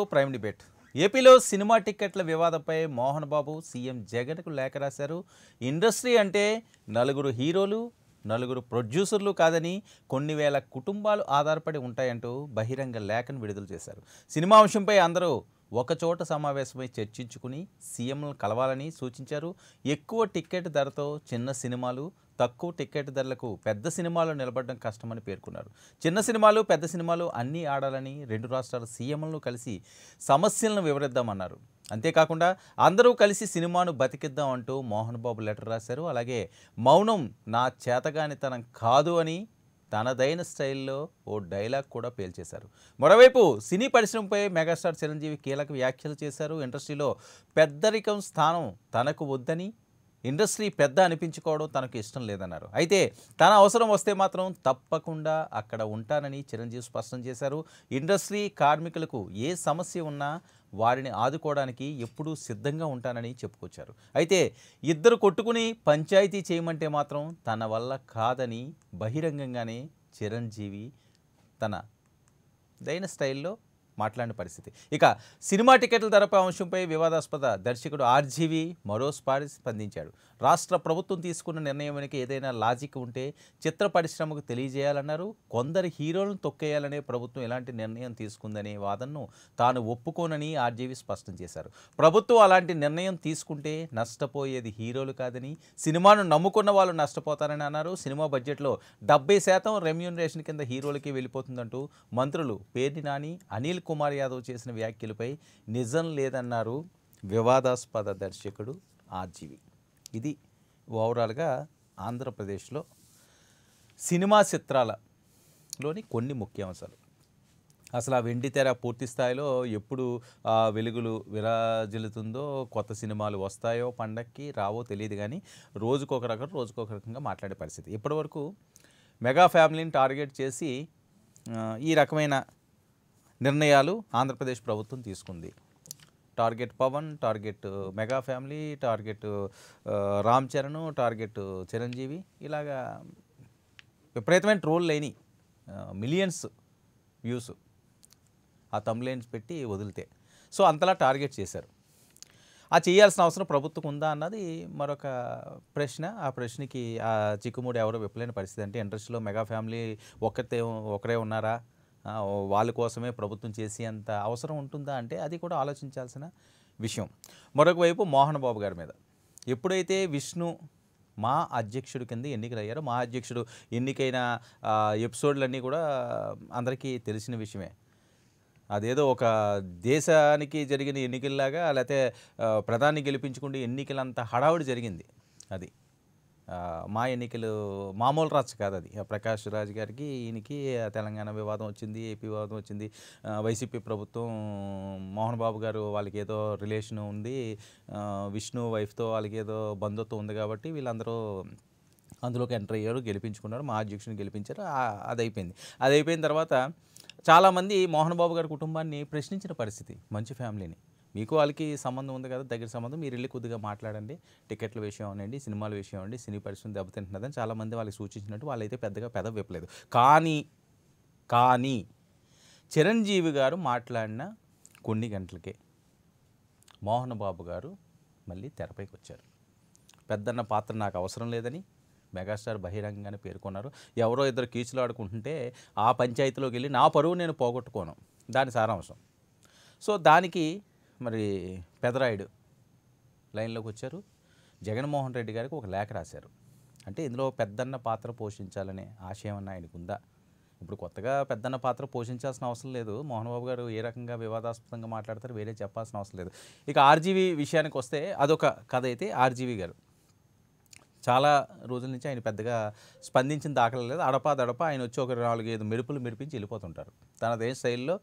Prime debate ఏపీలో cinema టిక్కెట్ల వివాదంపై మోహన్ బాబు సీఎం జగన్కు లేఖ రాశారు ఇండస్ట్రీ అంటే నలుగురు హీరోలు నలుగురు ప్రొడ్యూసర్లు కాదని కొన్ని వేల కుటుంబాలు ఆధారపడి ఉంటాయంటూ బహిరంగ లేఖను విడుదల చేశారు సినిమా అంశంపై అందరూ ఒకచోట సమావేశమై చర్చించుకుని సీఎంలను కలవాలని సూచించారు ఎక్కువ టిక్కెట్ ధరతో చిన్న సినిమాలు తక్కువ టిక్కెట్ ధరలకు పెద్ద సినిమాలు నిలబడడం కష్టమని పేర్కొన్నారు చిన్న సినిమాలు పెద్ద సినిమాలు అన్నీ ఆడాలని రెండు రాష్ట్రాల సీఎంలను కలిసి సమస్యలను వివరిద్దామన్నారు అంతేకాకుండా అందరూ కలిసి సినిమాను బతికిద్దాం అంటూ మోహన్ బాబు లెటర్ రాశారు అలాగే మౌనం నా చేతగానితనం కాదు అని తనదైన స్టైల్లో ఓ డైలాగ్ కూడా పేల్చేశారు మరోవైపు సినీ పరిశ్రమపై మెగాస్టార్ చిరంజీవి కీలక వ్యాఖ్యలు చేశారు ఇండస్ట్రీలో పెద్దరికం స్థానం తనకు వద్దని ఇండస్ట్రీ పెద్ద అనిపించుకోవడం తనకు ఇష్టం లేదన్నారు అయితే తన అవసరం వస్తే మాత్రం తప్పకుండా అక్కడ ఉంటానని చిరంజీవి స్పష్టం చేశారు ఇండస్ట్రీ కార్మికులకు ఏ సమస్య ఉన్నా వారిని ఆదుకోవడానికి ఎప్పుడూ సిద్ధంగా ఉంటానని చెప్పుకొచ్చారు అయితే ఇద్దరు కొట్టుకుని పంచాయతీ చేయమంటే మాత్రం తన వల్ల కాదని బహిరంగంగానే చిరంజీవి తన దైన స్టైల్లో మాట్లాడిన పరిస్థితి ఇక సినిమా టికెట్ల ధరపై అంశంపై వివాదాస్పద దర్శకుడు ఆర్జీవి మరోసారి స్పందించాడు రాష్ట్ర ప్రభుత్వం తీసుకున్న నిర్ణయం వెనుక ఏదైనా లాజిక్ ఉంటే చిత్ర పరిశ్రమకు తెలియజేయాలన్నారు కొందరు హీరోలను తొక్కేయాలనే ప్రభుత్వం ఎలాంటి నిర్ణయం తీసుకుందనే వాదనను తాను ఒప్పుకోనని ఆర్జీవి స్పష్టం చేశారు ప్రభుత్వం అలాంటి నిర్ణయం తీసుకుంటే నష్టపోయేది హీరోలు కాదని సినిమాను నమ్ముకున్న వాళ్ళు నష్టపోతారని అన్నారు సినిమా బడ్జెట్లో డెబ్బై శాతం రెమ్యూనరేషన్ కింద హీరోలకి వెళ్ళిపోతుందంటూ మంత్రులు పేర్ని నాని అనిల్ కుమార్ యాదవ్ చేసిన వ్యాఖ్యలపై నిజం లేదన్నారు వివాదాస్పద దర్శకుడు ఆర్జీవి ఇది ఓవరాల్గా ఆంధ్రప్రదేశ్లో సినిమా చిత్రాలలోని కొన్ని ముఖ్యాంశాలు అసలు ఆ వెండి తెర పూర్తి స్థాయిలో ఎప్పుడు ఆ వెలుగులు విరాజిల్లుతుందో కొత్త సినిమాలు వస్తాయో పండక్కి రావో తెలియదు కానీ రోజుకొక రకం రోజుకొక రకంగా మాట్లాడే పరిస్థితి ఇప్పటివరకు మెగా ఫ్యామిలీని టార్గెట్ చేసి ఆ, ఈ రకమైన నిర్ణయాలు ఆంధ్రప్రదేశ్ ప్రభుత్వం తీసుకుంది target Pawan target mega family target ఆ, రామ్ చరణ్ టార్గెట్ చిరంజీవి ఇలాగా విపరీతమైన ట్రోల్ లేని మిలియన్స్ వ్యూస్ ఆ తమ్లైన్స్ పెట్టి వదిలితే సో అంతలా టార్గెట్ చేశారు ఆ చేయాల్సిన అవసరం ప్రభుత్వం ఉందా అన్నది మరొక ప్రశ్న ఆ ప్రశ్నకి ఆ చిక్కుముడి ఎవరో విప్పలేని పరిస్థితి అంటే ఇండస్ట్రీలో మెగా ఫ్యామిలీ ఒక్కతే ఒకరే ఉన్నారా ఆ, వాళ్ళ కోసమే ప్రభుత్వం చేసి అంత అవసరం ఉంటుందా అంటే అది కూడా ఆలోచించాల్సిన విషయం మరొక వైపు మోహన్ బాబు గారి మీద ఎప్పుడైతే విష్ణు మా అధ్యక్షుడి కింద ఎన్నికలయ్యారో మా అధ్యక్షుడు ఎన్నికైన ఆ, ఎపిసోడ్లన్నీ కూడా అందరికీ తెలిసిన విషయమే అదేదో ఒక దేశానికి జరిగిన ఎన్నికల్లాగా లేకపోతే ఆ, ప్రధాని గెలిపించుకుంటే ఎన్నికలంత హడావుడి జరిగింది అది ఆ, మా ఎన్నికలు మామూలు రచ్చ కాదు అది ఆ ప్రకాష్ రాజ్ గారికి ఈయనకి ఆ తెలంగాణ వివాదం వచ్చింది ఏపీ వివాదం వచ్చింది ఆ, వైసీపీ ప్రభుత్వం మోహన్ బాబు గారు వాళ్ళకి ఏదో రిలేషన్ ఉంది ఆ, విష్ణు వైఫ్తో వాళ్ళకి ఏదో బంధుత్వం ఉంది కాబట్టి వీళ్ళందరూ అందులోకి ఎంటర్ అయ్యారు గెలిపించుకున్నారు మా అధ్యక్షుని గెలిపించారు ఆ- అది అయిపోయింది అది అయిపోయిన తర్వాత చాలామంది మోహన్ బాబు గారి కుటుంబాన్ని ప్రశ్నించిన పరిస్థితి మంచి ఫ్యామిలీని మీకు వాళ్ళకి సంబంధం ఉంది కదా దగ్గర సంబంధం మీరు వెళ్ళి కొద్దిగా మాట్లాడండి టికెట్ల విషయం అనండి సినిమాల విషయం అండి సినీ పరిశ్రమ దెబ్బతింటున్నదని చాలామంది వాళ్ళకి సూచించినట్టు వాళ్ళైతే పెద్దగా పెద విప్పలేదు కానీ కానీ చిరంజీవి గారు మాట్లాడిన కొన్ని గంటలకే మోహన్ బాబు గారు మళ్ళీ తెరపైకి వచ్చారు పెద్దన్న పాత్ర నాకు అవసరం లేదని మెగాస్టార్ బహిరంగంగానే పేర్కొన్నారు ఎవరో ఇద్దరు కీచులు ఆడుకుంటుంటే ఆ పంచాయతీలోకి వెళ్ళి నా పరువు నేను పోగొట్టుకోను దాని సారాంశం సో దానికి మరి పెదరాయుడు లైన్లోకి వచ్చారు జగన్మోహన్ రెడ్డి గారికి ఒక లేఖ రాశారు అంటే ఇందులో పెద్దన్న పాత్ర పోషించాలనే ఆశయం అన్న ఆయనకు ఉందా ఇప్పుడు కొత్తగా పెద్దన్న పాత్ర పోషించాల్సిన అవసరం లేదు మోహన్ బాబు గారు ఏ రకంగా వివాదాస్పదంగా మాట్లాడతారు వేరే చెప్పాల్సిన అవసరం లేదు ఇక ఆర్జీవీ విషయానికి వస్తే అదొక కథ అయితే ఆర్జీవీ గారు చాలా రోజుల నుంచి ఆయన పెద్దగా స్పందించిన దాఖలు లేదు అడపా దడప ఆయన వచ్చి ఒక నాలుగైదు మెరుపులు మెరిపించి వెళ్ళిపోతుంటారు తనదే స్టైల్లో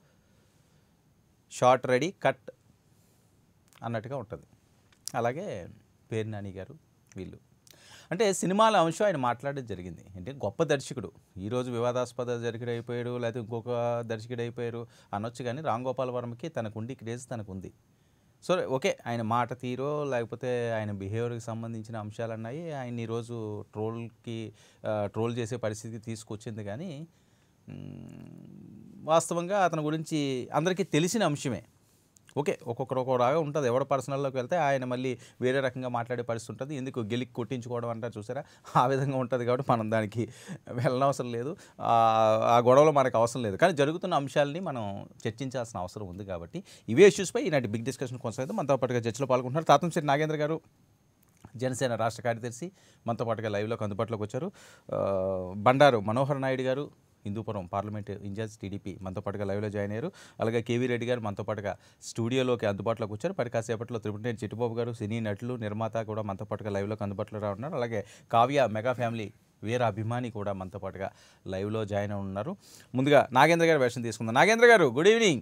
షార్ట్ రెడీ కట్ అన్నట్టుగా ఉంటుంది అలాగే పేరు నాని గారు వీళ్ళు అంటే సినిమాల అంశం ఆయన మాట్లాడడం జరిగింది అంటే గొప్ప దర్శకుడు ఈరోజు వివాదాస్పద దర్శకుడు అయిపోయాడు లేకపోతే ఇంకొక దర్శకుడు అయిపోయారు అనొచ్చు కానీ రామ్ గోపాల్ వర్మకి తనకుండి క్రేజ్ తనకుంది సో ఓకే ఆయన మాట తీరో లేకపోతే ఆయన బిహేవియర్కి సంబంధించిన అంశాలు అన్నాయి ఆయన ఈరోజు ట్రోల్కి ట్రోల్ చేసే పరిస్థితికి తీసుకొచ్చింది కానీ మ్, వాస్తవంగా అతని గురించి అందరికీ తెలిసిన అంశమే ఓకే ఒక్కొక్కరు ఒక్కొక్కలాగా ఉంటుంది ఎవడ పర్సనల్లోకి వెళ్తే ఆయన మళ్ళీ వేరే రకంగా మాట్లాడే పరిస్థితి ఉంటుంది ఎందుకు గెలికి కొట్టించుకోవడం అంటారు చూసారా ఆ విధంగా ఉంటుంది కాబట్టి మనం దానికి వెళ్ళనవసరం లేదు ఆ ఆ గొడవలో మనకు అవసరం లేదు కానీ జరుగుతున్న అంశాలని మనం చర్చించాల్సిన అవసరం ఉంది కాబట్టి ఇవే ఇష్యూస్పై ఈనాటి బిగ్ డిస్కషన్ కొనసాగితే మనతో పాటుగా చర్చలో పాల్గొంటున్నారు తాతంశెట్టి నాగేంద్ర గారు జనసేన రాష్ట్ర కార్యదర్శి మనతో పాటుగా లైవ్లోకి అందుబాటులోకి వచ్చారు ఆ, బండారు మనోహర్ నాయుడు గారు హిందూపురం పార్లమెంట్ ఇన్ఛార్జ్ టీడీపీ మనతో పాటుగా లైవ్లో జాయిన్ అయ్యారు అలాగే కేవీ రెడ్డి గారు మనతో పాటుగా స్టూడియోలోకి అందుబాటులోకి వచ్చారు మరి కాసేపట్లో త్రిపుణేటి చిట్టుబాబు గారు సినీ నటులు నిర్మాత కూడా మనతో పాటుగా లైవ్లోకి అందుబాటులో రానున్నారు అలాగే కావ్య మెగా ఫ్యామిలీ వీర అభిమాని కూడా మనతో పాటుగా లైవ్లో జాయిన్ అయి ఉన్నారు ముందుగా నాగేంద్ర గారి వేషం తీసుకుందాం నాగేంద్ర గారు గుడ్ ఈవినింగ్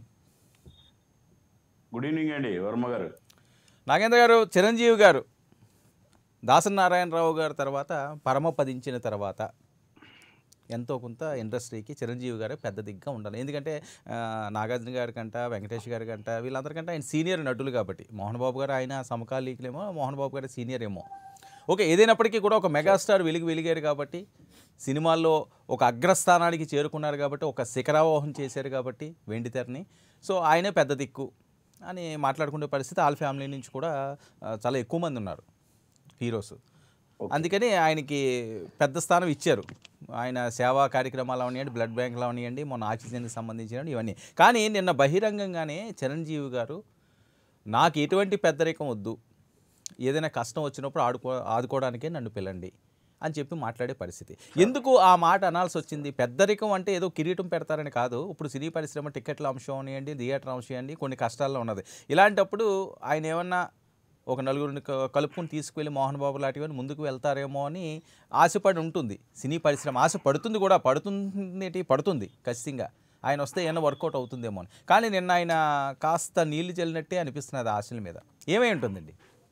గుడ్ ఈవినింగ్ అండి వర్మ గారు నాగేంద్ర గారు చిరంజీవి గారు దాసనారాయణరావు గారి తర్వాత పరమపదించిన తర్వాత ఎంతో కొంత ఇండస్ట్రీకి చిరంజీవి గారే పెద్ద దిగ్గా ఉండాలి ఎందుకంటే ఆ, నాగార్జున గారి కంట వెంకటేష్ గారి కంట వీళ్ళందరికంటే ఆయన సీనియర్ నటులు కాబట్టి మోహన్ బాబు గారు ఆయన సమకాలీకులేమో మోహన్ బాబు గారు సీనియర్ ఏమో ఓకే ఏదైనప్పటికీ కూడా ఒక మెగాస్టార్ వెలుగు వెలిగారు కాబట్టి సినిమాల్లో ఒక అగ్రస్థానానికి చేరుకున్నారు కాబట్టి ఒక శిఖరావోహం చేశారు కాబట్టి వెండి తెరని సో ఆయనే పెద్ద దిక్కు అని మాట్లాడుకునే పరిస్థితి ఆల్ ఫ్యామిలీ నుంచి కూడా ఆ, చాలా ఎక్కువ మంది ఉన్నారు హీరోస్ అందుకని ఆయనకి పెద్ద స్థానం ఇచ్చారు ఆయన సేవా కార్యక్రమాలు అవనివ్వండి బ్లడ్ బ్యాంకులు అవనివ్వండి మొన్న ఆక్సిజన్కి సంబంధించినవి ఇవన్నీ కానీ నిన్న బహిరంగంగానే చిరంజీవి గారు నాకు ఎటువంటి పెద్దరికం వద్దు ఏదైనా కష్టం వచ్చినప్పుడు ఆడుకో ఆదుకోవడానికే నన్ను పిలండి అని చెప్పి మాట్లాడే పరిస్థితి ఎందుకు ఆ మాట అనాల్సి వచ్చింది పెద్దరికం అంటే ఏదో కిరీటం పెడతారని కాదు ఇప్పుడు సినీ పరిశ్రమ టికెట్ల అంశం అవనివ్వండి థియేటర్ అంశం అండి కొన్ని కష్టాల్లో ఉన్నది ఇలాంటప్పుడు ఆయన ఏమన్నా ఒక నలుగురిని క- కలుపుకొని తీసుకువెళ్ళి మోహన్ బాబు లాంటివన్నీ ముందుకు వెళ్తారేమో అని ఆశపడి ఉంటుంది సినీ పరిశ్రమ ఆశ పడుతుంది కూడా పడుతుంది పడుతుంది ఖచ్చితంగా ఆయన వస్తే ఏమైనా వర్కౌట్ అవుతుందేమో అని కానీ నిన్న ఆయన కాస్త నీళ్లు చల్లినట్టే అనిపిస్తున్నది ఆ ఆశల మీద ఏమై ఉంటుందండి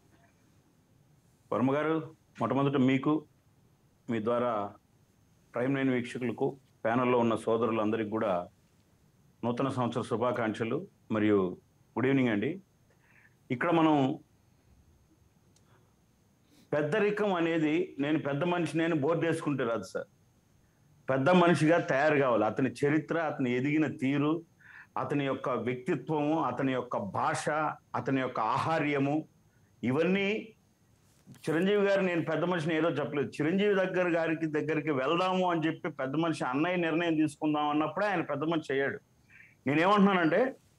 వర్మ గారు మొట్టమొదట మీకు మీ ద్వారా ప్రైమ్ లైన్ వీక్షకులకు ప్యానల్లో ఉన్న సోదరులందరికీ కూడా నూతన సంవత్సర శుభాకాంక్షలు మరియు గుడ్ ఈవినింగ్ అండి ఇక్కడ మనం పెద్దరికం అనేది నేను పెద్ద మనిషి నేను బోర్డు వేసుకుంటే రాదు సార్ పెద్ద మనిషిగా తయారు కావాలి అతని చరిత్ర అతని ఎదిగిన తీరు అతని యొక్క వ్యక్తిత్వము అతని యొక్క భాష అతని యొక్క ఆహార్యము ఇవన్నీ చిరంజీవి గారు నేను పెద్ద మనిషిని ఏదో చెప్పలేదు చిరంజీవి దగ్గర గారికి దగ్గరికి వెళ్దాము అని చెప్పి పెద్ద మనిషి అన్నయ్య నిర్ణయం తీసుకుందాం అన్నప్పుడే ఆయన పెద్ద మనిషి అయ్యాడు నేనేమంటున్నానంటే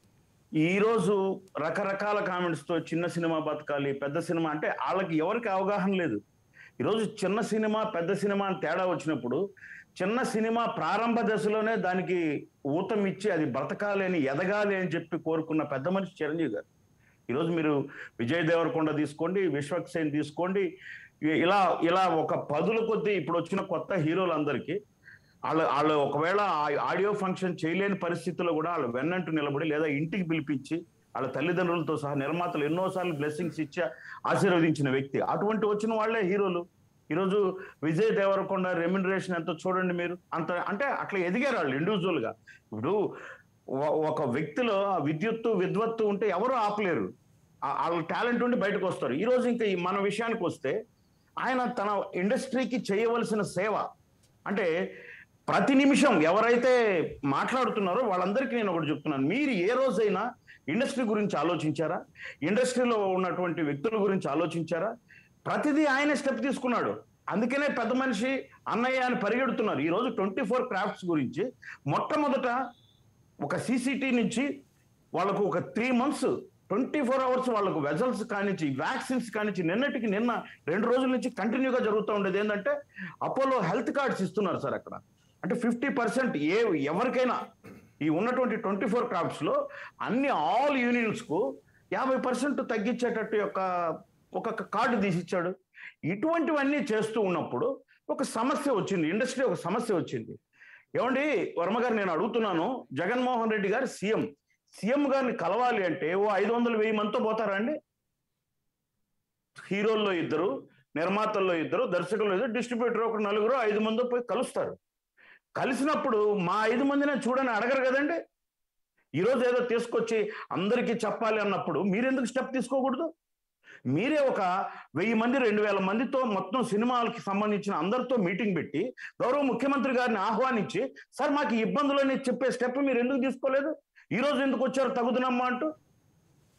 ఈ రోజు రకరకాల కామెంట్స్ తో చిన్న సినిమా బతకాలి పెద్ద సినిమా అంటే వాళ్ళకి ఎవరికి అవగాహన లేదు ఈరోజు చిన్న సినిమా పెద్ద సినిమా అని తేడా వచ్చినప్పుడు చిన్న సినిమా ప్రారంభ దశలోనే దానికి ఊతం ఇచ్చి అది బ్రతకాలి అని ఎదగాలి అని చెప్పి కోరుకున్న పెద్ద మనిషి చిరంజీవి గారు ఈరోజు మీరు విజయ్ దేవరకొండ తీసుకోండి విశ్వక్ సేన్ తీసుకోండి ఇ- ఇలా ఇలా ఒక పదుల కొద్దీ ఇప్పుడు వచ్చిన కొత్త హీరోలందరికీ వాళ్ళు వాళ్ళు ఒకవేళ ఆ- ఆడియో ఫంక్షన్ చేయలేని పరిస్థితుల్లో కూడా వాళ్ళు వెన్నంటూ నిలబడి లేదా ఇంటికి పిలిపించి వాళ్ళ తల్లిదండ్రులతో సహా నిర్మాతలు ఎన్నోసార్లు బ్లెస్సింగ్స్ ఇచ్చి ఆశీర్వదించిన వ్యక్తి అటువంటి వచ్చిన వాళ్ళే హీరోలు ఈరోజు విజయ్ దేవరకొండ రెమ్యునరేషన్ ఎంతో చూడండి మీరు అంత అంటే అట్లా ఎదిగారు వాళ్ళు ఇండివిజువల్ గా ఇప్పుడు ఒ- ఒక వ్యక్తిలో ఆ విద్యుత్తు విద్వత్తు ఉంటే ఎవరు ఆపలేరు ఆ- వాళ్ళ టాలెంట్ ఉండి బయటకు వస్తారు ఈ రోజు ఇంకా ఈ మన విషయానికి వస్తే ఆయన తన ఇండస్ట్రీకి చేయవలసిన సేవ అంటే ప్రతి నిమిషం ఎవరైతే మాట్లాడుతున్నారో వాళ్ళందరికీ నేను ఒకటి చెప్తున్నాను మీరు ఏ రోజైనా ఇండస్ట్రీ గురించి ఆలోచించారా ఇండస్ట్రీలో ఉన్నటువంటి వ్యక్తుల గురించి ఆలోచించారా ప్రతిదీ ఆయన స్టెప్ తీసుకున్నాడు అందుకనే పెద్ద మనిషి అన్నయ్య అని పరిగెడుతున్నారు ఈ రోజు ట్వంటీ ఫోర్ క్రాఫ్ట్స్ గురించి మొట్టమొదట ఒక సీసీటీ నుంచి వాళ్ళకు ఒక three months twenty four hours వాళ్ళకు వెజల్స్ కానించి వ్యాక్సిన్స్ కానించి నిన్నటికి నిన్న రెండు రోజుల నుంచి కంటిన్యూగా జరుగుతూ ఉండేది ఏంటంటే అపోలో హెల్త్ కార్డ్స్ ఇస్తున్నారు సార్ అక్కడ అంటే ఫిఫ్టీ పర్సెంట్ ఏ ఎవరికైనా ఈ ఉన్నటువంటి ట్వంటీ ఫోర్ క్రాఫ్ట్స్ లో అన్ని ఆల్ యూనియన్స్ కు యాభై పర్సెంట్ తగ్గించేటట్టు యొక్క ఒక కార్డు తీసిచ్చాడు ఇటువంటివన్నీ చేస్తూ ఉన్నప్పుడు ఒక సమస్య వచ్చింది ఇండస్ట్రీ ఒక సమస్య వచ్చింది ఏమండి వర్మ గారు నేను అడుగుతున్నాను జగన్మోహన్ రెడ్డి గారు సీఎం సీఎం గారిని కలవాలి అంటే ఓ ఐదు వందలు వెయ్యి మందితో పోతారా అండి హీరోల్లో ఇద్దరు నిర్మాతల్లో ఇద్దరు దర్శకుల్లో ఇద్దరు డిస్ట్రిబ్యూటర్ ఒక నలుగురు ఐదు మంది పోయి కలుస్తారు కలిసినప్పుడు మా ఐదు మందినే చూడని అడగరు కదండి ఈరోజు ఏదో తీసుకొచ్చి అందరికీ చెప్పాలి అన్నప్పుడు మీరెందుకు స్టెప్ తీసుకోకూడదు మీరే ఒక వెయ్యి మంది రెండు వేల మందితో మొత్తం సినిమాలకి సంబంధించిన అందరితో మీటింగ్ పెట్టి గౌరవ ముఖ్యమంత్రి గారిని ఆహ్వానించి సార్ మాకు ఈ ఇబ్బందులు అని చెప్పే స్టెప్ మీరు ఎందుకు తీసుకోలేదు ఈ రోజు ఎందుకు వచ్చారు తగుదనమ్మా అంటూ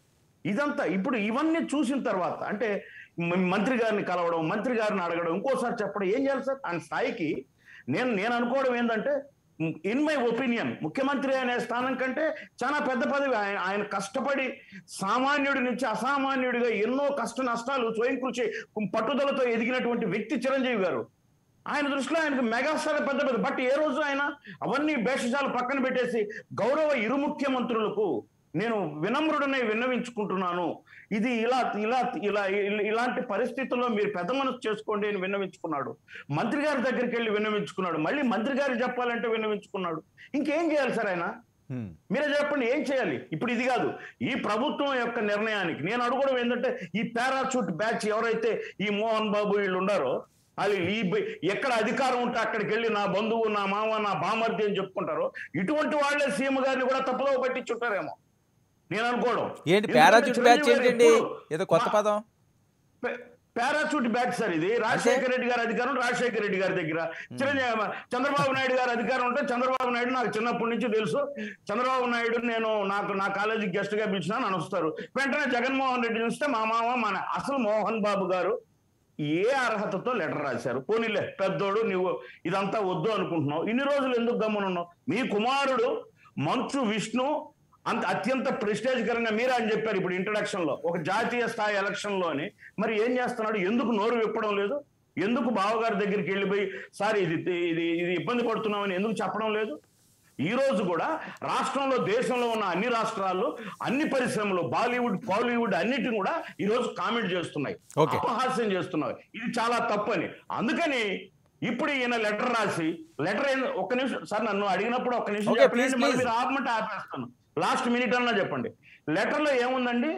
ఇదంతా ఇప్పుడు ఇవన్నీ చూసిన తర్వాత అంటే మ- మంత్రి గారిని కలవడం మంత్రి గారిని అడగడం ఇంకోసారి చెప్పడం ఏం చేయాలి సార్ ఆయన స్థాయికి నేను నేను అనుకోవడం ఏంటంటే ఇన్ మై ఒపీనియన్ ముఖ్యమంత్రి అనే స్థానం కంటే చాలా పెద్ద పదవి ఆయన ఆయన కష్టపడి సామాన్యుడి నుంచి అసామాన్యుడిగా ఎన్నో కష్ట నష్టాలు స్వయం కృషి పట్టుదలతో ఎదిగినటువంటి వ్యక్తి చిరంజీవి గారు ఆయన దృష్టిలో ఆయనకు మెగాస్టార్ పెద్ద పెద్ద బట్ ఏ రోజు ఆయన అవన్నీ భేషజాలు పక్కన పెట్టేసి గౌరవ ఇరు ముఖ్యమంత్రులకు నేను వినమ్రుడనే విన్నవించుకుంటున్నాను ఇది ఇలా ఇలా ఇలా ఇల- ఇలాంటి పరిస్థితుల్లో మీరు పెద్ద మనసు చేసుకోండి అని విన్నవించుకున్నాడు మంత్రి గారి దగ్గరికి వెళ్ళి విన్నవించుకున్నాడు మళ్ళీ మంత్రి గారికి చెప్పాలంటే విన్నవించుకున్నాడు ఇంకేం చేయాలి సార్ ఆయన హ్మ్. మీరే చెప్పండి ఏం చేయాలి ఇప్పుడు ఇది కాదు ఈ ప్రభుత్వం యొక్క నిర్ణయానికి నేను అడగడం ఏంటంటే ఈ పారాచూట్ బ్యాచ్ ఎవరైతే ఈ మోహన్ బాబు వీళ్ళు ఉండారో వాళ్ళు ఈ బ- ఎక్కడ అధికారం ఉంటే అక్కడికి వెళ్ళి నా బంధువు నా మామ నా బామర్ది అని చెప్పుకుంటారో ఇటువంటి వాళ్ళే సీఎం గారిని కూడా తప్పుదో పట్టించుంటారేమో నేను అనుకోవడం ఏంటి ఎందుకంటే పారాచూట్ బ్యాచ్ చిరంజీవి గారు ఏంటండి ఎప్పుడు ఏదో కొత్త మా- పదం పే- పారాచూట్ బ్యాచ్ సార్ ఇది రాజశేఖర రెడ్డి గారి అధికారం రాజశేఖర రెడ్డి గారి దగ్గర చిరంజీవి చంద్రబాబు నాయుడు గారి అధికారం ఉంటే చంద్రబాబు నాయుడు నాకు చిన్నప్పటి నుంచి తెలుసు చంద్రబాబు నాయుడు నేను నాకు నా కాలేజీకి గెస్ట్ గా పిలిచినా అని వస్తారు వెంటనే జగన్మోహన్ రెడ్డి చూస్తే మా మామ మన అసలు మోహన్ బాబు గారు ఏ అర్హతతో లెటర్ రాశారు పోనీలే పెద్దోడు నువ్వు ఇదంతా వద్దు అనుకుంటున్నావు ఇన్ని రోజులు ఎందుకు గమ్మునున్నావు మీ కుమారుడు మంచు విష్ణు అంత అత్యంత ప్రెస్టేజ్కరంగా మీరే అని చెప్పారు ఇప్పుడు ఇంట్రడక్షన్ లో ఒక జాతీయ స్థాయి ఎలక్షన్ లోని మరి ఏం చేస్తున్నాడు ఎందుకు నోరు విప్పడం లేదు ఎందుకు బావగారి దగ్గరికి వెళ్ళిపోయి సార్ ఇది ఇది ఇది ఇబ్బంది పడుతున్నామని ఎందుకు చెప్పడం లేదు ఈ రోజు కూడా రాష్ట్రంలో దేశంలో ఉన్న అన్ని రాష్ట్రాలు అన్ని పరిశ్రమలు బాలీవుడ్ బాలీవుడ్ అన్నిటిని కూడా ఈ రోజు కామెంట్ చేస్తున్నాయి Okay. అపహాస్యం చేస్తున్నాయి ఇది చాలా తప్పని అందుకని ఇప్పుడు ఈయన లెటర్ రాసి లెటర్ ఒక్క నిమిషం సార్ నన్ను అడిగినప్పుడు ఒక్క నిమిషం Okay, చెప్పండి. please, మళ్ళీ please. మీరు ఆపమంటే ఆపేస్తాను లాస్ట్ మినిట్ అన్నా చెప్పండి లెటర్ లో ఏముందండి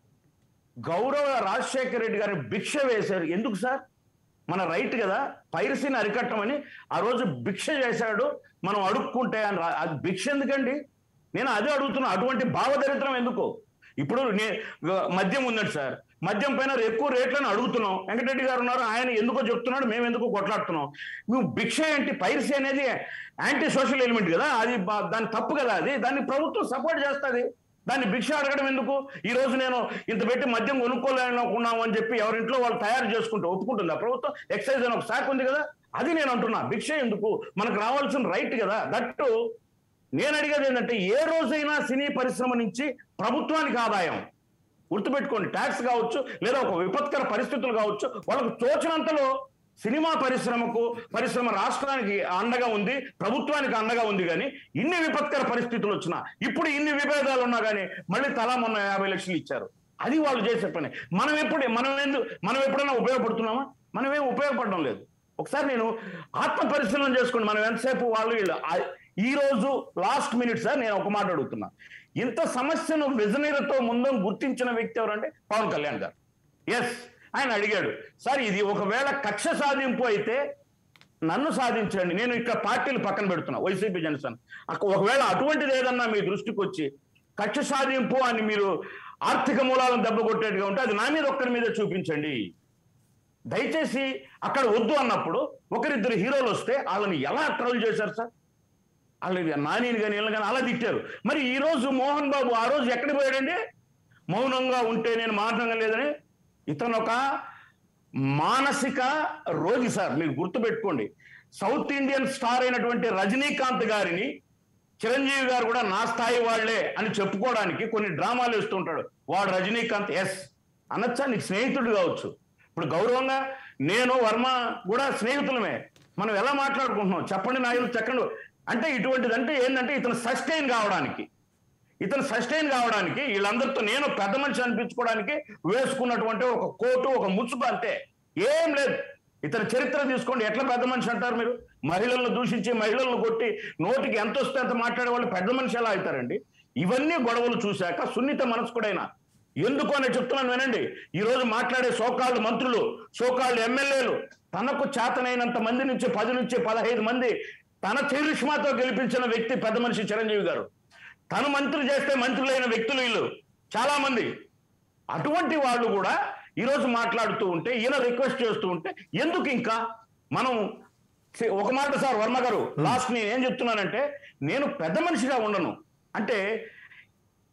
గౌరవ రాజశేఖర రెడ్డి గారి భిక్ష వేశారు ఎందుకు సార్ మన రైట్ కదా పైరసీని అరికట్టమని ఆ రోజు భిక్ష చేశాడు మనం అడుక్కుంటే అని రా- అది భిక్ష ఎందుకండి నేను అదే అడుగుతున్నా అటువంటి భావదరిద్రం ఎందుకు ఇప్పుడు నే మద్యం ఉందండి సార్ మద్యం పైన ఎక్కువ రేట్లను అడుగుతున్నాం వెంకటరెడ్డి గారు ఉన్నారు ఆయన ఎందుకో చెప్తున్నాడు మేము ఎందుకో కొట్లాడుతున్నాం నువ్వు భిక్ష ఏంటి పైరసీ అనేది యాంటీ సోషల్ ఎలిమెంట్ కదా అది బా- దాని తప్పు కదా అది దాన్ని ప్రభుత్వం సపోర్ట్ చేస్తుంది దాన్ని భిక్ష అడగడం ఎందుకు ఈ రోజు నేను ఇంత పెట్టి మద్యం కొనుక్కోలేనుకున్నాము అని చెప్పి ఎవరింట్లో వాళ్ళు తయారు చేసుకుంటే ఒప్పుకుంటుందా ప్రభుత్వం ఎక్సైజ్ అని ఒక శాఖ ఉంది కదా అది నేను అంటున్నా భిక్ష ఎందుకు మనకు రావాల్సిన రైట్ కదా దట్టు నేను అడిగేది ఏంటంటే ఏ రోజైనా సినీ పరిశ్రమ నుంచి ప్రభుత్వానికి ఆదాయం గుర్తుపెట్టుకోండి ట్యాక్స్ కావచ్చు లేదా ఒక విపత్కర పరిస్థితులు కావచ్చు వాళ్ళకు తోచినంతలో సినిమా పరిశ్రమకు పరిశ్రమ రాష్ట్రానికి అండగా ఉంది ప్రభుత్వానికి అండగా ఉంది కానీ ఇన్ని విపత్కర పరిస్థితులు వచ్చినా ఇప్పుడు ఇన్ని విభేదాలు ఉన్నా కానీ మళ్ళీ తలా మొన్న యాభై లక్షలు ఇచ్చారు అది వాళ్ళు చేసే పని మనం ఎప్పుడు మనం ఎందుకు మనం ఎప్పుడైనా ఉపయోగపడుతున్నామా మనం ఏం ఉపయోగపడడం లేదు ఒకసారి నేను ఆత్మ పరిశీలన చేసుకోండి మనం ఎంతసేపు వాళ్ళు వీళ్ళు ఆ- ఈ రోజు లాస్ట్ మినిట్ సార్ నేను ఒక మాట అడుగుతున్నా ఇంత సమస్యను విజనీలతో ముందు గుర్తించిన వ్యక్తి ఎవరంటే పవన్ కళ్యాణ్ గారు ఎస్ ఆయన అడిగాడు సార్ ఇది ఒకవేళ కక్ష సాధింపు అయితే నన్ను సాధించండి నేను ఇక్కడ పార్టీలు పక్కన పెడుతున్నా వైసీపీ జనసేన అక్క- ఒకవేళ అటువంటిది ఏదన్నా మీ దృష్టికి వచ్చి కక్ష సాధింపు అని మీరు ఆర్థిక మూలాలను దెబ్బ కొట్టేట్టుగా ఉంటే అది నా మీద ఒక్కరి మీద చూపించండి దయచేసి అక్కడ వద్దు అన్నప్పుడు ఒకరిద్దరు హీరోలు వస్తే వాళ్ళని ఎలా ట్రోల్ చేశారు సార్ వాళ్ళని నానిని కానీ వీళ్ళని కానీ అలా తిట్టారు మరి ఈ రోజు మోహన్ బాబు ఆ రోజు ఎక్కడికి పోయాడండి మౌనంగా ఉంటే నేను మాట్లాడడం లేదని ఇతను ఒక మానసిక రోగి సార్ మీరు గుర్తుపెట్టుకోండి సౌత్ ఇండియన్ స్టార్ అయినటువంటి రజనీకాంత్ గారిని చిరంజీవి గారు కూడా నా స్థాయి వాళ్లే అని చెప్పుకోవడానికి కొన్ని డ్రామాలు వేస్తుంటాడు వాడు రజనీకాంత్ ఎస్ అనొచ్చా నీకు స్నేహితుడు కావచ్చు ఇప్పుడు గౌరవంగా నేను వర్మ కూడా స్నేహితులమే మనం ఎలా మాట్లాడుకుంటున్నాం చెప్పండి నాయకులు చెప్పండి అంటే ఇటువంటిదంటే ఏంటంటే ఇతను సస్టైన్ కావడానికి ఇతను సస్టైన్ కావడానికి వీళ్ళందరితో నేను పెద్ద మనిషి అనిపించుకోవడానికి వేసుకున్నటువంటి ఒక కోటు ఒక ముసుగు అంతే ఏం లేదు ఇతని చరిత్ర తీసుకోండి ఎట్లా పెద్ద మనిషి అంటారు మీరు మహిళలను దూషించి మహిళలను కొట్టి నోటికి ఎంత వస్తే అంత మాట్లాడే వాళ్ళు పెద్ద మనిషి ఎలా అవుతారండి ఇవన్నీ గొడవలు చూశాక సున్నిత మనస్కుడైన ఎందుకు అని చెప్తున్నాను వినండి ఈ రోజు మాట్లాడే సోకాళ్ళు మంత్రులు సోకాళ్ళు ఎమ్మెల్యేలు తనకు చేతనైనంత మంది నుంచి పది నుంచి పదహైదు మంది తన చరిష్మాతో గెలిపించిన వ్యక్తి పెద్ద మనిషి చిరంజీవి గారు తను మంత్రి చేస్తే మంత్రులైన వ్యక్తులు వీళ్ళు చాలా మంది అటువంటి వాళ్ళు కూడా ఈరోజు మాట్లాడుతూ ఉంటే ఈయన రిక్వెస్ట్ చేస్తూ ఉంటే ఎందుకు ఇంకా మనం సి- ఒక మాట సార్ వర్మ గారు లాస్ట్ నేను ఏం చెప్తున్నానంటే నేను పెద్ద మనిషిగా ఉండను అంటే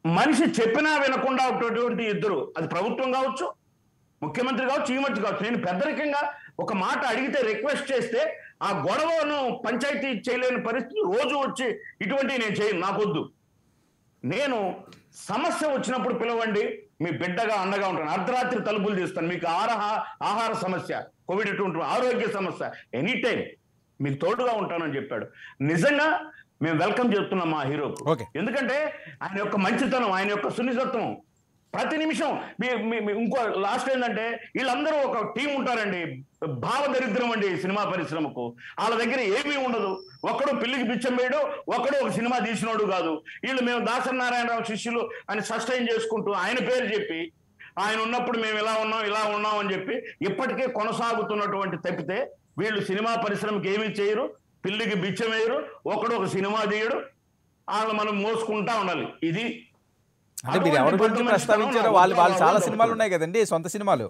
మనిషి చెప్పినా వినకుండా ఉన్నటువంటి ఇద్దరు అది ప్రభుత్వం కావచ్చు ముఖ్యమంత్రి కావచ్చు ఈ మధ్య కావచ్చు నేను పెద్దరికంగా ఒక మాట అడిగితే రిక్వెస్ట్ చేస్తే ఆ గొడవను పంచాయతీ చేయలేని పరిస్థితి రోజు వచ్చి ఇటువంటివి నేను చేయను నాకొద్దు నేను సమస్య వచ్చినప్పుడు పిలవండి మీ బిడ్డగా అండగా ఉంటాను అర్ధరాత్రి తలుపులు తీస్తాను మీకు ఆహార ఆహార సమస్య కోవిడ్ ఎటువంటి ఆరోగ్య సమస్య ఎనీ టైం మీకు తోడుగా ఉంటానని చెప్పాడు నిజంగా మేము వెల్కమ్ చేస్తున్నాం మా హీరోకు ఓకే ఎందుకంటే ఆయన యొక్క మంచితనం ఆయన యొక్క సున్నితత్వం ప్రతి నిమిషం మీ మీ- మీ- ఇంకో లాస్ట్ ఏంటంటే వీళ్ళందరూ ఒక టీం ఉంటారండి భావదరిద్రం అండి ఈ సినిమా పరిశ్రమకు వాళ్ళ దగ్గర ఏమీ ఉండదు ఒకడు పిల్లికి బిచ్చం వేయడు ఒకడు ఒక సినిమా తీసినోడు కాదు వీళ్ళు మేము దాసనారాయణరావు శిష్యులు అని సస్టైన్ చేసుకుంటూ ఆయన పేరు చెప్పి ఆయన ఉన్నప్పుడు మేము ఇలా ఉన్నాం ఇలా ఉన్నాం అని చెప్పి ఇప్పటికే కొనసాగుతున్నటువంటి తప్పితే వీళ్ళు సినిమా పరిశ్రమకి ఏమీ చేయరు పిల్లికి బిచ్చం వేయరు ఒకడు ఒక సినిమా తీయడు వాళ్ళు మనం మోసుకుంటా ఉండాలి ఇది అంటే మీరు ఎవరి గురించి అటువంటి ప్రస్తావించారో పద్ధతి వాళ్ళు వాళ్ళు చాలా వాళ్ళు సినిమాలు ఉన్నాయి కదండి సొంత సినిమాలు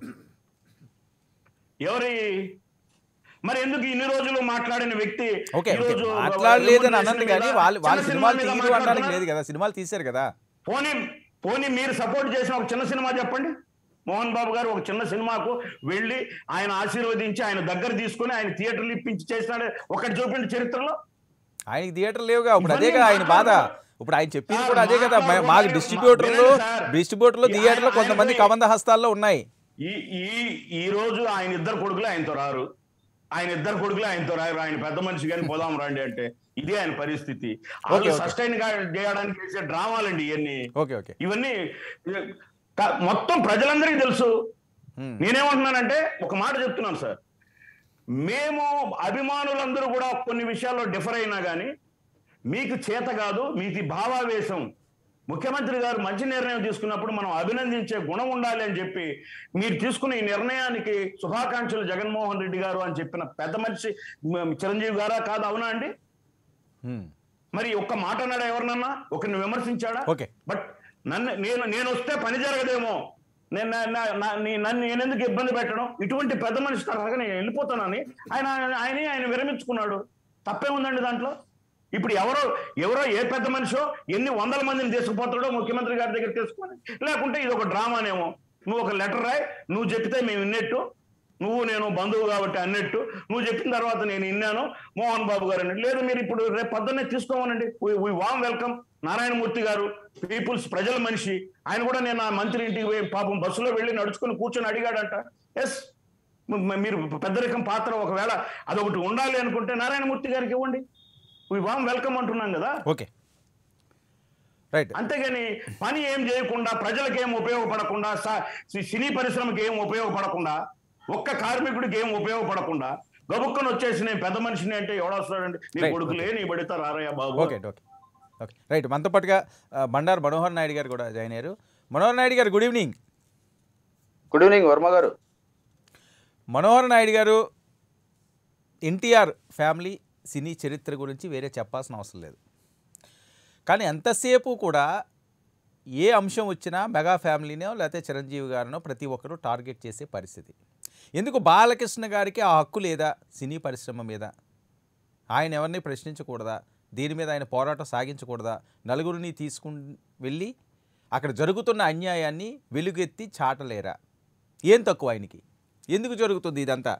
ఎవరి మరి ఎందుకు ఇన్ని రోజులు మాట్లాడిన వ్యక్తి ఓకే ఈ ఓకే రోజు మాట్లాడలేదని remuneration అన్నది మీద, కానీ వాళ్ళు వాళ్ళ చిన్న సినిమాలు సినిమా మీద తీయరు అనడానికి మాట్లాడుతున్నారు? లేదు కదా సినిమాలు తీశారు కదా పోనీ పోనీ మీరు సపోర్ట్ చేసిన ఒక చిన్న సినిమా చెప్పండి మోహన్ బాబు గారు ఒక చిన్న సినిమాకు వెళ్ళి ఆయన ఆశీర్వదించి ఆయన దగ్గర తీసుకొని ఆయన థియేటర్లు ఇప్పించి చేసినాడు ఒకటి చూపిండి చరిత్రలో ఆయనకి థియేటర్ లేవుగా ఇప్పుడు ఇవన్నీ అదే కదా ఆయన బాధ మాట్లాడుతున్నారు. ఇప్పుడు ఆయన చెప్పింది సార్, కూడా అదే కదా మా- మాకు మాట్లాడుతున్నారు. డిస్ట్రిబ్యూటర్లు వినండి సార్. డిస్ట్రిబ్యూటర్లు ఈ థియేటర్లు ఆయన- కొంతమంది ఆయన కబంధ హస్తాల్లో ఉన్నాయి ఈ ఈ ఈ రోజు ఆయన ఇద్దరు కొడుకులు ఆయనతో రారు ఆయన ఇద్దరు కొడుకులు ఆయనతో రారు ఆయన పెద్ద మనిషి కానీ పోదాం రండి అంటే ఇదే ఆయన పరిస్థితి వాళ్ళు ఓకే. సస్టైన్ గా చేయడానికి చేసే డ్రామాలండి ఇవన్నీ ఓకే ఓకే ఇవన్నీ క- మొత్తం ప్రజలందరికీ తెలుసు ఉమ్. నేనేమంటున్నానంటే ఒక మాట చెప్తున్నాను సార్ మేము అభిమానులందరూ కూడా కొన్ని విషయాల్లో డిఫర్ అయినా కానీ మీకు చేత కాదు మీకు ఈ భావావేశం ముఖ్యమంత్రి గారు మంచి నిర్ణయం తీసుకున్నప్పుడు మనం అభినందించే గుణం ఉండాలి అని చెప్పి మీరు తీసుకున్న ఈ నిర్ణయానికి శుభాకాంక్షలు జగన్మోహన్ రెడ్డి గారు అని చెప్పిన పెద్ద మనిషి మ- చిరంజీవి గారా కాదు అవునా అండి ఉమ్. మరి ఒక్క మాట అన్నాడా ఎవరినన్నా ఒకరిని విమర్శించాడా ఓకే బట్ నన్ను నేను నేను వస్తే పని జరగదేమో నేను నా- నా- నా- నీ- నన్ను నేను ఎందుకు ఇబ్బంది పెట్టడం ఇటువంటి పెద్ద మనిషి తరహాగా నేను వెళ్ళిపోతానని ఆయన ఆయన ఆయన విరమించుకున్నాడు తప్పే ఉందండి దాంట్లో ఇప్పుడు ఎవరో ఎవరో ఏ పెద్ద మనిషో ఎన్ని వందల మందిని తీసుకుపోతాడో ముఖ్యమంత్రి గారి దగ్గర తీసుకొని లేకుంటే ఇది ఒక డ్రామానేమో నువ్వు ఒక లెటర్ రాయి నువ్వు చెప్తే మేము విన్నట్టు నువ్వు నేను బంధువు కాబట్టి అన్నట్టు నువ్వు చెప్పిన తర్వాత నేను విన్నాను మోహన్ బాబు గారు అన్నట్టు లేదు మీరు ఇప్పుడు రేపు పొద్దున్నే తీసుకోమనండి we warm welcome Narayanamurthy garu people's ప్రజల మనిషి ఆయన కూడా నేను ఆ మంత్రి ఇంటికి పోయి పాపం బస్సులో వెళ్ళి నడుచుకుని కూర్చొని అడిగాడంట ఎస్ మీరు పెద్దరికం పాత్ర ఒకవేళ అదొకటి ఉండాలి అనుకుంటే నారాయణమూర్తి గారికి ఇవ్వండి వీ వామ్ వెల్కమ్ అంటున్నాం కదా ఓకే రైట్ అంతేగాని పని ఏం చేయకుండా ప్రజలకు ఏం ఉపయోగపడకుండా స- సి- సినీ పరిశ్రమకి ఏం ఉపయోగపడకుండా ఒక్క కార్మికుడికి ఏం ఉపయోగపడకుండా గబుక్కను వచ్చేసి నేను పెద్ద మనిషిని అంటే ఎవడొస్తాడండి నీ Right, కొడుకులే నీ బడితా రారయ్య బాబు ఓకే ఓకే ఓకే రైట్ మనతో పాటుగా ఆ, బండారు మనోహర్ నాయుడు గారు కూడా జాయిన్ అయ్యారు Manohar Naidu garu good evening good evening Varma garu Manohar Naidu గారు ఎన్టీఆర్ ఫ్యామిలీ సినీ చరిత్ర గురించి వేరే చెప్పాల్సిన అవసరం లేదు కానీ ఎంతసేపు కూడా ఏ అంశం వచ్చినా మెగా ఫ్యామిలీనో లేకపోతే చిరంజీవి గారినో ప్రతి ఒక్కరూ టార్గెట్ చేసే పరిస్థితి ఎందుకు బాలకృష్ణ గారికి ఆ హక్కు లేదా సినీ పరిశ్రమ మీద ఆయన ఎవరిని ప్రశ్నించకూడదా దీని మీద ఆయన పోరాటం సాగించకూడదా నలుగురిని తీసుకుని వెళ్ళి అక్కడ జరుగుతున్న అన్యాయాన్ని వెలుగెత్తి చాటలేరా ఏం తక్కువ ఆయనకి ఎందుకు జరుగుతుంది ఇదంతా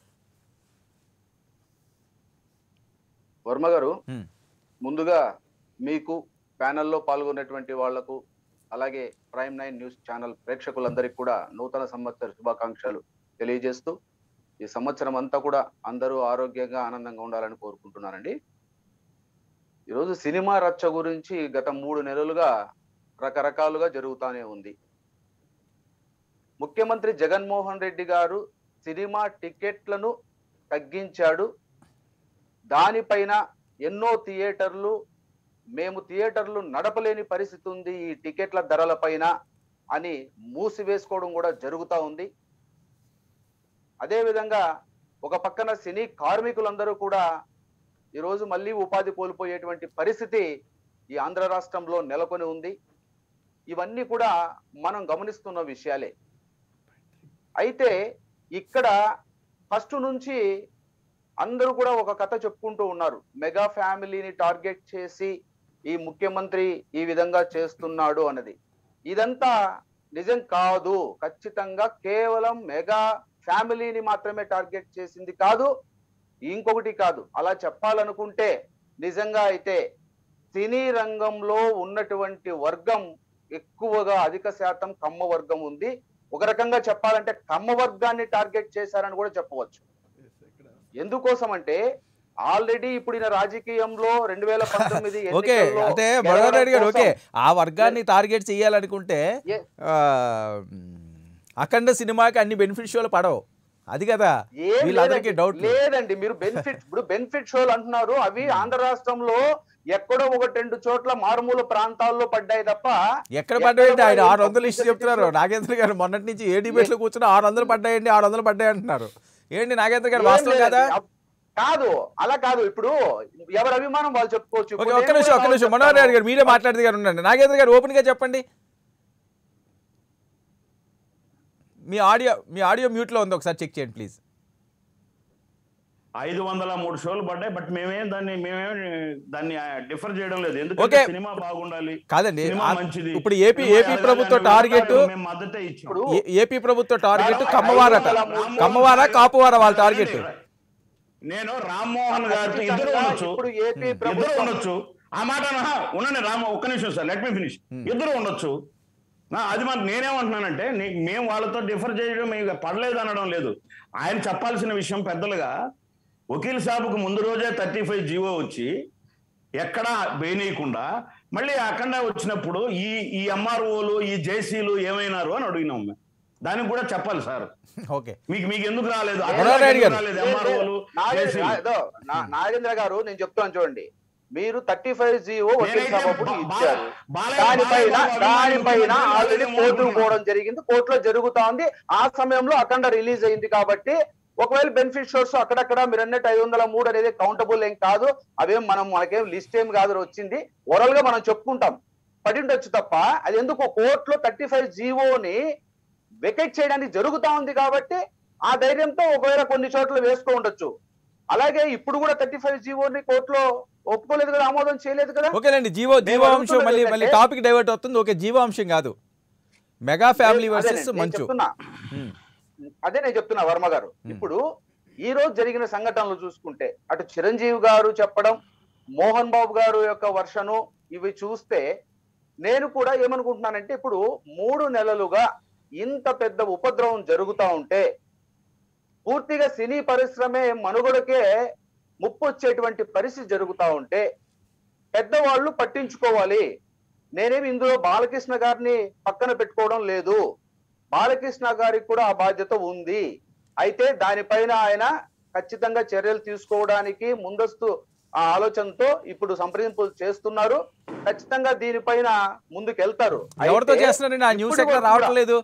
వర్మ గారు హ్మ్. ముందుగా మీకు ప్యానెల్లో పాల్గొన్నటువంటి వాళ్లకు అలాగే ప్రైమ్ నైన్ న్యూస్ ఛానల్ ప్రేక్షకులందరికీ కూడా నూతన సంవత్సర శుభాకాంక్షలు తెలియజేస్తూ ఈ సంవత్సరం అంతా కూడా అందరూ ఆరోగ్యంగా ఆనందంగా ఉండాలని కోరుకుంటున్నానండి ఈరోజు సినిమా రచ్చ గురించి గత మూడు నెలలుగా రకరకాలుగా జరుగుతానే ఉంది ముఖ్యమంత్రి జగన్మోహన్ రెడ్డి గారు సినిమా టికెట్లను తగ్గించాడు దానిపైన ఎన్నో థియేటర్లు మేము థియేటర్లు నడపలేని పరిస్థితి ఉంది ఈ టికెట్ల ధరల పైన అని మూసివేసుకోవడం కూడా జరుగుతూ ఉంది అదేవిధంగా ఒక పక్కన సినీ కార్మికులందరూ కూడా ఈరోజు మళ్ళీ ఉపాధి కోల్పోయేటువంటి పరిస్థితి ఈ ఆంధ్ర రాష్ట్రంలో నెలకొని ఉంది ఇవన్నీ కూడా మనం గమనిస్తున్న విషయాలే అయితే ఇక్కడ ఫస్ట్ నుంచి అందరూ కూడా ఒక కథ చెప్పుకుంటూ ఉన్నారు మెగా ఫ్యామిలీని టార్గెట్ చేసి ఈ ముఖ్యమంత్రి ఈ విధంగా చేస్తున్నాడు అన్నది ఇదంతా నిజం కాదు ఖచ్చితంగా కేవలం మెగా ఫ్యామిలీని మాత్రమే టార్గెట్ చేసింది కాదు ఇంకొకటి కాదు అలా చెప్పాలనుకుంటే నిజంగా అయితే సినీ రంగంలో ఉన్నటువంటి వర్గం ఎక్కువగా అధిక శాతం కమ్మ వర్గం ఉంది ఒక రకంగా చెప్పాలంటే కమ్మ వర్గాన్ని టార్గెట్ చేశారని కూడా చెప్పవచ్చు ఎందుకోసం అంటే ఆల్రెడీ ఇప్పుడు ఈయన రాజకీయంలో రెండు వేల పంతొమ్మిది ఓకే ఎన్నికల్లో అంటే మనోహర్ రెడ్డి గారు గెలవడం ఓకే ఆ వర్గాన్ని టార్గెట్ చేయాలనుకుంటే Yes. ఆ, అఖండ సినిమాకి అన్ని బెనిఫిట్ షోలు పడవు అది కదా ఏం వీళ్ళందరికీ లేదండి. డౌట్ లేదండి మీరు బెనిఫిట్ ఇప్పుడు బెనిఫిట్ షోలు అంటున్నారు అవి ఆంధ్ర రాష్ట్రంలో ఎక్కడో ఒకటి రెండు చోట్ల మారుమూల ప్రాంతాల్లో పడ్డాయి తప్ప ఎక్కడ పడ్డాయండి ఆయన ఎక్కడ ఆరు వందలు ఇష్ట కూడా చెప్తున్నారు నాగేంద్ర గారు మొన్నటి నుంచి ఏ డిబేట్లో కూర్చుని ఆరు వందలు పడ్డాయండి ఆరు వందలు పడ్డాయి అంటున్నారు ఏంటి నాగేంద్ర గారు ఏం వాస్తవం కదా లేదండి. అప్- కాదు అలా కాదు ఇప్పుడు ఎవరి అభిమానం వాళ్ళు చెప్పుకోవచ్చు ఓకే ఇప్పుడు ఒక్క నేను నిమిషం కూడా ఒక్క నిమిషం చెప్తాను. మనోహర్ రెడ్డి గారు మీరే మాట్లాడితే గారు ఉండండి నాగేంద్ర గారు ఓపెన్ గా చెప్పండి మీ ఆడియో మీ ఆడియో మ్యూట్ లో ఉంది ఒకసారి చెక్ చేయండి ప్లీజ్ ఐదు వందల మూడు షోలు పడ్డాయి బట్ మేమేం దాన్ని మేమేం దాన్ని డిఫర్ చేయడం లేదు ఓకే. ఎందుకంటే సినిమా బాగుండాలి కాదండి సినిమా ఆ- మంచిది ఇప్పుడు ఏపీ సినిమా ఏపీ ఎదగాలి ప్రభుత్వ అనే టార్గెట్ విధంగా మేము మద్దతే ఇచ్చాం ఇప్పుడు ఏ- ఏపీ ప్రభుత్వ టార్గెట్ రామ్ కమ్మవారట రామ్ మోహన్ కమ్మవార కాపువార వాళ్ళ టార్గెట్ నేను రామ్మోహన్ గారితో ఇద్దరు ఖచ్చితంగా ఉండొచ్చు ఇప్పుడు ఏపీ ఇద్దరు ప్రభుత్వం ఉండొచ్చు ఆ మాట అనహా, ఉండండి రామ ఒక్క నిమిషం సార్ లెట్ మీ ఫినిష్ ఇద్దరు ఉండొచ్చు నా అది మరి నేనేమంటున్నానంటే నీ- మేము వాళ్ళతో డిఫర్ చేయడం మీకు పడలేదు అనడం లేదు ఆయన చెప్పాల్సిన విషయం పెద్దలుగా వకీల్ సాబుకు ముందు రోజే థర్టీ ఫైవ్ జీవో వచ్చి ఎక్కడా వేయనీయకుండా మళ్ళీ అఖండ వచ్చినప్పుడు ఈ ఈ ఎంఆర్ఓలు ఈ జేసీలు ఏమైనారు అని అడిగినాం మేము దానికి కూడా చెప్పాలి సార్ ఓకే మీకు మీకు ఎందుకు రాలేదు మనోహర్ రెడ్డి గారు. రాలేదు లేదు, ఎంఆర్ఓలు నాగేంద్ర ఏదో, నా- నాగేంద్ర గారు నేను చెప్తాను చూడండి మీరు థర్టీ ఫైవ్ జీవో వకీల్ నేనైతే సాబ్ అప్పుడు బా- ఇచ్చారు బాలయ్య- దానిపైన బాలయ్య బాబు దానిపైన అభిమానులు ఆల్రెడీ ముఖ్యమంత్రి కోర్టుకు అనుకుంటున్నాను. పోవడం జరిగింది కోర్టులో జరుగుతా ఉంది ఆ సమయంలో అఖండ రిలీజ్ అయింది కాబట్టి ఒకవేళ బెనిఫిట్ షోర్స్ అక్కడక్కడ మీరు అన్నట్టు ఐదు వందల మూడు అనేది కౌంటబుల్ ఏం కాదు అవేం మనం మనకేం లిస్ట్ ఏం కాదు వచ్చింది ఓవరాల్ గా మనం చెప్పుకుంటాం పడి ఉండొచ్చు తప్ప అది ఎందుకు కోర్టులో థర్టీ ఫైవ్ జీవోని వెకెట్ చేయడానికి జరుగుతా ఉంది కాబట్టి ఆ ధైర్యంతో ఒకవేళ కొన్ని చోట్ల వేసుకో ఉండొచ్చు అలాగే ఇప్పుడు కూడా థర్టీ ఫైవ్ జీవోని కోర్టులో ఒప్పుకోలేదు కదా ఆమోదం చేయలేదు కదా ఓకేనండి జీవో మేము జీవో అంశం అడుగుతున్నది మళ్ళీ ఏంటంటే- మళ్ళీ టాపిక్ డైవర్ట్ అవుతుంది ఓకే జీవో అంశం కాదు మెగా ఫ్యామిలీ అదే వర్సెస్ నేను మంచు చెప్తున్నా ఉమ్. అదే నేను చెప్తున్నా వర్మ గారు Hmm. ఇప్పుడు ఈ రోజు జరిగిన సంఘటనలు చూసుకుంటే అటు చిరంజీవి గారు చెప్పడం మోహన్ బాబు గారు యొక్క వర్షను ఇవి చూస్తే నేను కూడా ఏమనుకుంటున్నానంటే ఇప్పుడు మూడు నెలలుగా ఇంత పెద్ద ఉపద్రవం జరుగుతా ఉంటే పూర్తిగా సినీ పరిశ్రమే మనుగడకే ముప్పు వచ్చేటువంటి పరిస్థితి జరుగుతా ఉంటే పెద్దవాళ్ళు పట్టించుకోవాలి నేనేమి ఇందులో బాలకృష్ణ గారిని పక్కన పెట్టుకోవడం లేదు బాలకృష్ణ గారికి కూడా ఆ బాధ్యత ఉంది అయితే దానిపైన ఆయన ఖచ్చితంగా చర్యలు తీసుకోవడానికి ముందస్తు ఆ ఆలోచనతో ఇప్పుడు సంప్రదింపులు చేస్తున్నారు ఖచ్చితంగా దీనిపైన ముందుకు వెళ్తారు ఎవరితో అయితే చేస్తున్నారండి ఆ న్యూస్ ఇప్పుడు ఎక్కడ కూడా రావట్లేదు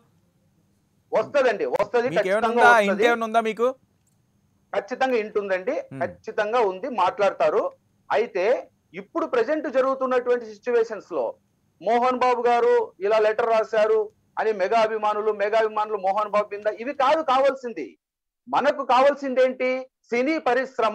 వస్తదండి వస్తది మీకు ఏమైనా ఖచ్చితంగా ఉందా వస్తది. ఇంటి ఏమైనా ఉందా మీకు ఖచ్చితంగా ఇంటుందండి Hmm. ఖచ్చితంగా ఉంది మాట్లాడతారు అయితే ఇప్పుడు ప్రజెంట్ జరుగుతున్నటువంటి సిచ్యువేషన్స్ లో మోహన్ బాబు గారు ఇలా లెటర్ రాశారు అని మెగా అభిమానులు మెగా అభిమానులు మోహన్ బాబు మీద ఇవి కాదు కావాల్సింది మనకు కావాల్సింది ఏంటి సినీ పరిశ్రమ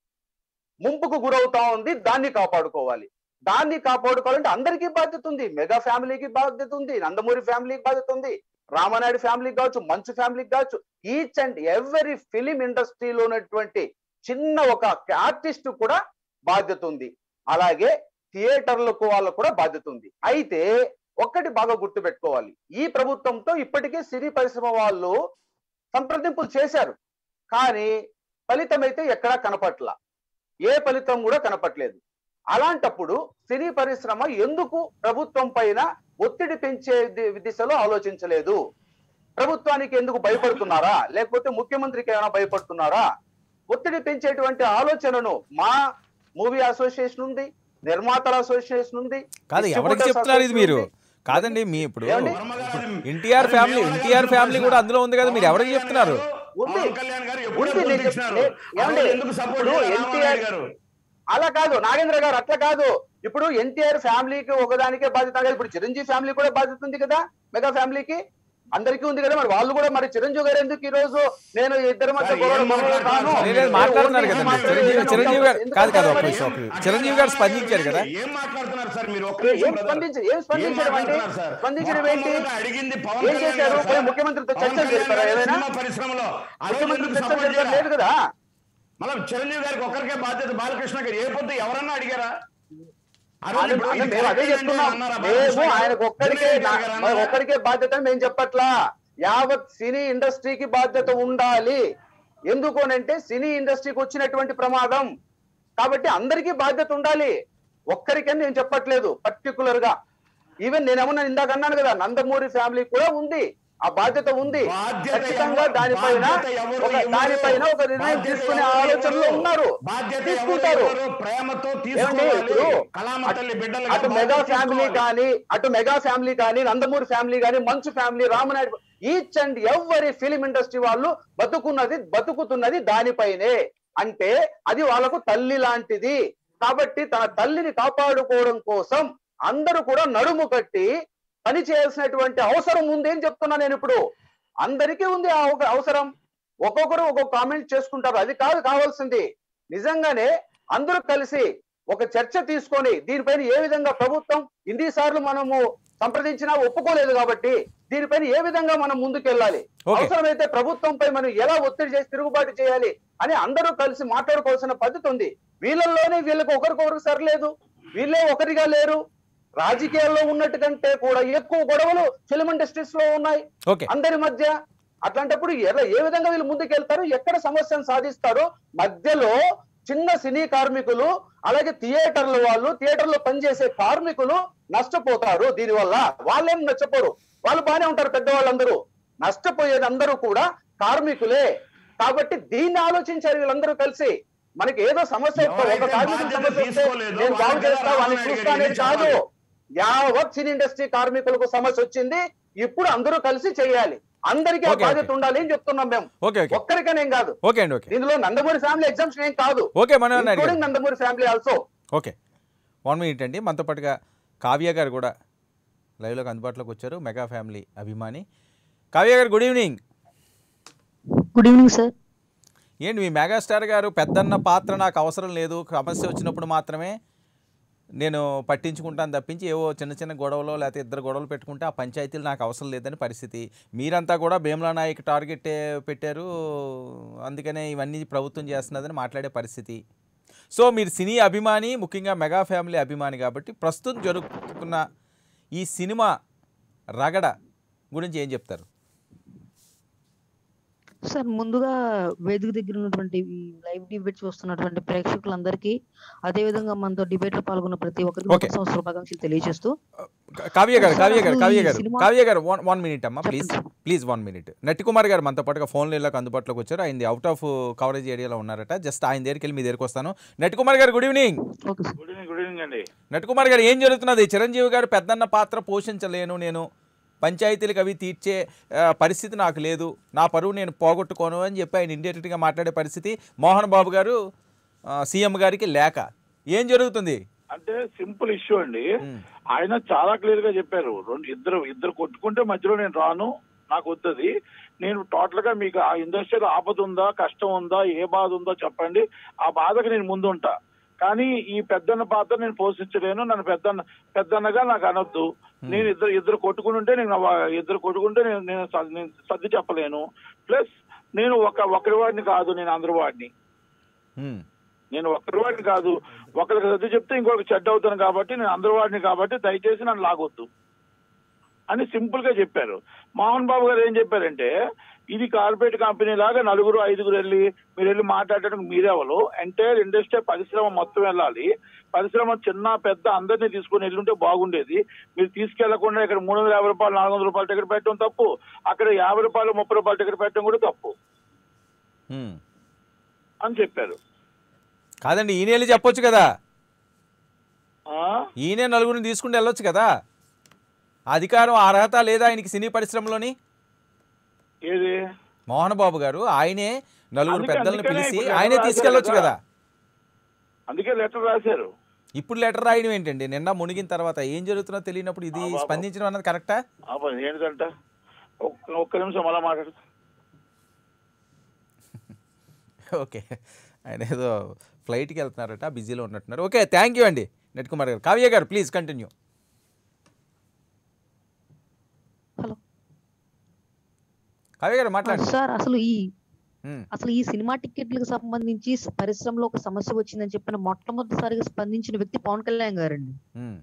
ముంపుకు గురవుతా ఉంది దాన్ని కాపాడుకోవాలి దాన్ని కాపాడుకోవాలంటే అందరికీ బాధ్యత ఉంది మెగా ఫ్యామిలీకి బాధ్యత ఉంది నందమూరి ఫ్యామిలీకి బాధ్యత ఉంది రామనాయుడు ఫ్యామిలీకి కావచ్చు మంచు ఫ్యామిలీకి కావచ్చు ఈచ్ అండ్ ఎవరీ ఫిలిం ఇండస్ట్రీలో ఉన్నటువంటి చిన్న ఒక ఆర్టిస్ట్ కూడా బాధ్యత ఉంది అలాగే థియేటర్లకు వాళ్ళకు కూడా బాధ్యత ఉంది అయితే ఒక్కటి బాగా గుర్తుపెట్టుకోవాలి ఈ ప్రభుత్వంతో ఇప్పటికే సినీ పరిశ్రమ వాళ్ళు సంప్రదింపులు చేశారు కానీ ఫలితం అయితే ఎక్కడా కనపట్ల ఏ ఫలితం కూడా కనపట్లేదు అలాంటప్పుడు సినీ పరిశ్రమ ఎందుకు ప్రభుత్వం పైన ఒత్తిడి పెంచే ది- దిశలో ఆలోచించలేదు ప్రభుత్వానికి ఎందుకు భయపడుతున్నారా లేకపోతే ముఖ్యమంత్రికి ఏమైనా భయపడుతున్నారా ఒత్తిడి పెంచేటువంటి ఆలోచనను మా మూవీ అసోసియేషన్ ఉంది నిర్మాతల అసోసియేషన్ ఉంది కాదు ఎవరికి distributors చెప్తున్నారు ఇది మీరు association ఉంది. కాదండి మీ ఇప్పుడు ఏమండి? ఎన్టీఆర్ ఫ్యామిలీ ఎన్టీఆర్ ఫ్యామిలీ కూడా అందులో ఉంది కదా మీరు ఎవరికి చెప్తున్నారు ఉంది. పవన్ కళ్యాణ్ గారు ఎప్పుడు ఉంది, నేను గుర్తించినారు? చెప్- ఏమండి? అసలు ఎందుకు సపోర్ట్ ఇప్పుడు చేయాలి ఎన్టీఆర్ రామారావు గారు అలా కాదు నాగేంద్ర గారు అట్లా కాదు ఇప్పుడు ఎన్టీఆర్ ఫ్యామిలీకి ఒకదానికే బాధ్యత కాదు ఇప్పుడు చిరంజీవి ఫ్యామిలీ కూడా బాధ్యత ఉంది కదా మెగా ఫ్యామిలీకి అందరికీ ఉంది కదా మరి వాళ్ళు కూడా మరి చిరంజీవి గారు ఎందుకు ఈ రోజు నేను ఇద్దరి మధ్య సార్, గొడవలు ఏం గొడవలు మాట్లాడుతున్నారు? కాను. లేదు, లేదు, మాట్లాడుతున్నారు నేను కదండి ఓన్లీ చిరంజీవి మాట్లాడేది చిరంజీవి గారు ఎందుకు కాదు కాదు ఒక మరి? నిమిషం, ఒక నిమిషం. చిరంజీవి గారు స్పందించారు కదా ఏం మాట్లాడుతున్నారు సార్ మీరు ఒక్క ఏం నిమిషం brother. స్పందించి- ఏం స్పందించడం ఏం అంటే? మాట్లాడుతున్నారు సార్? స్పందించడం ఏంటి? మొట్టమొదట అడిగింది పవన్ ఏం కళ్యాణ్ చేశారు? గారు పోయి సార్. ముఖ్యమంత్రితో పవన్ చర్చలు కళ్యాణ్ జరిపారా గారు ఏదైనా? సినిమా పరిశ్రమలో ఆ రోజు ముఖ్యమంత్రి ఎందుకు చర్చలు support జరపడం చేయరా? లేదు కదా మనం చిరంజీవి గారికి ఒక్కరికే బాధ్యత బాలకృష్ణ గారు ఏ పొద్దు ఎవరన్నా అడిగారా ఆ రోజు అదే- ఇప్పుడు అదే ఇది మేము అదే కరెక్టే చెప్తున్నాం అన్నారా మేము బాలకృష్ణ గారు? ఆయనకు ఒక్కడికే జూనియర్ నా- గారు మరి అన్నారా? ఒక్కడికే బాధ్యత అని మేము చెప్పట్లా యావత్ సినీ ఇండస్ట్రీకి బాధ్యత ఉండాలి ఎందుకు అంటే సినీ ఇండస్ట్రీకి వచ్చినటువంటి ప్రమాదం కాబట్టి అందరికీ బాధ్యత ఉండాలి ఒక్కరికని నేను చెప్పట్లేదు పర్టికులర్ గా ఈవెన్ నేనేమన్నా ఇందాక అన్నాను కదా నందమూరి ఫ్యామిలీ కూడా ఉంది ఆ బాధ్యత ఉంది బాధ్యత ఖచ్చితంగా ఎవరు- దానిపైన బాధ్యత ఎవరు ఒక ఇవ్వరు? దానిపైన ఒక నిర్ణయం బాధ్యత తీసుకునే ఎవరు ఆలోచనలో ఇవ్వరు? ఉన్నారు బాధ్యత ఎవరు తీసుకుంటారు ఇవ్వరు? ప్రేమతో ఏమండి తీసుకోవాలి ఇప్పుడు కళామ తల్లి బిడ్డలు అటు మెగా ఫ్యామిలీ కానీ అటు మెగా ఫ్యామిలీ కానీ నందమూరి ఫ్యామిలీ కానీ Manchu family Ramanaidu each and ఎవరి ఫిలిం ఇండస్ట్రీ వాళ్ళు బతుకున్నది బతుకుతున్నది దానిపైనే అంటే అది వాళ్ళకు తల్లి లాంటిది కాబట్టి తన తల్లిని కాపాడుకోవడం కోసం అందరూ కూడా నడుము కట్టి పని చేయాల్సినటువంటి అవసరం ఉంది అని చెప్తున్నా నేను ఇప్పుడు అందరికీ ఉంది ఆ ఒక అవసరం ఒక్కొక్కరు ఒక్కొక్క కామెంట్ చేసుకుంటారు అది కాదు కావాల్సింది నిజంగానే అందరూ కలిసి ఒక చర్చ తీసుకొని దీనిపైన ఏ విధంగా ప్రభుత్వం ఇన్ని సార్లు మనము సంప్రదించినా ఒప్పుకోలేదు కాబట్టి దీనిపైన ఏ విధంగా మనం ముందుకెళ్ళాలి Okay. అవసరమైతే ప్రభుత్వంపై మనం ఎలా ఒత్తిడి చేసి తిరుగుబాటు చేయాలి అని అందరూ కలిసి మాట్లాడుకోవాల్సిన పద్ధతి ఉంది వీళ్ళల్లోనే వీళ్ళకి ఒకరికొకరు సరిలేదు వీళ్ళే ఒకరిగా లేరు రాజకీయాల్లో ఉన్నట్టు కంటే కూడా ఎక్కువ గొడవలు ఫిలిం ఇండస్ట్రీస్ లో ఉన్నాయి ఓకే అందరి మధ్య అట్లాంటప్పుడు ఎలా ఏ విధంగా వీళ్ళు ముందుకెళ్తారు ఎక్కడ సమస్యను సాధిస్తారు మధ్యలో చిన్న సినీ కార్మికులు అలాగే థియేటర్ల వాళ్ళు థియేటర్లో పనిచేసే కార్మికులు నష్టపోతారు దీనివల్ల వాళ్ళేం నష్టపోరు వాళ్ళు బానే ఉంటారు పెద్దవాళ్ళందరూ నష్టపోయేది అందరూ కూడా కార్మికులే కాబట్టి దీన్ని ఆలోచించారు వీళ్ళందరూ కలిసి మనకి ఏదో సమస్య వస్తే, ఒక ఎవరైతే కార్మికుల బాధ్యత సమస్య వస్తే తీసుకోలేదో నేను బాగు వాళ్ళకి చేస్తా వాళ్ళని రామానాయుడు చూస్తా గారు అనేది కాదు చెప్పాలి. యావత్ సినీ ఇండస్ట్రీ కార్మికులకు సమస్య వచ్చింది ఇప్పుడు అందరూ కలిసి చేయాలి అందరికీ ఆ Okay, బాధ్యత okay. ఉండాలి అని చెప్తున్నాం మేము ఓకే ఓకే ఒక్కరికనేం కాదు ఓకే అండి ఓకే దీనిలో నందమూరి ఫ్యామిలీ ఎగ్జామ్షన్ ఏం కాదు ఓకే మనం అడిగారు including Nandamuri family also okay one minute అండి మనతో పాటుగా కావ్య గారు కూడా లైవ్లోకి అందుబాటులోకి వచ్చారు మెగా ఫ్యామిలీ అభిమాని Kavya garu good evening good evening sir ఏంటి మీ మెగాస్టార్ గారు పెద్దన్న పాత్ర నాకు అవసరం లేదు సమస్య వచ్చినప్పుడు మాత్రమే నేను పట్టించుకుంటాను తప్పించి ఏవో చిన్న చిన్న గొడవలు లేకపోతే ఇద్దరు గొడవలు పెట్టుకుంటే ఆ పంచాయతీలు నాకు అవసరం లేదని పరిస్థితి మీరంతా కూడా భీమలా నాయక్ టార్గెట్ పెట్టారు అందుకనే ఇవన్నీ ప్రభుత్వం చేస్తున్నదని మాట్లాడే పరిస్థితి సో మీరు సినీ అభిమాని ముఖ్యంగా మెగా ఫ్యామిలీ అభిమాని కాబట్టి ప్రస్తుతం జరుగుతున్న ఈ సినిమా రగడ గురించి ఏం చెప్తారు సార్ ముందుగా వేదిక దగ్గర ఉన్నటువంటి ఈ లైవ్ డిబేట్ చూస్తున్నటువంటి ప్రేక్షకులందరికీ అదే విధంగా మనతో డిబేట్ లో పాల్గొన్న ప్రతి ఒక్కరికి Okay. నూతన సంవత్సర శుభాకాంక్షలు తెలియజేస్తూ కా- కావ్య గారు కావ్య గారు కావ్య గారు cinema- Kavya garu one one minute అమ్మా ప్లీజ్ చెప్పండి. Please one minute Nattikumar garu మనతో పాటుగా ఫోన్ లైన్లోకి అందుబాటులోకి వచ్చారు ఆయన అవుట్ ఆఫ్ కవరేజ్ ఏరియాలో ఉన్నారట జస్ట్ ఆయన దగ్గరికి వెళ్ళి మీ దగ్గరికి వస్తాను Nattikumar garu good evening okay sir good evening good evening అండి నట్టికుమార్ గారు ఏం జరుగుతున్నది చిరంజీవి గారు పెద్దన్న పాత్ర పోషించలేను నేను పంచాయతీలకు అవి తీర్చే ఆ, పరిస్థితి నాకు లేదు నా పరువు నేను పోగొట్టుకోను అని చెప్పి ఆయన ఇండైరెక్ట్గా మాట్లాడే పరిస్థితి మోహన్ బాబు గారు సీఎం గారికి లేక ఏం జరుగుతుంది అంటే సింపుల్ ఇష్యూ అండి మ్. ఆయన చాలా క్లియర్ గా చెప్పారు రెండు ఇద్దరు ఇద్దరు కొట్టుకుంటే మధ్యలో నేను రాను నాకు వద్దది నేను టోటల్ గా మీకు ఆ ఇండస్ట్రీలో ఆపద ఉందా కష్టం ఉందా ఏ బాధ ఉందో చెప్పండి ఆ బాధకు నేను ముందు ఉంటా కానీ ఈ పెద్దన్న పాత్ర నేను పోషించలేను నన్ను పెద్దన్న పెద్దన్నగా నాకు అనొద్దు నేను ఇద్దరు ఇద్దరు కొట్టుకుని ఉంటే నేను వా- ఇద్దరు కొట్టుకుంటే నేను నేను స- నేను సర్ది చెప్పలేను ప్లస్ నేను ఒక ఒకరి వాడిని కాదు నేను అందరి వాడిని హ్మ్. నేను ఒక్కరి వాడిని కాదు ఒకరికి సర్ది చెప్తే ఇంకొక చెడ్డ అవుతాను కాబట్టి నేను అందరి వాడిని కాబట్టి దయచేసి నన్ను లాగొద్దు అని సింపుల్ గా చెప్పారు మోహన్ బాబు గారు ఏం చెప్పారంటే ఇది కార్పొరేట్ కంపెనీ లాగా నలుగురు ఐదుగురు వెళ్ళి మీరు వెళ్ళి మాట్లాడడానికి మీరెవరు ఎంటైర్ ఇండస్ట్రీ పరిశ్రమ మొత్తం వెళ్ళాలి పరిశ్రమ చిన్న పెద్ద అందరినీ తీసుకుని వెళ్ళుంటే బాగుండేది మీరు తీసుకెళ్లకుండా ఇక్కడ మూడు వందల యాభై రూపాయలు నాలుగు వందల రూపాయలు టికెట్ పెట్టడం తప్పు అక్కడ యాభై రూపాయలు ముప్పై రూపాయలు టికెట్ పెట్టడం కూడా తప్పు హ్మ్. అని చెప్పారు కాదండి ఈయన వెళ్ళి చెప్పొచ్చు కదా ఆ? ఈయనే నలుగురిని తీసుకుంటూ వెళ్ళొచ్చు కదా అధికారం అర్హత లేదా ఆయనకి సినీ పరిశ్రమలోని ఏది మోహన్ బాబు గారు ఆయనే నలుగురు అందుకే- పెద్దల్ని అందుకనే పిలిచి ఇప్పుడు ఆయనే లెటర్ తీసుకెళ్ళొచ్చు రాశారు కదా అందుకే లెటర్ రాశారు ఇప్పుడు లెటర్ రాయడం ఏంటండి నిన్న మునిగిన తర్వాత ఏం జరుగుతుందో తెలియనప్పుడు ఇది ఆ బాబు. స్పందించడం అన్నది కరెక్టా ఆ పని ఏంటంట ఒక్క ఒక్క నిమిషం మళ్ళా మాట్లాడు ఓకే ఆయన ఏదో ఫ్లైట్కి వెళ్తున్నారట బిజీలో ఉన్నట్టున్నారు ఓకే థ్యాంక్ యూ అండి నెట్ కుమార్ గారు కావ్య గారు ప్లీజ్ కంటిన్యూ హలో కావ్య గారు మాట్లాడండి సార్ అసలు ఈ ఉమ్, అసలు ఈ సినిమా టికెట్లకు సంబంధించి స- పరిశ్రమలో ఒక సమస్య వచ్చిందని చెప్పిన మొట్టమొదటిసారిగా స్పందించిన వ్యక్తి పవన్ కళ్యాణ్ గారండి ఉమ్,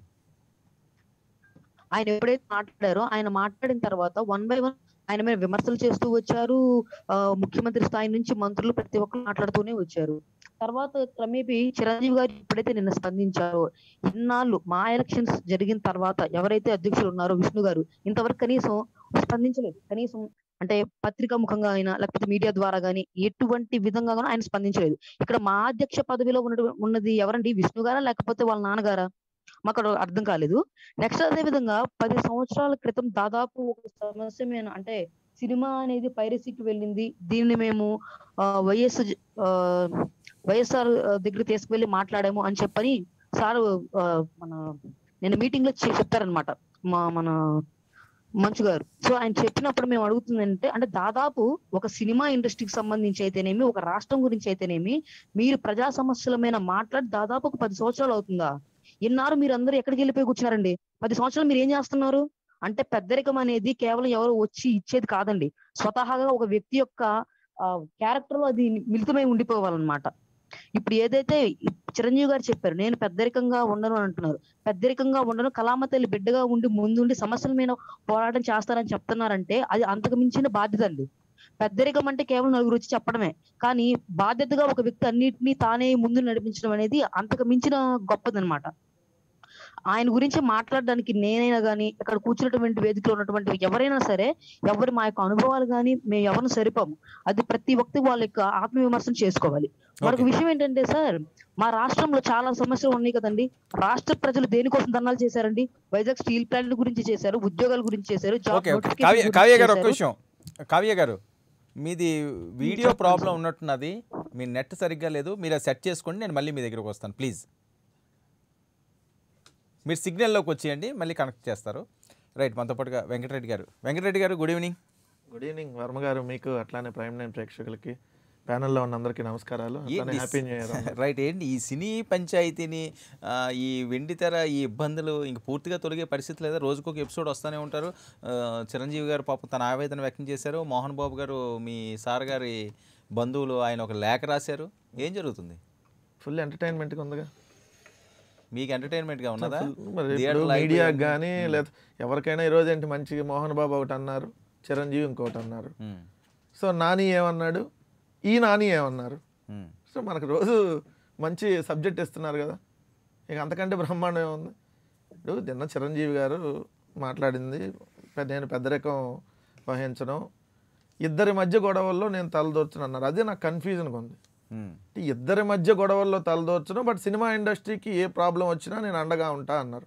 ఆయన ఎప్పుడైతే మాట్లాడారో ఆయన మాట్లాడిన తర్వాత వన్ బై వన్ ఆయన మీద విమర్శలు చేస్తూ వచ్చారు ఆ, ముఖ్యమంత్రి స్థాయి నుంచి మంత్రులు ప్రతి ఒక్కరు మాట్లాడుతూనే వచ్చారు తర్వాత క్రమేపీ చిరంజీవి గారు ఎప్పుడైతే నిన్న స్పందించారో ఇన్నాళ్ళు మా ఎలక్షన్స్ జరిగిన తర్వాత ఎవరైతే అధ్యక్షులు ఉన్నారో విష్ణు గారు ఇంతవరకు కనీసం స్పందించలేదు కనీసం అంటే పత్రికా ముఖంగా అయినా లేకపోతే మీడియా ద్వారా గానీ ఎటువంటి విధంగా గానీ ఆయన స్పందించలేదు ఇక్కడ మా అధ్యక్ష పదవిలో ఉన్న ఉన్నది ఎవరండి విష్ణు గారా లేకపోతే వాళ్ళ నాన్నగారా మాకు అక్కడ అర్థం కాలేదు నెక్స్ట్ అదే విధంగా పది సంవత్సరాల క్రితం దాదాపు ఒక సమస్య మీద అంటే సినిమా అనేది పైరసీకి వెళ్ళింది దీన్ని మేము ఆ, వైఎస్ జ- ఆ, వైఎస్ఆర్ దగ్గర తీసుకువెళ్ళి మాట్లాడాము అని చెప్పని సార్ ఆ, మన నేను మీటింగ్ లో చె- చెప్పారనమాట మా మన మంచు గారు సో ఆయన చెప్పినప్పుడు మేము అడుగుతుందంటే అంటే దాదాపు ఒక సినిమా ఇండస్ట్రీకి సంబంధించి అయితేనేమి ఒక రాష్ట్రం గురించి అయితేనేమి మీరు ప్రజా సమస్యల మీద మాట్లాడి దాదాపు ఒక పది సంవత్సరాలు అవుతుందా ఇన్నారు మీరు అందరూ ఎక్కడికి వెళ్ళిపోయి కూర్చున్నారండి పది సంవత్సరాలు మీరు ఏం చేస్తున్నారు అంటే పెద్దరికం అనేది కేవలం ఎవరు వచ్చి ఇచ్చేది కాదండి స్వతహాగా ఒక వ్యక్తి యొక్క క్యారెక్టర్ లో అది మిళితమై ఉండిపోవాలన్నమాట ఇప్పుడు ఏదైతే ఈ చిరంజీవి గారు చెప్పారు నేను పెద్దరికంగా ఉండను అని అంటున్నారు పెద్దరికంగా ఉండను కళామతల్లి బిడ్డగా ఉండి ముందుండి సమస్యల మీద పోరాటం చేస్తారని చెప్తున్నారంటే అది అంతకు మించిన బాధ్యత అండి పెద్దరికం అంటే కేవలం నలుగురు వచ్చి చెప్పడమే కానీ బాధ్యతగా ఒక వ్యక్తి అన్నిటినీ తానే ముందు నడిపించడం అనేది అంతకు మించిన గొప్పదన్నమాట ఆయన గురించి మాట్లాడడానికి నేనైనా గానీ ఇక్కడ కూర్చున్నటువంటి వేదికలో ఉన్నటువంటి ఎవరైనా సరే ఎవరి మా యొక్క అనుభవాలు కానీ మేము ఎవరిని సరిపోము అది ప్రతి ఒక్కటి వాళ్ళ యొక్క ఆత్మవిమర్శనం చేసుకోవాలి మరొక Okay. విషయం ఏంటంటే సార్ మా రాష్ట్రంలో చాలా సమస్యలు ఉన్నాయి కదండి రాష్ట్ర ప్రజలు దేనికోసం ధర్నాలు చేశారండి వైజాగ్ స్టీల్ ప్లాంట్ గురించి చేశారు ఉద్యోగాల గురించి చేశారు job okay okay notification Kavya గురించి కావ్య గారు ఒక్క చేశారు. విషయం కావ్య గారు మీది వీడియో చెప్పండి ప్రాబ్లం సార్. ఉన్నట్టున్నది మీ నెట్ సరిగ్గా లేదు మీరు అది సెట్ చేసుకోండి నేను మళ్ళీ మీ దగ్గరకు వస్తాను ప్లీజ్ మీరు సిగ్నల్లోకి వచ్చేయండి మళ్ళీ కనెక్ట్ చేస్తారు రైట్ మనతో పాటుగా Venkatareddy garu Venkatareddy garu good evening good evening Varma garu మీకు అట్లానే ప్రైమ్ నైన్ ప్రేక్షకులకి ప్యానెల్లో ఉన్న అందరికీ నమస్కారాలు అట్లానే హ్యాపీ న్యూ ఇయర్ రైట్ ఏంటి ఈ సినీ పంచాయతీని ఆ, ఈ వెండి తెర ఈ ఇబ్బందులు ఇంక పూర్తిగా తొలగే పరిస్థితి లేదా రోజుకొక ఎపిసోడ్ వస్తూనే ఉంటారు ఆ, చిరంజీవి గారు పాపం తన ఆవేదన వ్యక్తం చేశారు మోహన్ బాబు గారు మీ సార్ గారి బంధువులు ఆయన ఒక లేఖ రాశారు ఏం జరుగుతుంది ఫుల్ ఎంటర్టైన్మెంట్గా ఉందిగా మీకు ఎంటర్టైన్మెంట్గా ఉన్నదా Full- మరి థియేటర్లో ఇప్పుడు మీడియాకి అయిపోయింది. కానీ లేదా ఎవరికైనా ఈరోజు ఏంటి మంచిగా మోహన్ బాబు ఒకటి అన్నారు చిరంజీవి ఇంకోటి అన్నారు ఉమ్, సో నాని ఏమన్నాడు ఈ నాని ఏమన్నారు ఉమ్, సో మనకు రోజు మంచి సబ్జెక్ట్ ఇస్తున్నారు కదా ఇక అంతకంటే బ్రహ్మాండం ఏముంది ఇప్పుడు నిన్న చిరంజీవి గారు మాట్లాడింది పె- నేను పెద్దరికం వహించడం ఇద్దరి మధ్య గొడవల్లో నేను తలదూర్చను అన్నారు అదే నాకు కన్ఫ్యూజన్గా ఉంది ఉమ్, ఈ ఇద్దరి మధ్య గొడవల్లో తలదూర్చను బట్ సినిమా ఇండస్ట్రీకి ఏ ప్రాబ్లం వచ్చినా నేను అండగా ఉంటా అన్నారు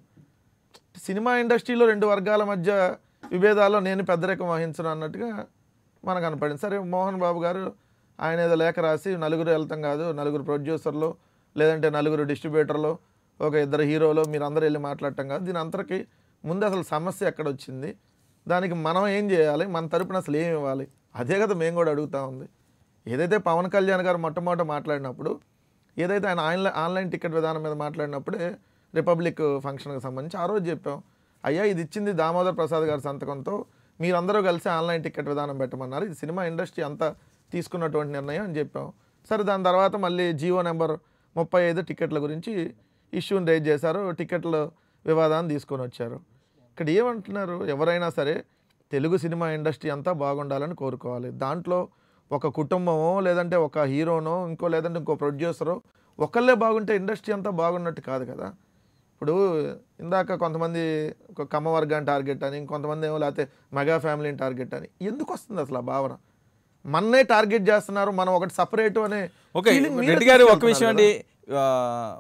సినిమా ఇండస్ట్రీలో రెండు వర్గాల మధ్య విభేదాల్లో నేను పెద్దరికం వహించను అన్నట్టుగా మనకు కనపడింది సరే మోహన్ బాబు గారు ఆయన ఏదో లేఖ రాసి నలుగురు వెళ్తాం కాదు నలుగురు ప్రొడ్యూసర్లు లేదంటే నలుగురు డిస్ట్రిబ్యూటర్లు ఒక ఇద్దరు హీరోలు మీరు అందరూ వెళ్ళి మాట్లాడటం కాదు దీని అందరికీ ముందు అసలు సమస్య ఎక్కడ వచ్చింది దానికి మనం ఏం చేయాలి మన తరపున అసలు ఏమి ఇవ్వాలి అదే కదా మేము కూడా అడుగుతా ఉంది ఏదైతే పవన్ కళ్యాణ్ గారు మొట్టమొదట మాట్లాడినప్పుడు ఏదైతే ఆయన ఆన్లైన్ ఆన్లైన్ టికెట్ విధానం మీద మాట్లాడినప్పుడే రిపబ్లిక్ ఫంక్షన్కి సంబంధించి ఆ రోజు చెప్పాం అయ్యా ఇది ఇచ్చింది దామోదర్ ప్రసాద్ గారి సంతకంతో మీరందరూ కలిసి ఆన్లైన్ టికెట్ విధానం పెట్టమన్నారు ఇది సినిమా ఇండస్ట్రీ అంతా తీసుకున్నటువంటి నిర్ణయం అని చెప్పాం సరే దాని తర్వాత మళ్ళీ జియో నెంబర్ ముప్పై ఐదు టికెట్ల గురించి ఇష్యూని రేజ్ చేశారు టికెట్ల వివాదాన్ని తీసుకొని వచ్చారు ఇక్కడ ఏమంటున్నారు ఎవరైనా సరే తెలుగు సినిమా ఇండస్ట్రీ అంతా బాగుండాలని కోరుకోవాలి దాంట్లో ఒక కుటుంబమో లేదంటే ఒక హీరోనో ఇంకో లేదంటే ఇంకో ప్రొడ్యూసరో ఒకళ్ళే బాగుంటే ఇండస్ట్రీ అంతా బాగున్నట్టు కాదు కదా ఇప్పుడు ఇందాక కొంతమంది ఒక కమ్మ వర్గాన్ని టార్గెట్ అని ఇంకొంతమంది ఏమో లేకపోతే మెగా ఫ్యామిలీని టార్గెట్ అని ఎందుకు వస్తుంది అసలు ఆ భావన మన్నే టార్గెట్ చేస్తున్నారు మనం ఒకటి సపరేట్ అనే ఓకే feeling మీరే రెడ్డి గారు ఒక విషయం అండి తీసుకెళ్తున్నారు ఆ,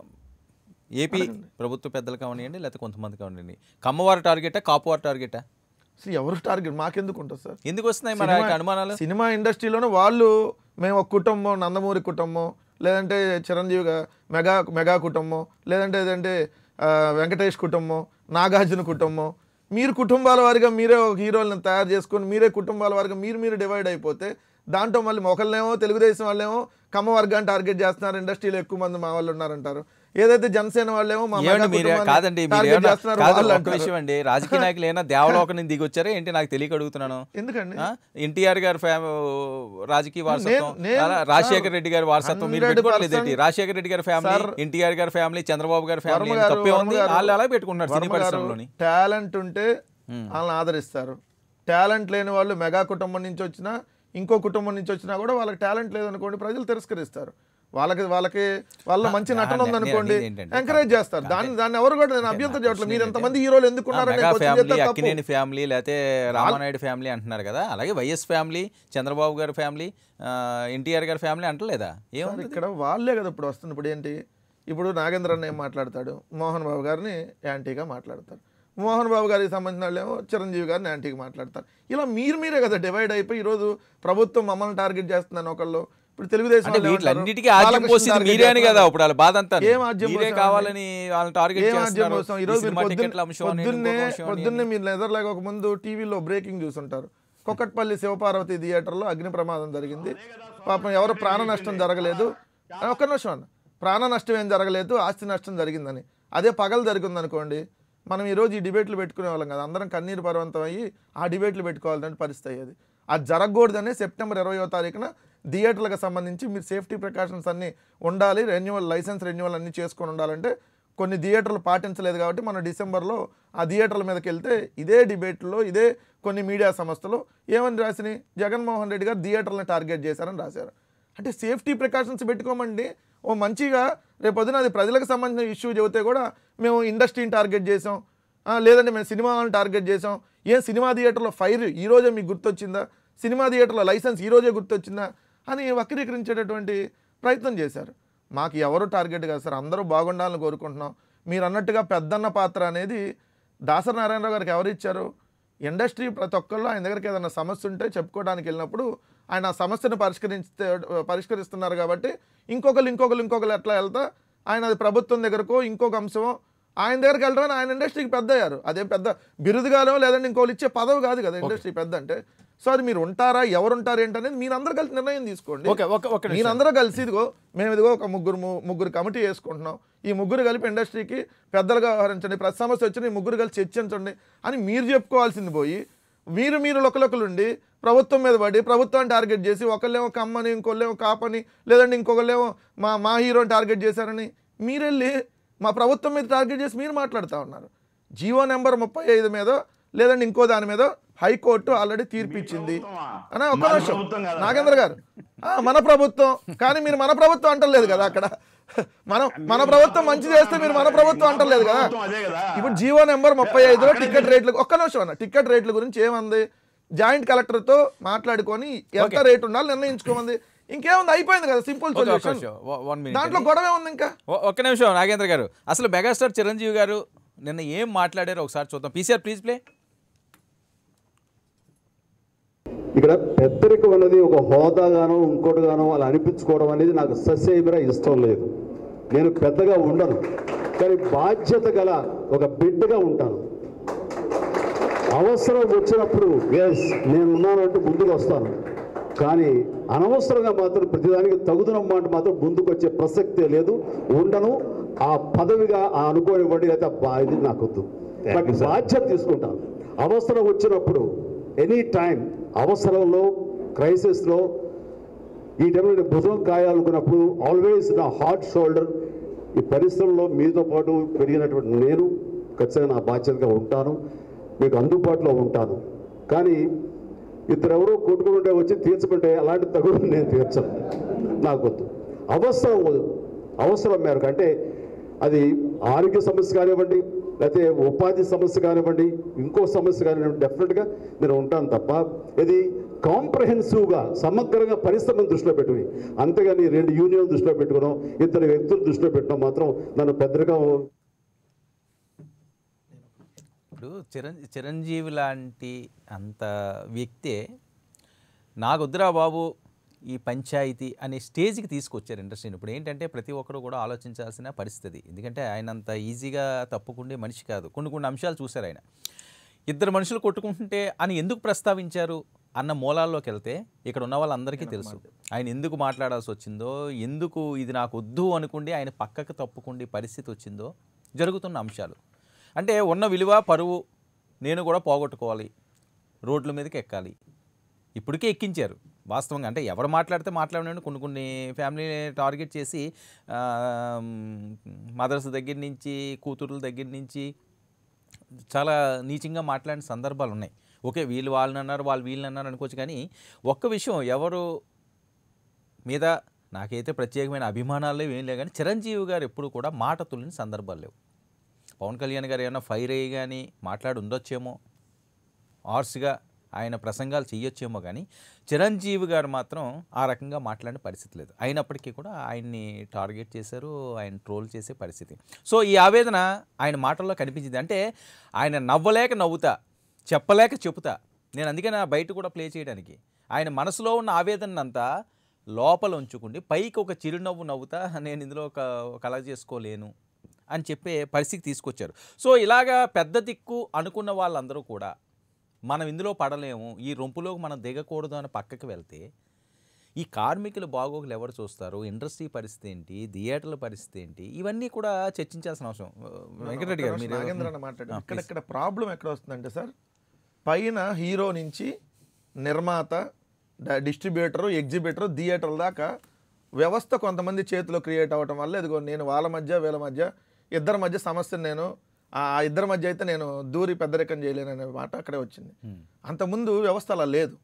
ఏపీ ప్రభుత్వ పెద్దలు కావనివ్వండి లేకపోతే కొంతమంది కావనివ్వండి కమ్మవారి టార్గెటా కాపువారి టార్గెటా కదా. అసలు ఎవరు టార్గెట్ మాకెందుకు ఉంటుంది సార్ ఎందుకు వస్తున్నాయి మరి ఆ యొక్క అనుమానాలు సినిమా ఇండస్ట్రీలోనే వాళ్ళు మేము ఒక కుటుంబం నందమూరి కుటుంబం లేదంటే చిరంజీవిగా మెగా మెగా కుటుంబం లేదంటే ఏదంటే ఆ, వెంకటేష్ కుటుంబం నాగార్జున కుటుంబం మీరు కుటుంబాల వారిగా మీరే ఒక హీరోలను తయారు చేసుకొని మీరే కుటుంబాల వారిగా మీరు మీరు డివైడ్ అయిపోతే దాంట్లో మళ్ళీ ఒకళ్ళేమో తెలుగుదేశం వాళ్ళేమో కమ్మ వర్గాన్ని టార్గెట్ చేస్తున్నారు ఇండస్ట్రీలో ఎక్కువ మంది మా వాళ్ళు ఉన్నారంటారు ఏదైతే జనసేన వాళ్ళేమో మా మెగా ఏమండి మీరు కుటుంబాన్ని కాదండి మీరు target ఏమన్నా- చేస్తున్నారు కాదు, వాళ్ళు ఒక్క అంటారు. విషయం అండి రాజకీయ నాయకులు ఏమైనా దేవలోకం నుంచి దిగి వచ్చారా ఏంటి నాకు తెలియక అడుగుతున్నాను ఎందుకండి ఎన్టీఆర్ గారి ఫ్యామ్ రాజకీయ వారసత్వం నేను- అలా రాజశేఖర రెడ్డి గారి వారసత్వం మీరు 100% పెట్టుకోవట్లేదు ఏంటి రాజశేఖర రెడ్డి గారి ఫ్యామిలీ సార్, ఎన్టీఆర్ గారి ఫ్యామిలీ చంద్రబాబు గారి ఫ్యామిలీ వర్మ గారు, తప్పే వర్మ ఉంది గారు, వాళ్ళు అలా పెట్టుకుంటున్నారు సినీ వర్మ గారు పరిశ్రమలోని టాలెంట్ ఉంటే వాళ్ళని ఆదరిస్తారు టాలెంట్ లేని వాళ్ళు మెగా కుటుంబం నుంచి వచ్చినా ఇంకో కుటుంబం నుంచి వచ్చినా కూడా వాళ్ళకి టాలెంట్ లేదనుకోండి ప్రజలు తిరస్కరిస్తారు వాళ్ళకి వాళ్ళకి వాళ్ళ మంచి ఆ, నటన నేను ఉందనుకోండి అనేది ఏంటంటే, ఎంకరేజ్ చేస్తారు దాన్ని దాన్ని ఎవరు కూడా నేను అభ్యంతరం చేయట్లేదు మీరు ఎంతమంది హీరోలు ఎందుకు ఆ, ఉన్నారని మెగా నేను question ఫ్యామిలీ చేస్తే తప్పు. అక్కినేని ఫ్యామిలీ లేకపోతే రామానాయుడు ఫ్యామిలీ అంటున్నారు కదా అలాగే వైఎస్ ఫ్యామిలీ చంద్రబాబు గారి ఫ్యామిలీ ఎన్టీఆర్ గారి ఫ్యామిలీ అంటలేదా సార్, ఏముంది ఇక్కడ వాళ్ళే కదా ఇప్పుడు వస్తుంది ఇప్పుడు ఏంటి ఇప్పుడు నాగేంద్ర అన్న ఏం మాట్లాడతాడు మోహన్ బాబు గారిని యాంటీగా మాట్లాడతారు మోహన్ బాబు గారికి సంబంధించిన వాళ్ళు ఏమో చిరంజీవి గారిని యాంటీగా మాట్లాడతారు ఇలా మీరు మీరే కదా డివైడ్ అయిపోయి ఈరోజు ప్రభుత్వం మమ్మల్ని టార్గెట్ చేస్తుందని ఒకళ్ళు ఇప్పుడు తెలుగుదేశం అంటే వాళ్ళు ఏమంటారు? వీటిలన్నిటికీ ఆజ్యం బాలకృష్ణ పోసింది target మీరే అని కదా చేస్తున్నారు. ఇప్పుడు వాళ్ళ బాధ అంతా ఏం ఆజ్యం మీరే పోసామండి? కావాలని వాళ్ళని టార్గెట్ ఏం ఆజ్యం చేస్తున్నారు కోసం? ఈ ఈరోజు మీరు సినిమా పొద్దున్న- టికెట్ల అంశం అని, పొద్దున్నే ఇంకొక అంశం అని. పొద్దున్నే మీరు నిద్రలేక ఒక ముందు టీవీలో బ్రేకింగ్ చూసుంటారు కొక్కట్పల్లి శివపార్వతి థియేటర్లో అగ్ని ప్రమాదం జరిగింది పాపం ఎవరు ప్రాణ నష్టం జరగలేదు ఒక్క నిమిషం అన్న ప్రాణ నష్టం ఏం జరగలేదు ఆస్తి నష్టం జరిగిందని అదే పగలు జరిగింది అనుకోండి మనం ఈరోజు ఈ డిబేట్లు పెట్టుకునే వాళ్ళం కదా అందరం కన్నీరు పర్వంతం అయ్యి ఆ డిబేట్లు పెట్టుకోవాలంటే పరిస్థితి అయ్యేది అది జరగకూడదనే సెప్టెంబర్ ఇరవయో తారీఖున థియేటర్లకు సంబంధించి మీరు సేఫ్టీ ప్రికాషన్స్ అన్నీ ఉండాలి రెన్యువల్ లైసెన్స్ రెన్యువల్ అన్నీ చేసుకొని ఉండాలంటే కొన్ని థియేటర్లు పాటించలేదు కాబట్టి మనం డిసెంబర్లో ఆ థియేటర్ల మీదకి వెళ్తే ఇదే డిబేట్లో ఇదే కొన్ని మీడియా సంస్థలు ఏమని రాసినాయి జగన్మోహన్ రెడ్డి గారు థియేటర్లను టార్గెట్ చేశారని రాశారు అంటే సేఫ్టీ ప్రికాషన్స్ పెట్టుకోమండి ఓ మంచిగా రేపు పొద్దున అది ప్రజలకు సంబంధించిన ఇష్యూ చెబితే కూడా మేము ఇండస్ట్రీని టార్గెట్ చేసాం ఆ, లేదంటే మేము సినిమా వాళ్ళని టార్గెట్ చేసాం ఏ సినిమా థియేటర్లో ఫైర్ ఈ రోజే మీకు గుర్తొచ్చిందా సినిమా థియేటర్లో లైసెన్స్ ఈ రోజే గుర్తొచ్చిందా అని వక్రీకరించేటటువంటి ప్రయత్నం చేశారు మాకు ఎవరు టార్గెట్ కాదు సార్ అందరూ బాగుండాలని కోరుకుంటున్నాం మీరు అన్నట్టుగా పెద్దన్న పాత్ర అనేది దాసరి నారాయణరావు గారికి ఎవరు ఇచ్చారు ఇండస్ట్రీ ప్రతి ఒక్కళ్ళు ఆయన దగ్గరికి ఏదైనా సమస్య ఉంటే చెప్పుకోవడానికి వెళ్ళినప్పుడు ఆయన ఆ సమస్యను పరిష్కరిస్తే పరిష్కరిస్తున్నారు కాబట్టి ఇంకొకరు ఇంకొకరు ఇంకొకరు ఎట్లా వెళ్తా ఆయన అది ప్రభుత్వం దగ్గరకో ఇంకొక అంశమో ఆయన దగ్గరికి వెళ్ళడం ఆయన ఇండస్ట్రీకి పెద్ద అయ్యారు అదే పెద్ద బిరుదుగానో లేదంటే ఇంకోళ్ళు ఇచ్చే పదవి కాదు కదా ఇండస్ట్రీ పెద్ద అంటే సో అది మీరు ఉంటారా ఎవరు ఉంటారు ఏంటనేది మీరు అందరూ కలిసి నిర్ణయం తీసుకోండి ఓకే ఒక ఒక నిమిషం. మీరందరూ కలిసి ఇదిగో మేము ఇదిగో ఒక ముగ్గురు ము- ముగ్గురు కమిటీ వేసుకుంటున్నాం ఈ ముగ్గురు కలిపి ఇండస్ట్రీకి పెద్దలుగా వ్యవహరించండి ప్రతి సమస్య వచ్చిన ఈ ముగ్గురు కలిసి చర్చించండి అని మీరు చెప్పుకోవాల్సింది పోయి మీరు మీరు లొకలొకలుండి ప్రభుత్వం మీద పడి ప్రభుత్వాన్ని టార్గెట్ చేసి ఒకళ్ళేమో కమ్మని ఇంకోళ్ళేమో కాపని లేదంటే ఇంకొకళ్ళేమో మా మా హీరోని టార్గెట్ చేశారని మీరెళ్ళి మా ప్రభుత్వం మీద టార్గెట్ చేసి మీరు మాట్లాడుతూ ఉన్నారు జియో నెంబర్ ముప్పై ఐదు మీద లేదంటే ఇంకో దాని మీద హైకోర్టు ఆల్రెడీ తీర్పు ఇచ్చింది ప్రభుత్వమా? అన్నా ఒక్క మన నిమిషం ప్రభుత్వం కాదా? నాగేంద్ర గారు ఆ, మన ప్రభుత్వం కానీ మీరు మన ప్రభుత్వం అంటలేదు కదా అక్కడ మనం మన ప్రభుత్వం మంచి చేస్తే మీరు మన ప్రభుత్వం అంటలేదు కదా ప్రభుత్వం అదే కదా. ఇప్పుడు జీవో నెంబర్ ముప్పై ఐదులో టికెట్ రేట్లు ఒక్క నిమిషం అన్న టికెట్ రేట్ల గురించి ఏమంది జాయింట్ కలెక్టర్ తో మాట్లాడుకొని ఎంత రేట్ ఉండాలి నిర్ణయించుకోమంది ఇంకేముంది అయిపోయింది కదా సింపుల్ ఓకే, ఒక్క సొల్యూషన్ నిమిషం. ఒ- వన్ మినిట్ దాంట్లో అండి. గొడవ ఉంది ఇంకా ఒ- ఒక్క నిమిషం నాగేంద్ర గారు అసలు మెగాస్టార్ చిరంజీవి గారు నిన్న ఏం మాట్లాడారో ఒకసారి చూద్దాం పీసీఆర్ ప్లీజ్ ప్లే ఇక్కడ పెద్దరికం అనేది ఒక హోదాగానో ఇంకోటిగానో అలా అనిపించుకోవడం అనేది నాకు సస్యమిరా ఇష్టం లేదు నేను పెద్దగా ఉండను కానీ బాధ్యత గల ఒక బిడ్డగా ఉంటాను అవసరం వచ్చినప్పుడు ఎస్ నేను ఉన్నానంటూ ముందుకు వస్తాను కానీ అనవసరంగా మాత్రం ప్రతిదానికి తగుదన మాట మాత్రం ముందుకు వచ్చే ప్రసక్తే లేదు ఉండను ఆ పదవిగా ఆ అనుకోనివ్వండి అయితే బా- ఇది నాకు వద్దు బట్ బాధ్యత తీసుకుంటాను అవసరం వచ్చినప్పుడు ఎనీ టైం అవసరంలో క్రైసిస్లో ఈ టైంలో నేను భుజం కాయాలనుకున్నప్పుడు ఆల్వేస్ నా హార్ట్ షోల్డర్ ఈ పరిశ్రమలో మీతో పాటు పెరిగినటువంటి నేను ఖచ్చితంగా నా బాధ్యతగా ఉంటాను మీకు అందుబాటులో ఉంటాను కానీ ఇద్దరెవరో కొట్టుకుంటే వచ్చి తీర్చుకుంటే అలాంటి తగులు నేను తీర్చను నాకు వద్దు అవసరం అవసరం మేరకు అంటే అది ఆరోగ్య సమస్య కానివ్వండి లేకపోతే ఉపాధి సమస్య కానివ్వండి ఇంకో సమస్య కానివ్వండి డెఫినెట్గా నేను ఉంటాను తప్ప ఇది కాంప్రహెన్సివ్గా సమగ్రంగా పరిశ్రమను దృష్టిలో పెట్టుకుని అంతేగాని రెండు యూనియన్ దృష్టిలో పెట్టుకున్నాం ఇద్దరు వ్యక్తులు దృష్టిలో పెట్టడం మాత్రం నన్ను పెద్దగా ఇప్పుడు చిరం చిరంజీవి లాంటి అంత వ్యక్తే నాకొద్దురా బాబు ఈ పంచాయతీ అనే స్టేజ్కి తీసుకొచ్చారు ఇండస్ట్రీని ఇప్పుడు ఏంటంటే ప్రతి ఒక్కరు కూడా ఆలోచించాల్సిన పరిస్థితి ఎందుకంటే ఆయన అంత ఈజీగా తప్పుకుండే మనిషి కాదు కొన్ని కొన్ని అంశాలు చూశారు ఆయన ఇద్దరు మనుషులు కొట్టుకుంటుంటే అని ఎందుకు ప్రస్తావించారు అన్న మూలాల్లోకి వెళ్తే ఇక్కడ ఉన్న వాళ్ళందరికీ తెలుసు ఆయన ఎందుకు మాట్లాడాల్సి వచ్చిందో ఎందుకు ఇది నాకు వద్దు అనుకుండి ఆయన పక్కకు తప్పుకుండి పరిస్థితి వచ్చిందో జరుగుతున్న అంశాలు అంటే ఉన్న విలువ పరువు నేను కూడా పోగొట్టుకోవాలి రోడ్ల మీదకి ఎక్కాలి ఇప్పటికే ఎక్కించారు వాస్తవంగా అంటే ఎవరు మాట్లాడితే మాట్లాడినాడు కొన్ని కొన్ని ఫ్యామిలీ టార్గెట్ చేసి మదర్స్ దగ్గర నుంచి కూతురుల దగ్గర నుంచి చాలా నీచంగా మాట్లాడిన సందర్భాలు ఉన్నాయి ఓకే వీళ్ళు వాళ్ళని అన్నారు వాళ్ళు వీళ్ళని అన్నారు అనుకోవచ్చు కానీ ఒక్క విషయం ఎవరు మీద నాకైతే ప్రత్యేకమైన అభిమానాలు లేవు ఏం లేవు కానీ చిరంజీవి గారు ఎప్పుడు కూడా మాట తుల్లిన సందర్భాలు లేవు పవన్ కళ్యాణ్ గారు ఏమైనా ఫైర్ అయ్యి కానీ మాట్లాడి ఉండొచ్చేమో ఆర్స్గా ఆయన ప్రసంగాలు చేయొచ్చేమో కానీ చిరంజీవి గారు మాత్రం ఆ రకంగా మాట్లాడిన పరిస్థితి లేదు అయినప్పటికీ కూడా ఆయన్ని టార్గెట్ చేశారు ఆయన ట్రోల్ చేసే పరిస్థితి సో ఈ ఆవేదన ఆయన మాటల్లో కనిపించింది అంటే ఆయన నవ్వలేక నవ్వుతా చెప్పలేక చెబుతా నేను అందుకే నా బయట కూడా ప్లే చేయడానికి ఆయన మనసులో ఉన్న ఆవేదన అంతా లోపల ఉంచుకుండి పైకి ఒక చిరునవ్వు నవ్వుతా నేను ఇందులో ఒక కళ చేసుకోలేను అని చెప్పే పరిస్థితి తీసుకొచ్చారు సో ఇలాగా పెద్ద దిక్కు అనుకున్న వాళ్ళందరూ కూడా మనం ఇందులో పడలేము ఈ రొంపులోకి మనం దిగకూడదు అని పక్కకి వెళ్తే ఈ కార్మికుల బాగోగులు ఎవరు చూస్తారు ఇండస్ట్రీ పరిస్థితి ఏంటి థియేటర్ల పరిస్థితి ఏంటి ఇవన్నీ కూడా చర్చించాల్సిన అవసరం వెంకటరెడ్డి గారు మీరు నాగేంద్ర అన్న మాట్లాడు ఆ, ఇక్కడ please. ఇక్కడ ప్రాబ్లం ఎక్కడ వస్తుందంటే సార్ పైన హీరో నుంచి నిర్మాత డిస్ట్రిబ్యూటర్ ఎగ్జిబిటర్ థియేటర్ దాకా వ్యవస్థ కొంతమంది చేతిలో క్రియేట్ అవ్వటం వల్ల ఇదిగో నేను వాళ్ళ మధ్య వీళ్ళ మధ్య ఇద్దరి మధ్య సమస్యను నేను ఆ ఆ ఇద్దరి మధ్య అయితే నేను దూరి పెద్దరికం చేయలేననే మాట అక్కడే వచ్చింది Hmm. అంతకుముందు వ్యవస్థ అలా లేదు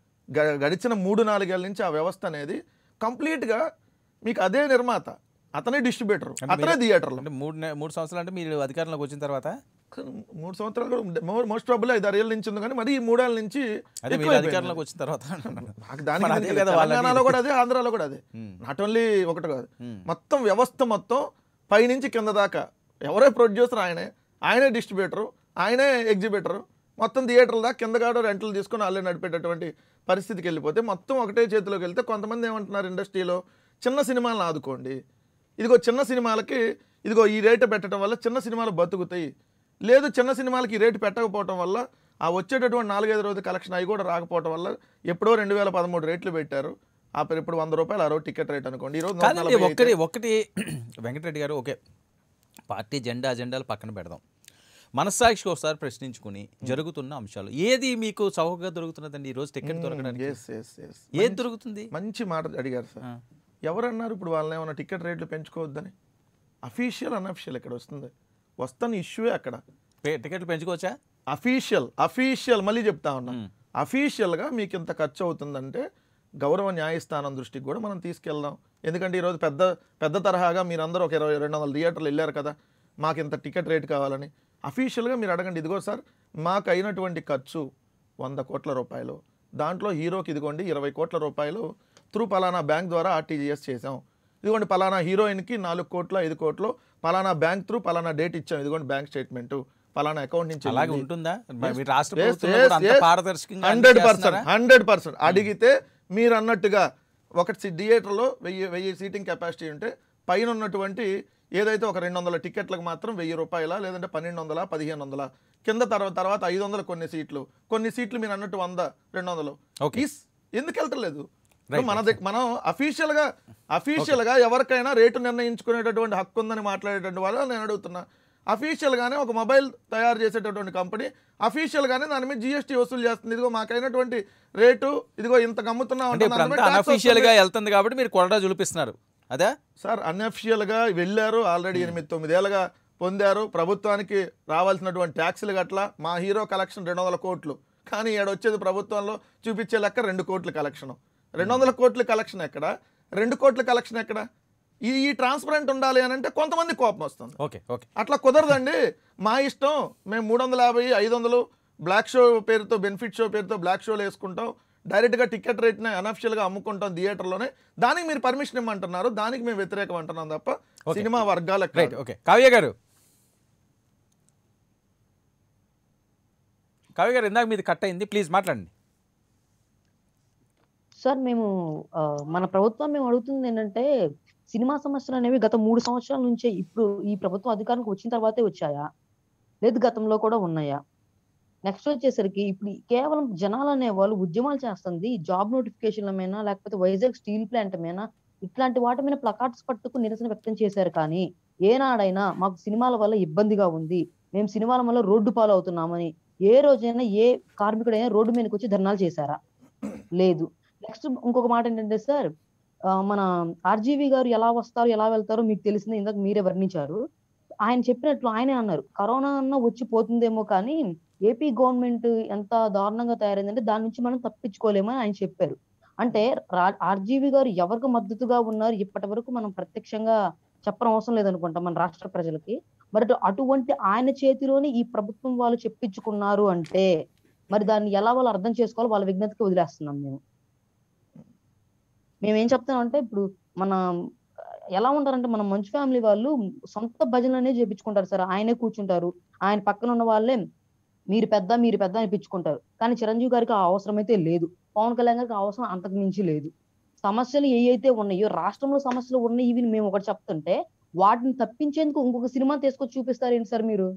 గ- గడిచిన మూడు నాలుగేళ్ల నుంచి ఆ వ్యవస్థ అనేది కంప్లీట్గా మీకు అదే నిర్మాత అతనే డిస్ట్రిబ్యూటర్ అంటే అతనే మీరు- థియేటర్లో అంటే మూడు నె- మూడు సంవత్సరాలు అంటే మీరు అధికారంలోకి వచ్చిన తర్వాత మూడు సంవత్సరాలు కూడా మో- మోస్ట్ ప్రాబుల్ ఐదు ఆరేళ్ళ నుంచి ఉంది కానీ మరి ఈ మూడేళ్ళ నుంచి అదే మీరు ఎక్కువైపోయింది. అధికారంలోకి వచ్చిన తర్వాత నాకు దానికి మరి అదే దీనికి కదా వాళ్ళ తెలంగాణలో మీద. కూడా అదే ఆంధ్రాలో కూడా అదే Hmm. నాట్ ఓన్లీ ఒకటి కాదు Hmm. మొత్తం వ్యవస్థ మొత్తం పైనుంచి కింద దాకా ఎవరే ప్రొడ్యూసర్ ఆయనే ఆయనే డిస్ట్రిబ్యూటరు ఆయనే ఎగ్జిబిటరు మొత్తం థియేటర్ల దాకా కింద కాడ రెంట్లు తీసుకుని వాళ్ళే నడిపేటటువంటి పరిస్థితికి వెళ్ళిపోతే మొత్తం ఒకటే చేతిలోకి వెళ్తే కొంతమంది ఏమంటున్నారు ఇండస్ట్రీలో చిన్న సినిమాలను ఆదుకోండి ఇదిగో చిన్న సినిమాలకి ఇదిగో ఈ రేటు పెట్టడం వల్ల చిన్న సినిమాలు బతుకుతాయి లేదు చిన్న సినిమాలకి ఈ రేటు పెట్టకపోవటం వల్ల ఆ వచ్చేటటువంటి నాలుగైదు రోజుల కలెక్షన్ అవి కూడా రాకపోవటం వల్ల ఎప్పుడో రెండు వేల పదమూడు రేట్లు పెట్టారు ఆ పేరు ఇప్పుడు వంద రూపాయలు ఆ రోజు టికెట్ రేట్ అనుకోండి ఈ రోజు నూట కాదండి నలభై అయితే- ఒక్కటి ఒకటి వెంకటరెడ్డి గారు ఓకే పార్టీ జెండా అజెండాలు పక్కన పెడదాం మనస్సాక్షికి ఒకసారి ప్రశ్నించుకుని జరుగుతున్న అంశాలు ఏది మీకు చౌకగా దొరుకుతున్నదండి ఈ రోజు టికెట్ దొరకడానికి Yes, yes, yes. ఏది దొరుకుతుంది మంచి మాట అడిగారు సార్ ఆ. ఎవరన్నారు ఇప్పుడు వాళ్ళని ఏమైనా టికెట్ రేట్లు పెంచుకోవద్దని అఫీషియల్ అన్అఫీషియల్ ఇక్కడ వస్తుంది వస్తాను ఇష్యూే అక్కడ పే- టికెట్లు పెంచుకోవచ్చా అఫీషియల్ అఫీషియల్ మళ్ళీ చెప్తా ఉన్నా మ్మ్. అఫీషియల్గా మీకు ఇంత ఖర్చు అవుతుందంటే గౌరవ న్యాయస్థానం దృష్టికి కూడా మనం తీసుకెళ్దాం ఎందుకంటే ఈరోజు పెద్ద పెద్ద తరహాగా మీరందరూ ఒక ఇరవై రెండు వందల థియేటర్లు వెళ్ళారు కదా మాకు ఇంత టికెట్ రేట్ కావాలని అఫీషియల్గా మీరు అడగండి ఇదిగో సార్ మాకు అయినటువంటి ఖర్చు వంద కోట్ల రూపాయలు దాంట్లో హీరోకి ఇదిగోండి ఇరవై కోట్ల రూపాయలు త్రూ పలానా బ్యాంక్ ద్వారా ఆర్టీజీఎస్ చేసాం ఇదిగోండి పలానా హీరోయిన్కి నాలుగు కోట్లు ఐదు కోట్లు పలానా బ్యాంక్ త్రూ పలానా డేట్ ఇచ్చాం ఇదిగోండి బ్యాంక్ స్టేట్మెంట్ పలానా అకౌంట్ నుంచి అలాగే వెళ్ళింది. ఉంటుందా మరి మీ రాష్ట్ర Yes, ప్రభుత్వంలో yes, కూడా అంత yes. పారదర్శకంగా హండ్రెడ్ అన్ని పర్సెంట్ చేస్తున్నారా? హండ్రెడ్ పర్సెంట్ అడిగితే మీరు అన్నట్టుగా ఒక సి- థియేటర్లో వెయ్యి వెయ్యి సీటింగ్ కెపాసిటీ ఉంటే పైన ఉన్నటువంటి ఏదైతే ఒక రెండు వందల టికెట్లకు మాత్రం వెయ్యి రూపాయల లేదంటే పన్నెండు వందల పదిహేను వందల కింద తర్వాత తర్వాత ఐదు వందల కొన్ని సీట్లు కొన్ని సీట్లు మీరు అన్నట్టు వంద రెండు వందలు Okay. ఈస్ ఎందుకు వెళ్తలేదు Right, మన దగ్గర మనం అఫీషియల్ గా అఫీషియల్ గా ఎవరికైనా రేటు నిర్ణయించుకునేటటువంటి హక్కు ఉందని మాట్లాడేటువంటి వాళ్ళు నేను అడుగుతున్నా అఫీషియల్ గానే ఒక మొబైల్ తయారు చేసేటటువంటి కంపెనీ అఫీషియల్ గానే దాని మీద జిఎస్టీ వసూలు చేస్తుంది ఇదిగో మాకైనటువంటి రేటు ఇదిగో ఇంత గమ్ముతున్నాం అంటే అంటే ఇప్పుడు దాని మీద అంతా tax అనఫీషియల్ గా వస్తుంది. వెళ్తుంది కాబట్టి మీరు కొరడా చూపిస్తున్నారు అదే సార్ అన్అఫిషియల్ గా వెళ్ళారు ఆల్రెడీ ఎనిమిది తొమ్మిదేళ్ళగా పొందారు ప్రభుత్వానికి రావాల్సినటువంటి ట్యాక్సులు గట్ల మా హీరో కలెక్షన్ రెండు వందల కోట్లు కానీ ఈడ వచ్చేది ప్రభుత్వంలో చూపించే లెక్క రెండు కోట్ల కలెక్షన్ రెండు వందల కోట్ల కలెక్షన్ ఎక్కడ రెండు కోట్ల కలెక్షన్ ఎక్కడ ఈ ఈ ట్రాన్స్పరెంట్ ఉండాలి అని అంటే కొంతమంది కోపం వస్తుంది ఓకే ఓకే అట్లా కుదరదండి మా ఇష్టం మేము మూడు వందల యాభై ఐదు వందలు బ్లాక్ షో పేరుతో బెనిఫిట్ షో పేరుతో బ్లాక్ షోలు వేసుకుంటాం డైరెక్ట్గా టికెట్ రేట్ని అనఫిషియల్గా అమ్ముకుంటాం థియేటర్లోనే దానికి మీరు పర్మిషన్ ఇమ్మంటున్నారు దానికి మేము వ్యతిరేకం అంటున్నాం తప్ప Okay. సినిమా వర్గాలకు రైట్ కాదు. ఓకే కావ్య గారు కావ్య గారు ఇందాక మీది కట్ అయింది ప్లీజ్ మాట్లాడండి సార్ మేము ఆ, మన ప్రభుత్వం మేము అడుగుతుంది ఏంటంటే సినిమా సమస్యలు అనేవి గత మూడు సంవత్సరాల నుంచే ఇప్పుడు ఈ ప్రభుత్వం అధికారానికి వచ్చిన తర్వాతే వచ్చాయా లేదు గతంలో కూడా ఉన్నాయా నెక్స్ట్ వచ్చేసరికి ఇప్పుడు కేవలం జనాలు అనే వాళ్ళు ఉద్యమాలు చేస్తుంది జాబ్ నోటిఫికేషన్ల మీద లేకపోతే వైజాగ్ స్టీల్ ప్లాంట్ మీద ఇట్లాంటి వాటి మీద ప్లకార్డ్స్ పట్టుకు నిరసన వ్యక్తం చేశారు కానీ ఏనాడైనా మాకు సినిమాల వల్ల ఇబ్బందిగా ఉంది మేము సినిమాల వల్ల రోడ్డు పాలు అవుతున్నామని ఏ రోజైనా ఏ కార్మికుడైనా రోడ్డు మీదకి వచ్చి ధర్నాలు చేశారా లేదు నెక్స్ట్ ఇంకొక మాట ఏంటంటే సార్ ఆ, మన ఆర్జీవి గారు ఎలా వస్తారు ఎలా వెళ్తారో మీకు తెలిసిందే ఇందాక మీరే వర్ణించారు ఆయన చెప్పినట్లు ఆయనే అన్నారు కరోనా అన్న వచ్చి పోతుందేమో కానీ ఏపీ గవర్నమెంట్ ఎంత దారుణంగా తయారైందంటే దాని నుంచి మనం తప్పించుకోలేమని ఆయన చెప్పారు అంటే ఆర్జీవి గారు ఎవరికి మద్దతుగా ఉన్నారు ఇప్పటి వరకు మనం ప్రత్యక్షంగా చెప్పడం అవసరం లేదనుకుంటా మన రాష్ట్ర ప్రజలకి మరి అటు- అటువంటి ఆయన చేతిలోనే ఈ ప్రభుత్వం వాళ్ళు చెప్పించుకున్నారు అంటే మరి దాన్ని ఎలా వాళ్ళు అర్థం చేసుకోవాలో వాళ్ళ విజ్ఞతకి వదిలేస్తున్నాం మేము మేము ఏం చెప్తామంటే ఇప్పుడు మన ఎలా ఉంటారంటే మన మంచు ఫ్యామిలీ వాళ్ళు సొంత భజనలనే చేపించుకుంటారు సార్ ఆయనే కూర్చుంటారు ఆయన పక్కన ఉన్న వాళ్ళే మీరు పెద్ద మీరు పెద్ద అనిపించుకుంటారు కానీ చిరంజీవి గారికి ఆ అవసరం అయితే లేదు పవన్ కళ్యాణ్ గారికి ఆ అవసరం అంతకు మించి లేదు సమస్యలు ఏ అయితే ఉన్నాయో రాష్ట్రంలో సమస్యలు ఉన్నాయి ఇవి మేము ఒకటి చెప్తుంటే వాటిని తప్పించేందుకు ఇంకొక సినిమా తీసుకొచ్చి చూపిస్తారు ఏంటి సార్ మీరు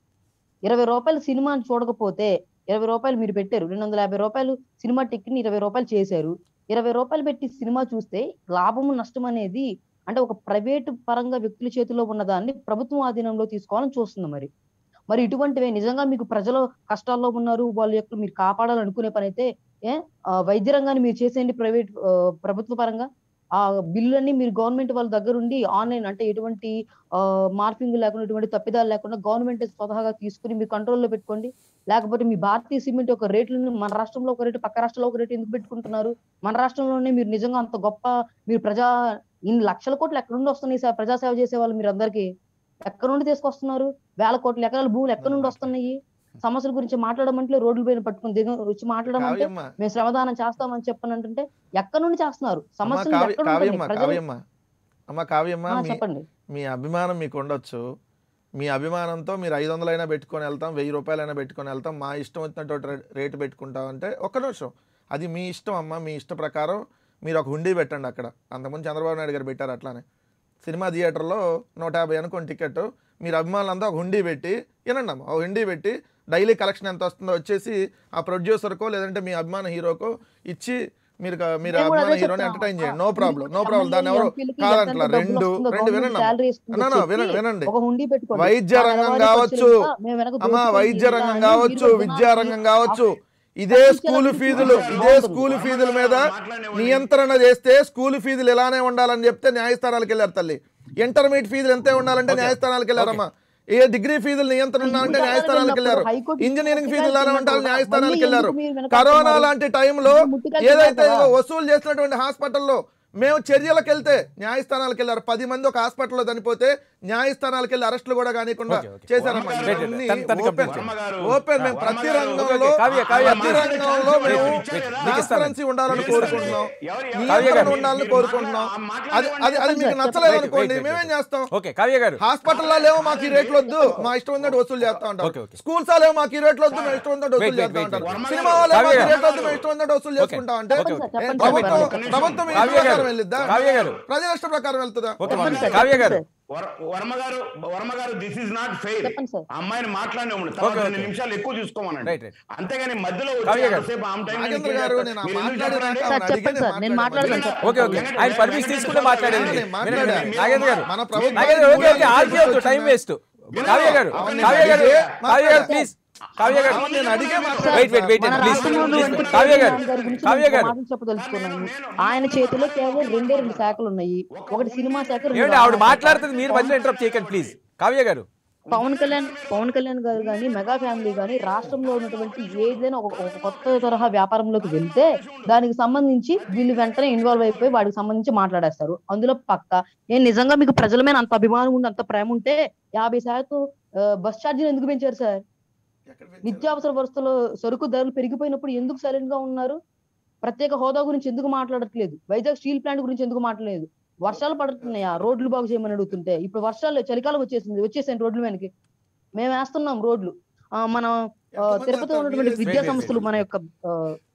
ఇరవై రూపాయల సినిమాని చూడకపోతే ఇరవై రూపాయలు మీరు పెట్టారు రెండు వందల యాభై రూపాయలు సినిమా టికెట్ ఇరవై రూపాయలు చేశారు ఇరవై రూపాయలు పెట్టి సినిమా చూస్తే లాభము నష్టం అనేది అంటే ఒక ప్రైవేట్ పరంగా వ్యక్తుల చేతిలో ఉన్న దాన్ని ప్రభుత్వం ఆధీనంలో తీసుకోవాలని చూస్తుంది మరి మరి ఇటువంటివే నిజంగా మీకు ప్రజలు కష్టాల్లో ఉన్నారు వాళ్ళ యొక్క మీరు కాపాడాలనుకునే పని అయితే ఏ ఆ, వైద్య రంగాన్ని మీరు చేసేయండి ప్రైవేట్ ఆ, ప్రభుత్వ పరంగా ఆ బిల్లులన్నీ మీరు గవర్నమెంట్ వాళ్ళ దగ్గర ఉండి ఆన్లైన్ అంటే ఎటువంటి ఆ మార్పింగ్ లేకుండా ఎటువంటి తప్పిదాలు లేకుండా గవర్నమెంట్ స్వతహాగా తీసుకుని మీరు కంట్రోల్లో పెట్టుకోండి లేకపోతే మీ భారతీయ సిమెంట్ ఒక రేట్లను మన రాష్ట్రంలో ఒక రేటు పక్క రాష్ట్రంలో ఒక రేటు ఎందుకు పెట్టుకుంటున్నారు మన రాష్ట్రంలోనే మీరు నిజంగా అంత గొప్ప మీరు ప్రజా ఇన్ని లక్షల కోట్లు ఎక్కడ నుండి వస్తున్నాయి సార్ ప్రజాసేవ చేసే వాళ్ళు మీరు అందరికీ ఎక్కడ నుండి తీసుకొస్తున్నారు వేల కోట్ల ఎకరాల భూములు ఎక్కడ నుండి వస్తున్నాయి సమస్యల గురించి మాట్లాడమంటే రోడ్ల పైన పట్టుకుని దిగ వచ్చి మాట్లాడమంటే కావ్యమ్మ మేము శ్రమదానం చేస్తామని చెప్పని అంటుంటే ఎక్కడ నుండి చేస్తున్నారు అమ్మ సమస్యలు కావ్య ఎక్కడ కావ్యమ్మ ఉంటున్నాయి? ప్రజలు- కావ్యమ్మ అమ్మ కావ్యమ్మ ఆ, మీ చెప్పండి మీ అభిమానం మీకు ఉండొచ్చు మీ అభిమానంతో మీరు ఐదు వందలైనా పెట్టుకొని వెళ్తాం వెయ్యి రూపాయలైనా పెట్టుకొని వెళ్తాం మా ఇష్టం వచ్చినటువంటి రే- రేటు పెట్టుకుంటాం అంటే ఒక్క నిమిషం అది మీ ఇష్టం అమ్మ మీ ఇష్ట ప్రకారం మీరు ఒక హుండీ పెట్టండి అక్కడ అంతకుముందు చంద్రబాబు నాయుడు గారు పెట్టారు అట్లానే సినిమా థియేటర్లో నూట యాభై అనుకోండి టికెట్ మీరు అభిమానులంతా ఒక హుండీ పెట్టి వినండి అమ్మ ఒక హుండీ పెట్టి డైలీ కలెక్షన్ ఎంత వస్తుందో వచ్చేసి ఆ ప్రొడ్యూసర్కో లేదంటే మీ అభిమాన హీరోకో ఇచ్చి మీరు క- మీరు మేము కూడా అభిమాన అదే హీరోని చెప్తున్నాం. ఎంటర్టైన్ చేయండి ఆ, నో ప్రాబ్లం నో ప్రాబ్లం దాన్ని ఎవరు ఎంపీలకి కాదంట్లా ఎంత రెండు డబ్బులు వస్తుందో రెండు గవర్నమెంట్ వినండి శాలరీ ఇస్తుందో అన్నా, చెప్పి వినండి వినండి ఒక హుండీ పెట్టుకోండి వైద్య ఆ రంగం నెలవారీ కావచ్చు ఖర్చులు ఇంకా మేము వెనక అమ్మా దోచుకొని వైద్య తింటా రంగం అని కావచ్చు మీరు విద్యా జనాన్ని రంగం కావచ్చు ఇదే తప్పించాలని స్కూల్ చూస్తున్నారు. ఫీజులు ఇదే బాగుంటుంది. స్కూల్ ఫీజుల మీద నియంత్రణ చేస్తే స్కూల్ ఫీజులు ఎలానే ఉండాలని చెప్తే న్యాయస్థానాలకు వెళ్ళారు తల్లి ఇంటర్మీడియట్ ఫీజులు ఎంతే ఉండాలంటే న్యాయస్థానాలకు వెళ్ళారమ్మా ఏ డిగ్రీ ఫీజులు నియంత్రణ ఉండాలంటే న్యాయస్థానాలకు వెళ్ళారు ఇంజనీరింగ్ ఫీజులు ఎలానే ఉండాలి న్యాయస్థానాలకు వెళ్ళారు కరోనా లాంటి టైంలో ఏదైతే ఇదిగో వసూలు చేసినటువంటి హాస్పిటల్లో మేము చర్యలకు వెళ్తే న్యాయస్థానాలకు వెళ్ళారు పది మంది ఒక హాస్పిటల్లో చనిపోతే న్యాయస్థానాలకు వెళ్ళి అరెస్టులు కూడా కానికుండా ఓకే, ఓకే. చేశారమ్మా వర్మ గారు, ఇవన్నీ తన- తనకి ఓపెన్ కంప్లీట్ ఓపెన్ మేము వర్మ ప్రతి గారు, రంగంలో ఓకే, కావ్య, కావ్య, ప్రతి please. రంగంలో మేము Wait, wait, wait. ట్రాన్స్పరెన్సీ ఉండాలని కోరుకుంటున్నాం ఎవరు- కావ్య నియంత్రణ గారు. ఉండాలని మీరు కోరుకుంటున్నాం మాట్లాడ- అది అది అది మీకు చెప్పండి, నచ్చలేదు చెప్పండి. అనుకోండి Wait, wait, మేమేం wait. చేస్తాం ఓకే కావ్య గారు హాస్పిటల్లో లేవో మాకు ఈ రేట్లు వద్దు మా ఇష్టం ఉన్నట్టు వసూలు చేస్తా ఉంటాం ఓకే, ఓకే. స్కూల్స్ లేవో మాకు ఈ రేట్లు వద్దు మేము ఇష్టం ఉన్నట్టు Wait, వసూలు wait, చేస్తా wait, ఉంటారు wait. సినిమా వాళ్ళు కావ్య మాకు ఈ గారు. రేట్లు వద్దు మేము ఇష్టం ఉన్నట్టు వసూలు ఓకే. చేసుకుంటాం అంటే ఓకే, చెప్పండి ఓకే. సార్, ఏం చెప్పండి ప్రభుత్వం సార్. ప్రభుత్వం మీ కావ్య ఇష్ట గారు. ప్రకారం వెళ్ళిద్దా కావ్య గారు. ప్రజల ఇష్ట ప్రకారం వెళ్తుందా ఓకే చెప్పండి సార్, కావ్య గారు చెప్పండి వర్- Varma garu Varma garu this is not fair చెప్పండి సార్. అమ్మాయిని మాట్లాడిన ఓకే, తర్వాత ఓకే. రెండు నిమిషాలు ఎక్కువ చూసుకోమనండి రైట్, రైట్. అంతేగాని మధ్యలో కావ్య వచ్చి గారు. అంతసేపు ఆమె టైం నాగేంద్ర ఎందుకు గారు, చేస్తారు? నేను ఆ మీరు ఎందుకు మాట్లాడినాక చెప్పండి? సార్, అవును, చెప్పండి అడిగానే సార్, నేను మాట్లాడాను. మాట్లాడతాను సార్. ఓకే ఓకే ఆయన పర్మిషన్ తీసుకుంటే మాట్లాడండి నేను మాట్లాడా. నాగేంద్ర గారు మన ప్రభుత్వం నాగేంద్ర ఓకే ఓకే ఆర్గ్యూ అవుతూ టైం వేస్ట్ కావ్య గారు అవును, కావ్య గారు అడిగే కావ్య గారు ప్లీజ్ కావ్య గారు అవును, నేను అడిగే వెయిట్ వెయిట్ వెయిట్ మన ప్లీజ్ రాష్ట్రంలో ఉన్నటువంటి కావ్య గారు కేసీఆర్ గారి గురించి కావ్య నేను గారు మాటలు చెప్పదలుచుకున్నాను ఆయన చేతిలో కేవలం రెండే రెండు శాఖలు ఉన్నాయి ఒకటి సినిమా శాఖ రెండు ఏమండి ఆవిడ ఆహార శాఖ. మాట్లాడుతుంది మీరు మధ్యలో ఇంటరప్ట్ చేయకండి ప్లీజ్ కావ్య గారు పవన్ కళ్యాణ్ పవన్ కళ్యాణ్ గారు కానీ మెగా ఫ్యామిలీ కానీ రాష్ట్రంలో ఉన్నటువంటి ఏదైనా ఒక ఒక కొత్త తరహా వ్యాపారంలోకి వెళ్తే దానికి సంబంధించి వీళ్ళు వెంటనే ఇన్వాల్వ్ అయిపోయి వాడికి సంబంధించి మాట్లాడేస్తారు అందులో పక్క నేను నిజంగా మీకు ప్రజల మీద అంత అభిమానం ఉంది అంత ప్రేమ ఉంటే యాభై శాతం ఆ, బస్ ఛార్జీలు ఎందుకు పెంచారు సార్ నిత్యావసర వస్తువులు సరుకు ధరలు పెరిగిపోయినప్పుడు ఎందుకు సైలెంట్ గా ఉన్నారు ప్రత్యేక హోదా గురించి ఎందుకు మాట్లాడట్లేదు వైజాగ్ స్టీల్ ప్లాంట్ గురించి ఎందుకు మాట్లాడలేదు వర్షాలు పడుతున్నాయా రోడ్లు బాగు చేయమని అడుగుతుంటే ఇప్పుడు వర్షాలు చలికాలం వచ్చేసింది వచ్చేసాయి రోడ్ల మీదకి మేము వేస్తున్నాం రోడ్లు ఆ, మన ఆ, ఎంతమంది తిరుపతిలో అంటారు? ఉన్నటువంటి వీళ్ళే విద్యా wait, wait, సంస్థలు మన యొక్క ఆ,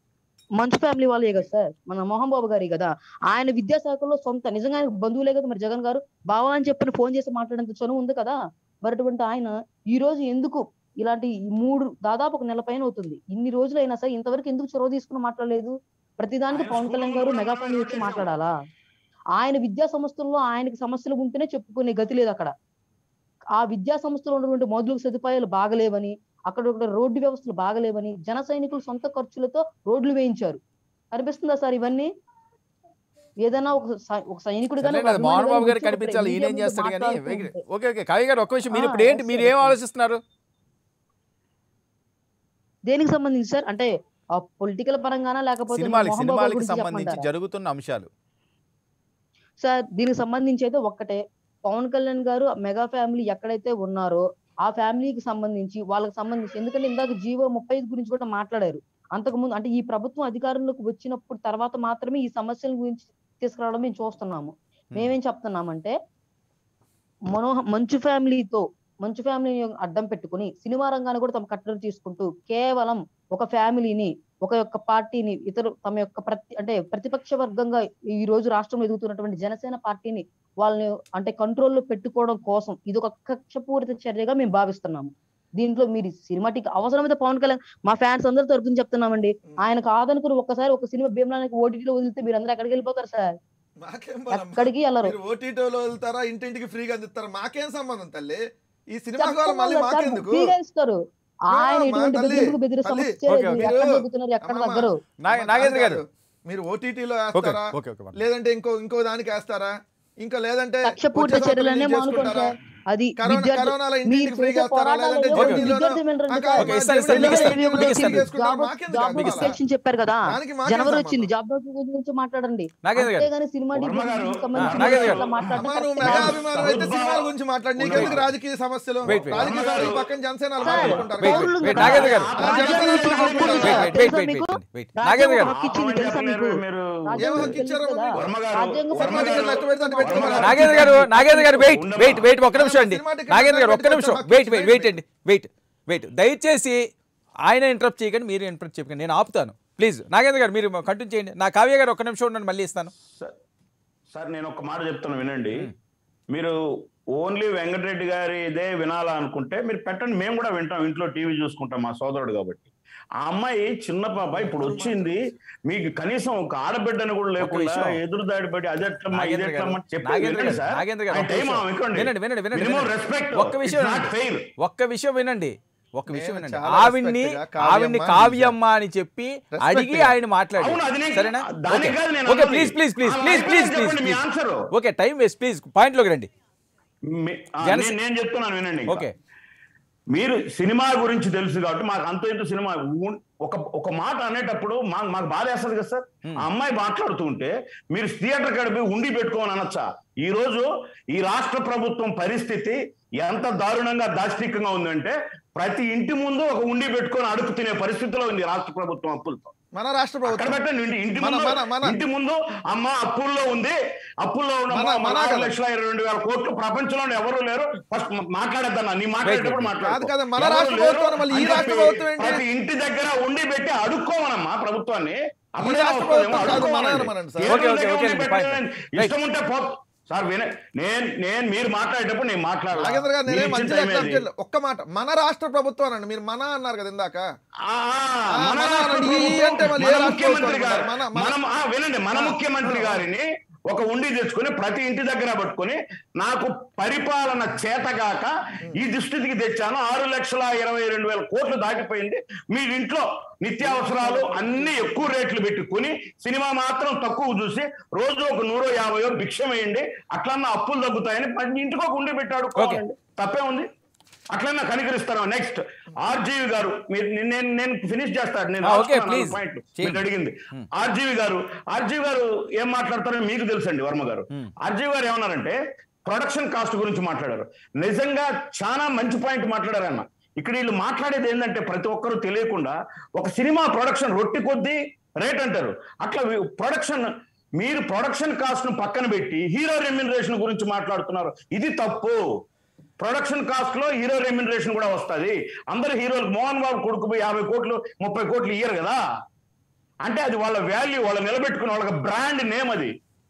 మంచు ఫ్యామిలీ వాళ్ళే కదా సార్ మన మోహన్ బాబు గారి కదా ఆయన విద్యాశాఖలో సొంత నిజంగా ఆయన బంధువులే కదా మరి జగన్ గారు బావా అని చెప్పని ఫోన్ చేసి మాట్లాడేంత చనువు ఉంది కదా మరి అటువంటి ఆయన ఈ రోజు ఎందుకు ఇలాంటి ఈ మూడు దాదాపు ఒక నెల పైన అవుతుంది ఇన్ని రోజులు అయినా సరే ఇంతవరకు ఎందుకు చొరవ తీసుకుని మాట్లాడలేదు ప్రతిదానికి ఆయన పవన్ కళ్యాణ్ స్కూల్లో గారు కూడా మెగా ఫ్యామిలీ వచ్చి మాట్లాడారు మాట్లాడాలా ఆయన విద్యా సంస్థల్లో ఆయనకి సమస్యలు ఉంటేనే చెప్పుకునే గతి లేదు అక్కడ ఆ విద్యా సంస్థలో ఉన్నటువంటి మౌలిక సదుపాయాలు బాగలేవని అక్కడ ఒక రోడ్డు వ్యవస్థలు బాగలేవని జన సైనికులు సొంత ఖర్చులతో రోడ్లు వేయించారు కనిపిస్తుందా సార్ ఇవన్నీ ఏదైనా ఒక సై- ఒక సైనికుడు కానీ సర్లేండి, అది మోహన్ బాబు గారికి కనిపించాలి ఈయన ఏం చేస్తాడు కానీ ఓకే ఓకే కవి గారు ఒక్క విషయం మీరు ఆ, ఇప్పుడు ఏంటి yes, మీరు sir. ఏం ఆలోచిస్తున్నారు దేనికి సంబంధించి సార్ అంటే పొలిటికల్ పరంగానా లేకపోతే సినిమాలకి మోహన్ బాబు సినిమాలకి గురించి సంబంధించి చెప్పమంటారా? జరుగుతున్న అంశాలు సార్ దీనికి సంబంధించి అయితే ఒక్కటే పవన్ కళ్యాణ్ గారు మెగా ఫ్యామిలీ ఎక్కడైతే ఉన్నారో ఆ ఫ్యామిలీకి సంబంధించి వాళ్ళకి సంబంధించి ఎందుకంటే ఇందాక జీవో ముప్పై ఐదు గురించి కూడా మాట్లాడారు అంతకుముందు అంటే ఈ ప్రభుత్వం అధికారంలోకి వచ్చినప్పుడు తర్వాత మాత్రమే ఈ సమస్యల గురించి తీసుకురావడం మేము చూస్తున్నాము మేమేం చెప్తున్నామంటే మనోహ మంచు ఫ్యామిలీతో మంచు ఫ్యామిలీని అడ్డం పెట్టుకుని సినిమా రంగాన్ని కూడా తమ కట్టడి తీసుకుంటూ కేవలం ఒక ఫ్యామిలీని ఒక యొక్క పార్టీని ఇతరు తమ యొక్క ప్రతి అంటే ప్రతిపక్ష వర్గంగా ఈ రోజు రాష్ట్రంలో ఎదుగుతున్నటువంటి జనసేన పార్టీని వాళ్ళని అంటే కంట్రోల్లో పెట్టుకోవడం కోసం ఇది ఒక కక్షపూరిత చర్యగా మేము భావిస్తున్నాము దీంట్లో మీరు సినిమాటిక్ అవసరమైతే పవన్ కళ్యాణ్ మా ఫ్యాన్స్ అందరి తరపున చెప్తున్నామండి ఆయన కాదనుకుని ఒక్కసారి ఒక సినిమా భీమలానికి ఓటీటీలో వదిలితే మీరు అందరూ ఎక్కడికి వెళ్ళిపోతారు సార్ మాకేం బలమ్మా? ఎక్కడికి వెళ్ళరు మీరు ఓటీటీలో వెళ్తారా ఇంటింటికి ఫ్రీగా అందిస్తారా మాకేం సంబంధం తల్లి ఈ సినిమా కావాలి చెప్తున్నాం మళ్ళీ కదా సార్, మాకెందుకు ఫ్రీగా ఇస్తారు ఆయన మా ఇటువంటి తల్లి, బెదిరింపుకు బెదిరి తల్లి, సమస్య ఓకే, లేదు. ఓకే. ఎక్కడ మీరు- దొరుకుతున్నారు ఎక్కడ అమ్మమ్మ, దగ్గర నా- అమ్మ, నాగేంద్ర కాదు గారు కాదు. మీరు ఓటీటీలో ఓకే వేస్తారా ఓకే ఓకే లేదంటే ఇంకో ఇంకో దానికి వేస్తారా ఇంకా లేదంటే కక్షపూరిత వచ్చే సంవత్సరం చర్యలనే ఇది మానుకోండి చేసుకుంటారా? సార్ అది కరోనా విద్యార్థి కరోనాలో మీరు ఇంటింటికి ఫ్రీగా చేసే వేస్తారా పోరాటాలు లేదంటే ఏవో ఓకే. జమినీలోనో? విద్యార్థి వినరండి ఆ, సార్. ఓకే, ఇస్తాను, ఇస్తాను, మీకు ఇస్తాను, విద్యార్థి మీకు ఇస్తాను. చేసుకుంటారు, జాబ్ మాకెందుకు జాబ్ అర్థం కాదా? నోటిఫికేషన్ చెప్పారు కదా దానికి మాకేం జనవరి సంబంధం? వచ్చింది జాబ్ నోటిఫికేషన్ గురించి మాట్లాడండి నాగేంద్ర గారు అంతేగాని సినిమా వర్మ డిగ్రీ గారు, గురించి సంబంధించిన నాగేంద్ర గారు. ఇట్లా మాట్లాడడం అమ్మా, నువ్వు కరెక్ట్ మెగా కాదు. అభిమానం అయితే సౌత్ సినిమాల భారత్ గురించి మాట్లాడి నీకెందుకు రాజకీయ సమస్యలు Wait, wait. రాజకీయ వర్మ సమస్యలు గారు. పక్కన జనసేన సార్, మాట్లాడుకుంటారు Wait, పౌరులు wait, కదా. నాగేంద్ర గారు. రాజ్యాంగం రాజ్యాంగం హక్కు హక్కు ఉంది ఉంది. కదా. Wait, wait, తెలుసా wait, మీకు? wait, wait. రాజ్యాంగం నాగేంద్ర గారు. హక్కు ఇచ్చింది తెలుసా మీకు మీరు మీరు ఏం రాజ్యాంగం హక్కు ఇచ్చారో తెలుసు కదా? మీకు? వర్మ గారు, రాజ్యాంగం వర్మ ప్రకారం గారు, ఎట్లా పెడితే అట్లా పెట్టుకోమన్నారు. నాగేంద్ర గారు నాగేంద్ర గారు వెయిట్ ఉండమ్మా. వెయిట్ వెయిట్ ఒక్క నిమిషం అండి సినిమా టికెట్ నాగేంద్ర గారు ఒక్క పెట్టుకుంటే నిమిషం హక్కు వెయిట్ ఇచ్చి వెయిట్ వెయిట్ అండి వెయిట్ వెయిట్ దయచేసి ఆయన ఇంటరప్ట్ చేయకండి మీరు ఇంటరప్ట్ చేయకండి నేను ఆపుతాను ప్లీజ్ నాగేంద్ర గారు మీరు కంటిన్యూ చేయండి నా కావ్య గారు ఒక్క నిమిషం ఉండండి మళ్ళీ ఇస్తాను సార్ సార్ నేను ఒక మాట చెప్తాను వినండి మీరు ఓన్లీ వెంకటరెడ్డి గారి ఇదే వినాలా అనుకుంటే మీరు పెట్టండి మేము కూడా వింటాం ఇంట్లో టీవీ చూసుకుంటాం మా సోదరుడు కాబట్టి ఆ అమ్మాయి చిన్న పాప ఇప్పుడు వచ్చింది మీకు కనీసం ఒక ఆడబిడ్డని కూడా లేకుండా విషయం. ఎదురు దాడి పెట్టి అది ఎట్లమ్మా ఇది నాగేంద్ర ఎట్లమ్మా గారు, చెప్పి నాగేంద్ర వినండి గారు, సార్. నాగేంద్ర గారు, ఆయన ఒక్క టైం విషయం. అనుకోండి. వినండి వినండి వినండి Minimum వినండి. respect. ఒక్క విషయం It's not వినండి. fair. ఒక్క విషయం వినండి ఒక్క విషయం నేను వినండి చాలా ఆవిడ్ని respect గా కావ్యమ్మ ఆవిడ్ని అని కావ్యమ్మ అని చెప్పి Respect అడిగి గా. ఆయన మాట్లాడి అవును, అది నేను- సరేనా దానికి కాదు నేను ఓకే అన్నది. ప్లీజ్ ప్లీజ్ ప్లీజ్ ఆ ప్లీజ్ లైన్లో ప్లీజ్ ప్లీజ్ చెప్పండి మీ please answer. Okay time waste please పాయింట్లోకి రండి మీ- ఆ, జనసే- నేను- నేను చెప్తున్నాను వినండి ఇంకా. ఓకే మీరు సినిమా గురించి తెలుసు కాబట్టి మాకు అంత ఇంత సినిమా ఉన్- ఒక ఒక మాట అనేటప్పుడు మాకు మాకు బాధ వేస్తుంది కదా సార్ ఆ అమ్మాయి మాట్లాడుతూ ఉంటే మీరు థియేటర్ కడిపి ఉండి పెట్టుకోమని అనొచ్చా ఈ రోజు ఈ రాష్ట్ర ప్రభుత్వం పరిస్థితి ఎంత దారుణంగా దాష్టికంగా ఉందంటే ప్రతి ఇంటి ముందు ఒక ఉండి పెట్టుకొని అడుగు తినే పరిస్థితిలో ఉంది రాష్ట్ర ప్రభుత్వం అప్పులతో మన రాష్ట్ర అక్కడ ప్రభుత్వం పెట్టండి ఇంటి ఇంటి మన- ముందు మన- మన- ఇంటి ముందు అమ్మ అప్పుల్లో ఉంది అప్పుల్లో ఉన్న మన- మన మన ఆరు కదా. లక్షల ఇరవై రెండు వేల కోట్లు ప్రపంచంలో ఎవరు లేరు ఫస్ట్ మాట్లాడేద్దన్నా నీ మాట్లాడేటప్పుడు wait. మాట్లాడు కాదు కదా, మన రాష్ట్ర ప్రభుత్వం మళ్ళీ ఈ రాష్ట్ర ప్రభుత్వం ఏంటి? ప్రతి ఇంటి దగ్గర ఉండి పెట్టి అడుక్కోమనమ్మా ప్రభుత్వాన్ని అప్పుడే రాష్ట్ర వస్తుందేమో, ప్రభుత్వం కాదు, అడుక్కోమనండి. మన అనమనండి సార్. ఏ ఓకే, ఓకే, దగ్గర ఓకే, ఉండి fine, పెట్టండి. fine. ఇష్టం ఉంటే పో సార్ వినే నేను నేను మీరు మాట్లాడేటప్పుడు నేను మాట్లాడాలి నాగేంద్ర గారు నేనే మంచిగా accept చేయలేదు. ఒక్క మాట మన రాష్ట్ర ప్రభుత్వం అనండి మీరు మన అన్నారు కదా ఇందాక మన మన రాష్ట్ర ఈ ప్రభుత్వం, అంటే మళ్ళీ ఏ మన రాష్ట్ర ముఖ్యమంత్రి ప్రభుత్వం గారు మన- మన- మనం ఆ, వినండి మన ముఖ్యమంత్రి గారిని ఒక ఉండి తెచ్చుకొని ప్రతి ఇంటి దగ్గర పట్టుకొని నాకు పరిపాలన చేతగాక ఈ దుస్థితికి తెచ్చాను ఆరు లక్షల ఇరవై రెండు వేల కోట్లు దాటిపోయింది మీ ఇంట్లో నిత్యావసరాలు అన్ని ఎక్కువ రేట్లు పెట్టుకుని సినిమా మాత్రం తక్కువ చూసి రోజు ఒక నూరో యాభయో భిక్షం వేయండి అట్లన్నా అప్పులు తగ్గుతాయని ప్రతి ఇంటికి ఒక ఉండి పెట్టాడు Okay. తప్పే ఉంది అట్లన్నా కనికరిస్తాను నెక్స్ట్ ఆర్జీవి గారు మీరు నేను నేను ఫినిష్ చేస్తాను నేను ఆ, okay, రాసుకున్నాను please. పాయింట్ చేయండి. మీరు అడిగింది ఆర్జీవి గారు ఆర్జీవి గారు ఏం మాట్లాడతారో మీకు తెలుసండి వర్మ గారు ఆర్జీవి గారు ఏమన్నారంటే ప్రొడక్షన్ కాస్ట్ గురించి మాట్లాడారు నిజంగా చాలా మంచి పాయింట్ మాట్లాడారు అన్న ఇక్కడ వీళ్ళు మాట్లాడేది ఏంటంటే ప్రతి ఒక్కరూ తెలియకుండా ఒక సినిమా ప్రొడక్షన్ రొట్టి కొద్దీ రేట్ అంటారు అట్లా ప్రొడక్షన్ మీరు ప్రొడక్షన్ కాస్ట్ ను పక్కన పెట్టి హీరో రెమ్యునరేషన్ గురించి మాట్లాడుతున్నారు ఇది తప్పు ప్రొడక్షన్ కాస్ట్ లో హీరో రెమ్యునరేషన్ కూడా వస్తది అందరు హీరోలు మోహన్ బాబు కొడుకు పోయి యాభై కోట్లు ముప్పై కోట్లు ఇయ్యరు కదా అంటే అది వాళ్ళ వాల్యూ వాళ్ళు నిలబెట్టుకున్న వాళ్ళకి బ్రాండ్ నేమ్ అది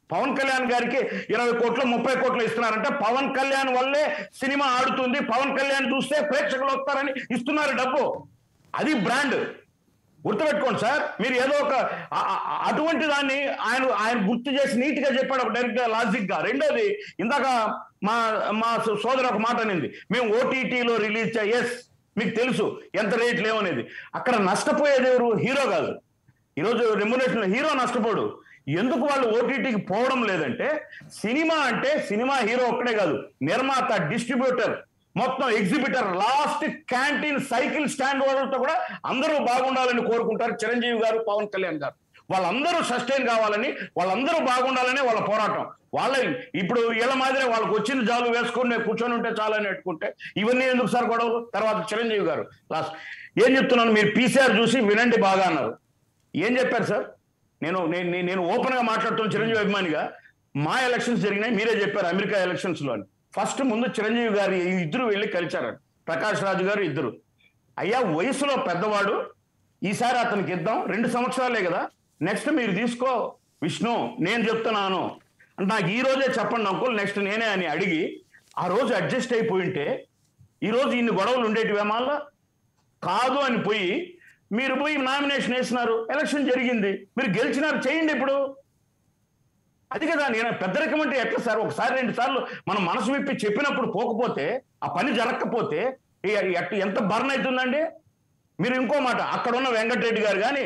పవన్ కళ్యాణ్ గారికి ఇరవై కోట్లు ముప్పై కోట్లు ఇస్తున్నారంటే పవన్ కళ్యాణ్ వల్లే సినిమా ఆడుతుంది పవన్ కళ్యాణ్ చూస్తే ప్రేక్షకులు వస్తారని ఇస్తున్నారు డబ్బు అది బ్రాండ్ గుర్తుపెట్టుకోండి సార్ మీరు ఏదో ఒక ఆ- ఆ- అటువంటి దాన్ని ఆయన ఆయన గుర్తు చేసి నీట్ గా చెప్పాడు ఒక డైరెక్ట్ గా లాజిక్ గా రెండోది ఇందాక మా మా సోదరు ఒక మాట అనింది మేము ఓటీటీలో రిలీజ్ ఎస్ మీకు తెలుసు ఎంత రేట్ లేవనేది అక్కడ నష్టపోయేది ఎవరు హీరో కాదు ఈరోజు రెమ్యునేషన్ హీరో నష్టపోడు ఎందుకు వాళ్ళు ఓటీటీకి పోవడం లేదంటే సినిమా అంటే సినిమా హీరో ఒక్కడే కాదు నిర్మాత డిస్ట్రిబ్యూటర్ మొత్తం exhibitor last canteen cycle stand వాళ్ళతో కూడా అందరూ బాగుండాలని కోరుకుంటారు చిరంజీవి గారు పవన్ కళ్యాణ్ గారు వాళ్ళందరూ సస్టైన్ కావాలని వాళ్ళందరూ బాగుండాలని వాళ్ళ పోరాటం వాళ్ళ ఇప్పుడు వీళ్ళ మాదిరే వాళ్ళకి వచ్చిన జాలు వేసుకుని నేను కూర్చొని ఉంటే చాలని పెట్టుకుంటే ఇవన్నీ ఎందుకు సార్ గొడవలు తర్వాత చిరంజీవి గారు లాస్ట్ ఏం చెప్తున్నాను మీరు పీసీఆర్ చూసి వినండి బాగా అన్నారు ఏం చెప్పారు సార్ నేను నేను నేను- నేను ఓపెన్ గా మాట్లాడుతున్న చిరంజీవి అభిమానిగా మా ఎలక్షన్స్ జరిగినాయి మీరే చెప్పారు అమెరికా ఎలక్షన్స్ లో అని ఫస్ట్ ముందు చిరంజీవి గారు ఈ ఇద్దరు వెళ్ళి కలిచారు ప్రకాష్ రాజు గారు ఇద్దరు అయ్యా వయసులో పెద్దవాడు ఈసారి అతనికి ఇద్దాం రెండు సంవత్సరాలే కదా నెక్స్ట్ మీరు తీసుకో విష్ణు నేను చెప్తున్నాను అంటే నాకు ఈ రోజే చెప్పండి అంకుల్ నెక్స్ట్ నేనే అని అడిగి ఆ రోజు అడ్జస్ట్ అయిపోయింటే ఈ రోజు ఇన్ని గొడవలు ఉండేటివే మళ్ళా కాదు అని పోయి మీరు పోయి నామినేషన్ వేసినారు ఎలక్షన్ జరిగింది మీరు గెలిచినారు చేయండి ఇప్పుడు అది కదా నేను పెద్దరికం అంటే ఎట్లా సార్ ఒకసారి రెండు సార్లు మనం మనసు విప్పి చెప్పినప్పుడు పోకపోతే ఆ పని జరగకపోతే ఈ- ఎట్- ఎంత బర్న్ అవుతుందండి మీరు ఇంకో మాట అక్కడ ఉన్న వెంకటరెడ్డి గారు కానీ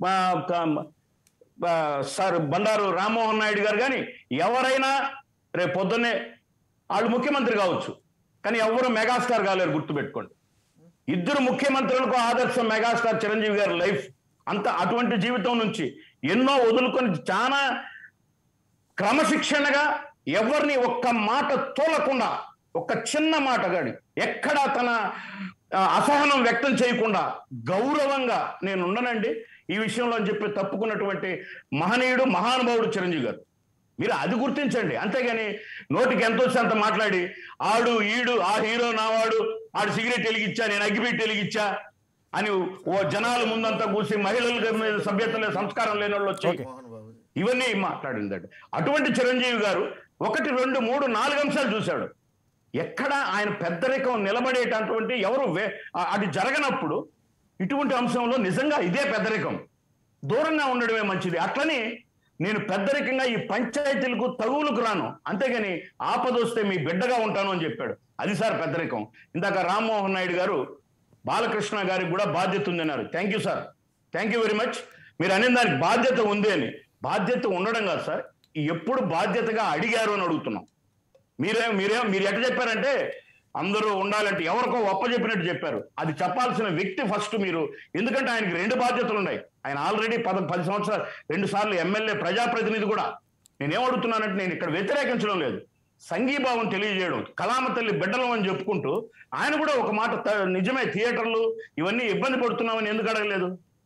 సార్ బండారు రామ్మోహన్ నాయుడు గారు కానీ ఎవరైనా రేపు పొద్దున్నే వాళ్ళు ముఖ్యమంత్రి కావచ్చు కానీ ఎవరు మెగాస్టార్ కాలేరు గుర్తుపెట్టుకోండి ఇద్దరు ముఖ్యమంత్రులకు ఆదర్శం మెగాస్టార్ చిరంజీవి గారి లైఫ్ అంత అటువంటి జీవితం నుంచి ఎన్నో వదులుకొని చాలా క్రమశిక్షణగా ఎవరిని ఒక్క మాట తోలకుండా ఒక్క చిన్న మాట గాని ఎక్కడా తన ఆ, అసహనం వ్యక్తం చేయకుండా గౌరవంగా నేను ఉండనండి ఈ విషయంలో అని చెప్పి తప్పుకున్నటువంటి మహనీయుడు మహానుభావుడు చిరంజీవి గారు మీరు అది గుర్తించండి అంతేగాని నోటికి ఎంత వచ్చి అంత మాట్లాడి ఆడు ఈడు ఆ హీరో నావాడు ఆడు సిగరెట్ వెలిగిచ్చా నేను అగ్గిపెట్టి వెలిగిచ్చా అని ఓ జనాల ముందంతా కూసి మహిళల మీద సభ్యత లేదు సంస్కారం లేని వాళ్ళు వచ్చి మోహన్ బాబు ఇవన్నీ మాట్లాడిందండి అటువంటి చిరంజీవి గారు ఒకటి రెండు మూడు నాలుగు అంశాలు చూశాడు ఎక్కడ ఆయన పెద్దరికం నిలబడేటటువంటి ఎవరు వే- ఆ- అది జరగనప్పుడు ఇటువంటి అంశంలో నిజంగా ఇదే పెద్దరికం దూరంగా ఉండడమే మంచిది అట్లని నేను పెద్దరికంగా ఈ పంచాయతీలకు తగువులకు రాను అంతేగాని ఆపదొస్తే మీ బిడ్డగా ఉంటాను అని చెప్పాడు అది సార్ పెద్దరికం ఇందాక రామ్మోహన్ నాయుడు గారు బాలకృష్ణ గారికి కూడా బాధ్యత ఉందన్నారు thank you sir thank you very much మీరు అనే దానికి బాధ్యత ఉంది అని బాధ్యత ఉండడం కాదు సార్ ఎప్పుడు బాధ్యతగా అడిగారు అని అడుగుతున్నాం మీరే మీరే మీరు ఎట్లా చెప్పారంటే అందరూ ఉండాలంటే ఎవరికో ఒప్ప చెప్పినట్టు చెప్పారు అది చెప్పాల్సిన వ్యక్తి ఫస్ట్ మీరు ఎందుకంటే ఆయనకి రెండు బాధ్యతలు ఉన్నాయి ఆయన ఆల్రెడీ పద పది సంవత్సరాలు రెండు సార్లు ఎమ్మెల్యే ప్రజాప్రతినిధి కూడా నేనేం అడుగుతున్నానంటే నేను ఇక్కడ వ్యతిరేకించడం లేదు సంఘీభావం తెలియజేయడం కళామ తల్లి బిడ్డలం అని చెప్పుకుంటూ ఆయన కూడా ఒక మాట త- నిజమే థియేటర్లు ఇవన్నీ ఇబ్బంది పడుతున్నామని ఎందుకు అడగలేదు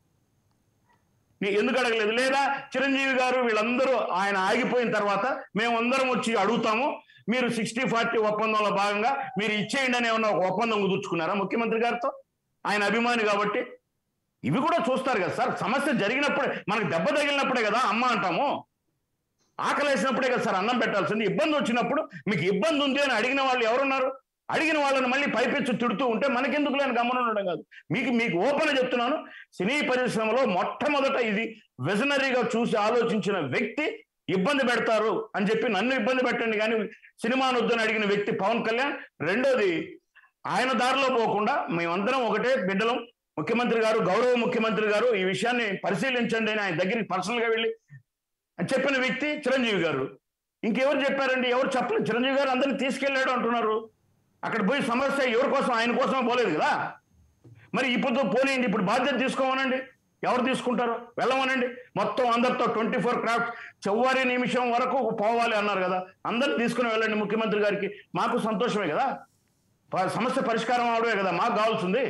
నీ ఎందుకు అడగలేదు లేదా చిరంజీవి గారు వీళ్ళందరూ ఆయన ఆగిపోయిన తర్వాత మేమందరం వచ్చి అడుగుతాము మీరు సిక్స్టీ ఫార్టీ ఒప్పందంలో భాగంగా మీరు ఇచ్చేయండి అని ఏమన్నా ఒక ఒప్పందం కుదుర్చుకున్నారా ముఖ్యమంత్రి గారితో ఆయన అభిమాని కాబట్టి ఇవి కూడా చూస్తారు కదా సార్ సమస్య జరిగినప్పుడే మనకు దెబ్బ తగిలినప్పుడే కదా అమ్మ అంటాము ఆకలి వేసినప్పుడే కదా సార్ అన్నం పెట్టాల్సింది ఇబ్బంది వచ్చినప్పుడు మీకు ఇబ్బంది ఉంది అని అడిగిన వాళ్ళు ఎవరున్నారు అడిగిన వాళ్ళని మళ్ళీ పైపెచ్చు తిడుతూ ఉంటే మనకెందుకు లేని గమనం ఉండడం కాదు మీకు మీకు ఓపెన్ చెప్తున్నాను సినీ పరిశ్రమలో మొట్టమొదట ఇది విజనరీగా చూసి ఆలోచించిన వ్యక్తి ఇబ్బంది పెడతారు అని చెప్పి నన్ను ఇబ్బంది పెట్టండి కానీ సినిమాను వద్దని అడిగిన వ్యక్తి పవన్ కళ్యాణ్ రెండోది ఆయన దారిలో పోకుండా మేమందరం ఒకటే బిడ్డలం ముఖ్యమంత్రి గారు గౌరవ ముఖ్యమంత్రి గారు ఈ విషయాన్ని పరిశీలించండి అని ఆయన దగ్గరికి పర్సనల్ గా వెళ్ళి అని చెప్పిన వ్యక్తి చిరంజీవి గారు ఇంకెవరు చెప్పారండి ఎవరు చెప్పలేదు చిరంజీవి గారు అందరిని తీసుకెళ్ళాడు అంటున్నారు అక్కడ పోయి సమస్య ఎవరి కోసం ఆయన కోసమే పోలేదు కదా మరి ఇప్పుడు పోనీయండి ఇప్పుడు బాధ్యత తీసుకోమనండి ఎవరు తీసుకుంటారు వెళ్ళమనండి మొత్తం అందరితో ట్వంటీ ఫోర్ క్రాఫ్ట్ చివరి నిమిషం వరకు పోవాలి అన్నారు కదా అందరిని తీసుకుని వెళ్ళండి ముఖ్యమంత్రి గారికి మాకు సంతోషమే కదా ప- సమస్య పరిష్కారం అవడమే కదా మాకు కావాల్సింది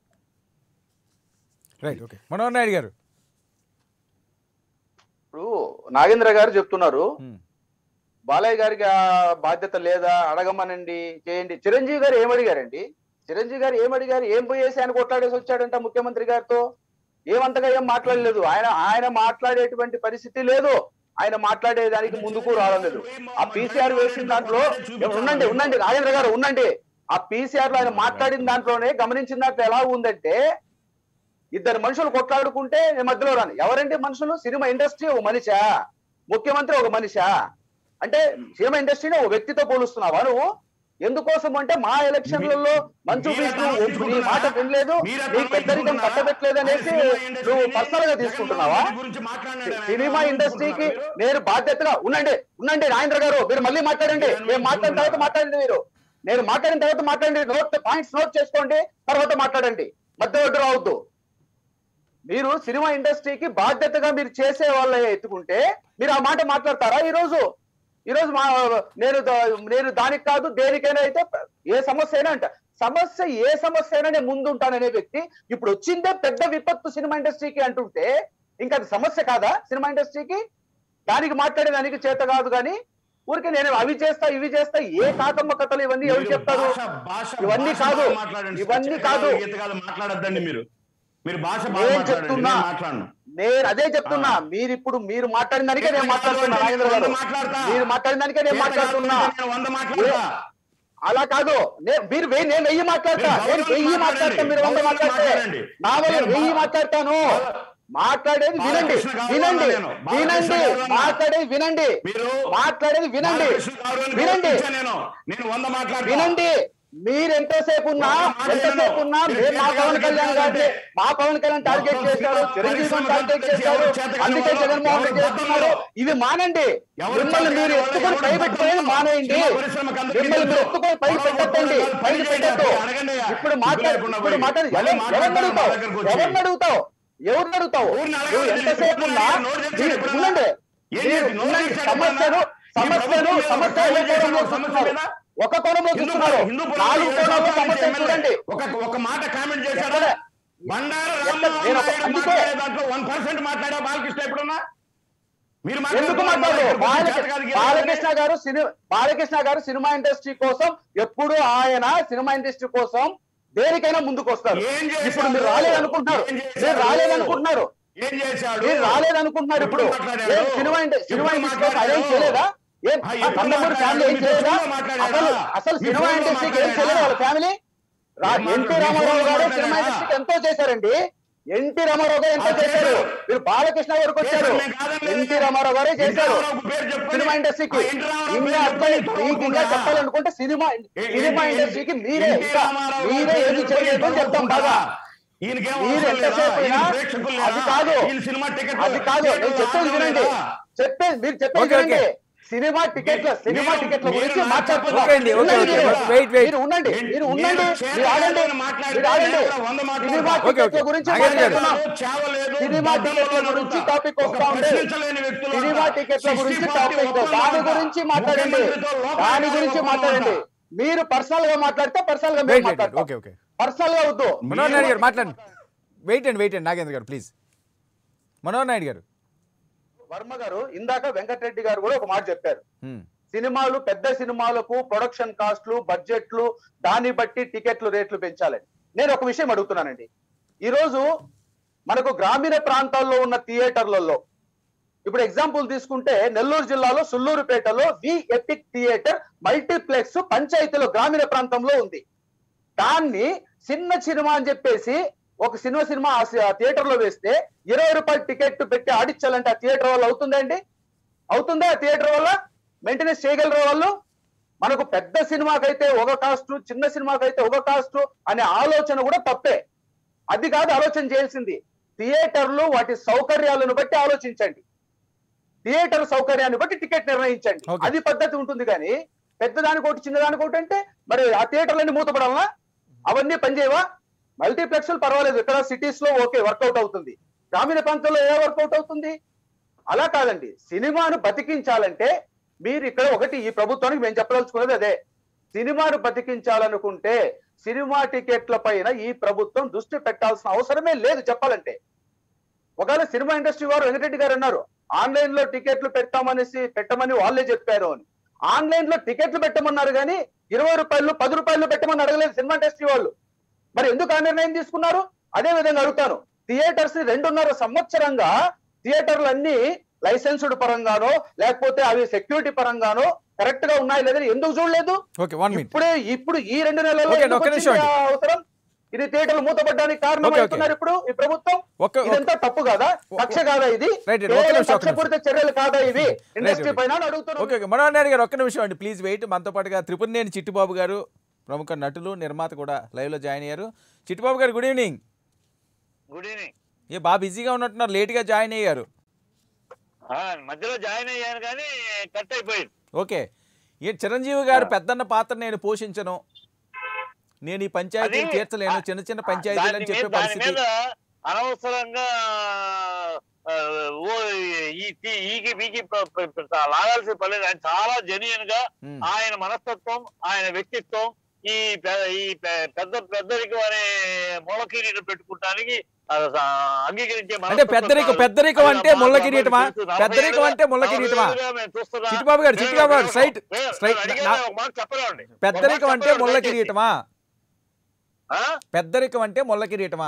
రైట్ ఓకే మనోహర్ నాయుడు గారు ఇప్పుడు నాగేంద్ర గారు చెప్తున్నారు ఉమ్, బాలయ్య గారికి ఆ బాధ్యత లేదా అడగమనండి చేయండి చిరంజీవి గారు ఏమడిగారండి చిరంజీవి గారు ఏమడిగారు ఏం పోయేసి ఆయన కొట్లాడేసి వచ్చాడంట ముఖ్యమంత్రి గారితో ఏమంతగా ఏం మాట్లాడలేదు ఆయన ఆయన మాట్లాడేటువంటి పరిస్థితి లేదు ఆయన మాట్లాడేదానికి ముందుకు రావడం లేదు ఆ పీసీఆర్ వేసిన దాంట్లో ఉండండి ఉండండి రాజేంద్ర గారు ఉండండి ఆ పీసీఆర్ లో ఆయన మాట్లాడిన దాంట్లోనే గమనించిన దాంట్లో ఎలా ఉందంటే ఇద్దరు మనుషులు కొట్లాడుకుంటే నేను మధ్యలో రాను ఎవరండి మనుషులు సినిమా ఇండస్ట్రీ ఒక మనిషా ముఖ్యమంత్రి ఒక మనిషా అంటే సినిమా ఇండస్ట్రీని ఒక వ్యక్తితో పోలుస్తున్నావా నువ్వు ఎందుకోసం అంటే మా ఎలక్షన్లలో మంచు విష్ణు నీ మాట వినలేదు నీ పెద్దరికం కట్టబెట్టలేదు అనేసి నువ్వు పర్సనల్ గా తీసుకుంటున్నావా సినిమా ఇండస్ట్రీకి నేను బాధ్యతగా ఉండండి ఉండండి రాజేంద్ర గారు మీరు మళ్ళీ మాట్లాడండి మేము మాట్లాడిన తర్వాత మాట్లాడండి మీరు నేను మాట్లాడిన తర్వాత మాట్లాడండి నోట్ పాయింట్స్ నోట్ చేసుకోండి తర్వాత మాట్లాడండి మధ్య ఒడ్డు రావద్దు మీరు సినిమా ఇండస్ట్రీకి బాధ్యతగా మీరు చేసే వాళ్ళ ఎత్తుకుంటే మీరు ఆ మాట మాట్లాడతారా ఈ రోజు ఈ రోజు మా నేను దా- నేను దానికి కాదు దేనికైనా అయితే ఏ సమస్య అయినా అంట సమస్య ఏ సమస్య అయినా నేను ముందు ఉంటాననే వ్యక్తి ఇప్పుడు వచ్చిందే పెద్ద విపత్తు సినిమా ఇండస్ట్రీకి అంటుంటే ఇంకా అది సమస్య కాదా సినిమా ఇండస్ట్రీకి దానికి మాట్లాడేదానికి చేత కాదు కానీ ఊరికే నేను అవి చేస్తా ఇవి చేస్తా ఏ కాకమ్మ కథలు ఇవన్నీ ఎవరు చెప్తారు ఇవన్నీ కాదు ఇవన్నీ కాదు మాట్లాడద్దండి మీరు మీరు భాష బాగా నేను మాట్లాడండి చెప్తున్నా. నేను మాట్లాడను నేను అదే చెప్తున్నా మీరు ఇప్పుడు మీరు మాట్లాడిన దానికే నేను మాట్లాడుతున్నా రాజేంద్ర గారు మాట్లాడతా. మీరు మాట్లాడిన దానికే నేను మాట్లాడుతున్నా నేను వంద మాట్లాడతా అలా కాదు నే- మీరు వెయ్యి నేను వెయ్యి మాట్లాడతా మీరు నేను వెయ్యి గౌరవంగా మాట్లాడతా మీరు వంద గౌరవంగా మాట్లాడితే మాట్లాడండి. నా వల్ల నేను వెయ్యి బా- మాట్లాడతాను మాట్లాడేది వినండి బాలకృష్ణ గౌరవం వినండి నేను. బాలకృష్ణ వినండి గౌరవం నా. మాట్లాడేది వినండి మీరు మాట్లాడేది వినండి బాలకృష్ణ గౌరవాన్ని వినండి గౌరవించా నేను నేను వంద మాట్లాడతా వినండి మీరు ఎంతసేపు ఉన్నా ఒక్క మాట ఎంతసేపు ఉన్నా విను. మేము మా మీరు పవన్ చేతగాని కళ్యాణ్ గారిని చేతగాని మా పవన్ కళ్యాణ్ టార్గెట్ మొత్తం చేశారు సినిమా చిరంజీవి పరిశ్రమ టార్గెట్ చేసి చేశారు ఎవరు చేతగాని అందుకే వాళ్ళు, జగన్మోహన్ రెడ్డి ఎవరు చేస్తున్నారు బద్దలు? ఇవి మానండి ఎవరు మిమ్మల్ని చేతగాని మీరు వాళ్ళు, ఎత్తుకొని ఎవరు పై పెట్టుకోవడం బద్దలు? మానేయండి సినిమా పరిశ్రమకు అందరికీ మిమ్మల్ని మీరు తెలుసు. ఎత్తుకొని పై ఎవరు పెట్టద్దండి బద్దలు? పై పని పెట్టద్దు చేయండి, అడగండి అయ్యా. ఇప్పుడు మాట్లాడు లేకుండా ఇప్పుడు పోయి. మాట్లాడు మళ్ళీ ఎవరిని మాట్లాడతారు అడుగుతావు మా దగ్గరకు వచ్చి. ఎవరిని అడుగుతావు ఎవరిని అడుగుతావు ఊరిని అడగండి, నువ్వు ఎంతసేపు ఉన్నా నేను నోరు తెరిచాను మీరు ఎప్పుడన్నా? ఉండండి ఏం మీరు చేసి నోరు ఉండండి తెరిచాను సమస్యను ఎప్పుడన్నా? ఈ సమస్యను ప్రభుత్వం మీద సమస్య ఒక ఏ కోణంలో సమస్య చూస్తున్నారు మీద? ఒక కోణంలో హిందూ చూస్తున్నారు హిందూ పురాణం నాలుగు ఏడు కోణాల్లో సంవత్సరాల సమస్య నుంచి చూడండి ఒక ఒక మాట కామెంట్ చేశాడా ఎక్కడ? బండారు ఎక్కడ? రామ్మోహన్ నేను ఒక- నాయుడు అందుకే- మాట్లాడే దాంట్లో వన్ పర్సెంట్ మాట్లాడా బాలకృష్ణ ఎప్పుడన్నా మీరు ఎందుకు మాట్లాడుతున్నారు, మాట్లాడరు ఇక్కడ బాల- చేత కాదు గీత బాలకృష్ణ కాదు. గారు సినిమా బాలకృష్ణ గారు సినిమా ఇండస్ట్రీ కోసం ఎప్పుడు ఆయన సినిమా ఇండస్ట్రీ కోసం దేనికైనా ముందుకు వస్తారు ఏం చేశాడు? ఇప్పుడు మీరు రాలేదనుకుంటున్నారు ఏం చేశాడు? మీరు రాలేదనుకుంటున్నారు ఏం చేశాడు మీరు రాలేదనుకుంటున్నారు ఇప్పుడు ఎప్పుడు మాట్లాడాడు? ఏం సినిమా ఇండ- సినిమా ఎప్పుడు ఇండస్ట్రీ కోసం అదేం మాట్లాడాడు? చేయలేదా ఏం ఆ, ఆ ఎప్పుడు నందమూరి ఫ్యామిలీ ఏం మాట్లాడాడు? చేయలేదా మీ ఫోన్లో మాట్లాడాడా? అసలు అసలు మీ సినిమా ఫోన్లో ఇండస్ట్రీకి ఏం మాట్లాడాడా? చేయలేదు వాళ్ళ ఫ్యామిలీ రా- ఏం ఎన్టీ మాట్లాడాడు? రామారావు మీ గారు ఫోన్లో సినిమా మాట్లాడాడా? ఇండస్ట్రీకి ఎంతో చేశారండి ఎన్టీ రామారావు గారు ఎంతో ఆ, చేశారు చేశారు. మీరు బాలకృష్ణ గారికి వచ్చారు చేశారు, మేము కాదనలేదు. ఎన్టీ రామారావు గారే ఎన్టీ చేశారు రామారావు పేరు చెప్పండి. సినిమా ఇండస్ట్రీకి ఆ ఎన్టీ రామారావు ఇంకా పేరు అబ్బాయి చెప్పండి. మీకు ఇంకా చెప్పాలనుకుంటే సినిమా ఏ- సినిమా ఏ- ఇండస్ట్రీకి మీరే ఎన్టీ ఇంకా రామారావు మీరే గారు ఏది పేరు చేయలేదు అని చెప్తాం బాగా ఈయనకేం మీరు అవసరం లేదా? ఎంతసేపు అయినా ఈయన ప్రేక్షకులు అది లేదా? కాదు ఈయన సినిమా టికెట్ అది కాదు నేను చెప్పేది వినండి చెప్పేది మీరు చెప్పేది ఓకే, వినండి ఓకే. సినిమా టికెట్ల సినిమా మీరు- టికెట్ల మీరు గురించి నాకు మాట్లాడుతున్నాం ఓకే అండి, ఓకే, ఉండండి ఓకే. మీరు. Wait, wait. మీరు ఉండండి మీరు ఉండండి నేను మీరు ఆగండి చేతగాని మాట్లాడితే మీరు ఆగండి నేను వంద మాట్లాడతా. సినిమా ఓకే, టికెట్ల ఓకే. గురించి నాగేంద్ర గారు. మాట్లాడుతున్నాం చావలేదు సినిమా టికెట్ల గురించి టాపిక్ వస్తా ఉంది సినిమా టికెట్ల గురించి టాపిక్ దాని గురించి మాట్లాడండి దాని గురించి మాట్లాడండి మీరు పర్సనల్ గా మాట్లాడితే పర్సనల్ గా మేము వెయిట్ వెయిట్ మాట్లాడతాం ఓకే ఓకే పర్సనల్ గా వద్దు మనోహర్ నాయుడు గారు మాట్లాడండి వెయిట్ అండి వెయిట్ అండి నాగేంద్ర గారు ప్లీజ్ మనోహర్ నాయుడు గారు వర్మ గారు ఇందాక వెంకటరెడ్డి గారు కూడా ఒక మాట చెప్పారు హ్మ్. సినిమాలు పెద్ద సినిమాలకు ప్రొడక్షన్ కాస్ట్లు బడ్జెట్లు దాన్ని బట్టి టికెట్లు రేట్లు పెంచాలని నేను ఒక విషయం అడుగుతున్నానండి ఈరోజు మనకు గ్రామీణ ప్రాంతాల్లో ఉన్న థియేటర్లలో ఇప్పుడు ఎగ్జాంపుల్ తీసుకుంటే నెల్లూరు జిల్లాలో సుల్లూరుపేటలో వి ఎపిక్ థియేటర్ మల్టీప్లెక్స్ పంచాయతీలో గ్రామీణ ప్రాంతంలో ఉంది దాన్ని చిన్న సినిమా అని చెప్పేసి ఒక సినిమా సినిమా ఆ థియేటర్ లో వేస్తే ఇరవై రూపాయలు టికెట్ పెట్టి ఆడిచ్చాలంటే ఆ థియేటర్ వల్ల అవుతుందండి అవుతుందా ఆ థియేటర్ వల్ల మెయింటెనెన్స్ చేయగలరు వాళ్ళు మనకు పెద్ద సినిమాకైతే ఒక కాస్ట్ చిన్న సినిమాకైతే ఒక కాస్ట్ అనే ఆలోచన కూడా తప్పే అది కాదు ఆలోచన చేయాల్సింది థియేటర్లు వాటి సౌకర్యాలను బట్టి ఆలోచించండి థియేటర్ సౌకర్యాన్ని బట్టి టికెట్ నిర్ణయించండి Okay. అది పద్ధతి ఉంటుంది కానీ పెద్దదానికి ఒకటి చిన్నదానికి ఒకటి అంటే మరి ఆ థియేటర్లన్నీ మూతపడాలా అవన్నీ పనిచేయవా మల్టీప్లెక్స్లు పర్వాలేదు ఇక్కడ సిటీస్ లో ఓకే వర్కౌట్ అవుతుంది గ్రామీణ ప్రాంతాల్లో ఏ వర్కౌట్ అవుతుంది అలా కాదండి సినిమాను బతికించాలంటే మీరు ఇక్కడ ఒకటి ఈ ప్రభుత్వానికి మేము చెప్పదలుచుకున్నది అదే సినిమాను బతికించాలనుకుంటే సినిమా టికెట్ల పైన ఈ ప్రభుత్వం దృష్టి పెట్టాల్సిన అవసరమే లేదు చెప్పాలంటే ఒకవేళ సినిమా ఇండస్ట్రీ వారు వెంకటరెడ్డి గారు అన్నారు ఆన్లైన్ లో టికెట్లు పెట్టామనేసి పెట్టమని వాళ్ళే చెప్పారు అని ఆన్లైన్ లో టికెట్లు పెట్టమన్నారు కానీ ఇరవై రూపాయలు పది రూపాయలు పెట్టమని అడగలేదు సినిమా ఇండస్ట్రీ వాళ్ళు మరి ఎందుకు ఆ నిర్ణయం తీసుకున్నారు అదే విధంగా అడుగుతాను థియేటర్స్ ని రెండున్నర సంవత్సరంగా థియేటర్లు అన్ని లైసెన్స్డ్ పరంగానో లేకపోతే అవి సెక్యూరిటీ పరంగానో కరెక్ట్ గా ఉన్నాయి లేదని ఎందుకు చూడలేదు ఓకే వన్ మినిట్ ఇప్పుడే ఇప్పుడు ఈ రెండు నెలల్లో ఓకే, ఎందుకు ఒక్క నిమిషం వచ్చింది అండి. ఆ అవసరం ఇది థియేటర్లు మూతపడడానికి కారణం ఓకే, ఓకే. అవుతున్నారు ఇప్పుడు ఈ ప్రభుత్వం ఒక్క ఒక్క- ఇదంతా తప్పు కాదా కక్ష కాదా ఇది రైట్, రైట్. ఒక్క కేవలం నిమిషం, ఒక్క కక్షపూరిత చర్యలు కాదా ఇవి ఇండస్ట్రీ రైట్. పైన అని అడుగుతున్నాను ఓకే ఓకే మనోహర్ నాయుడు గారు ఒక్క నిమిషం అండి ప్లీజ్ వెయిట్ మనతో పాటుగా త్రిపురనేని చిట్టుబాబు గారు ప్రముఖ నటులు నిర్మాత కూడా లైవ్లో జాయిన్ అయ్యారు Chittubabu garu good evening good evening ఏ బాగా బిజీగా ఉన్నట్టున్నారు లేట్గా జాయిన్ అయ్యారు ఆ, మధ్యలో జాయిన్ అయ్యాను కానీ కట్ అయిపోయింది ఓకే ఏ చిరంజీవి గారు పెద్దన్న పాత్ర నేను పోషించను నేను ఈ పంచాయతీని అది- తీర్చలేను చిన్న చిన్న పంచాయతీలు దాని అని మీద చెప్పే దాని పరిస్థితి మీద అనవసరంగా ఆ, ఓ ఈ ఈ- ఈకి బీకి ప- ప- ప- లాగాల్సిన పర్లేదు ఆయన చాలా జెన్యున్ గా ఉమ్. ఆయన మనస్తత్వం ఆయన వ్యక్తిత్వం ఈ పె- ఈ పె- పెద్ద పెద్దరికం అనే మొలకీరీని పెట్టుకుంటానికి ఆ, ఆ, అంగీకరించే అంటే మనస్తత్వం పెద్దరికం కాదు. పెద్దరికం అది అంటే మా ముళ్ళ బాబాయ్ కిరీటమా తెలుసు. నలభై పెద్దరికం ఏళ్ళుగా- అంటే ముళ్ళ నలభై కిరీటమా ఏళ్ళుగా మేము చూస్తున్నా. చిట్టుబాబు గారు, నేను చిట్టుబాబు గారు, నేను- straight, నేను straight. అడిగాను, నా- ఒక మాట చెప్పలేమండి. ఒక పెద్దరికం మాట అంటే చెప్పలేమండి, ముళ్ళ దయచేసి. కిరీటమా ఆ? పెద్దరికం అంటే ముళ్ళ కిరీటమా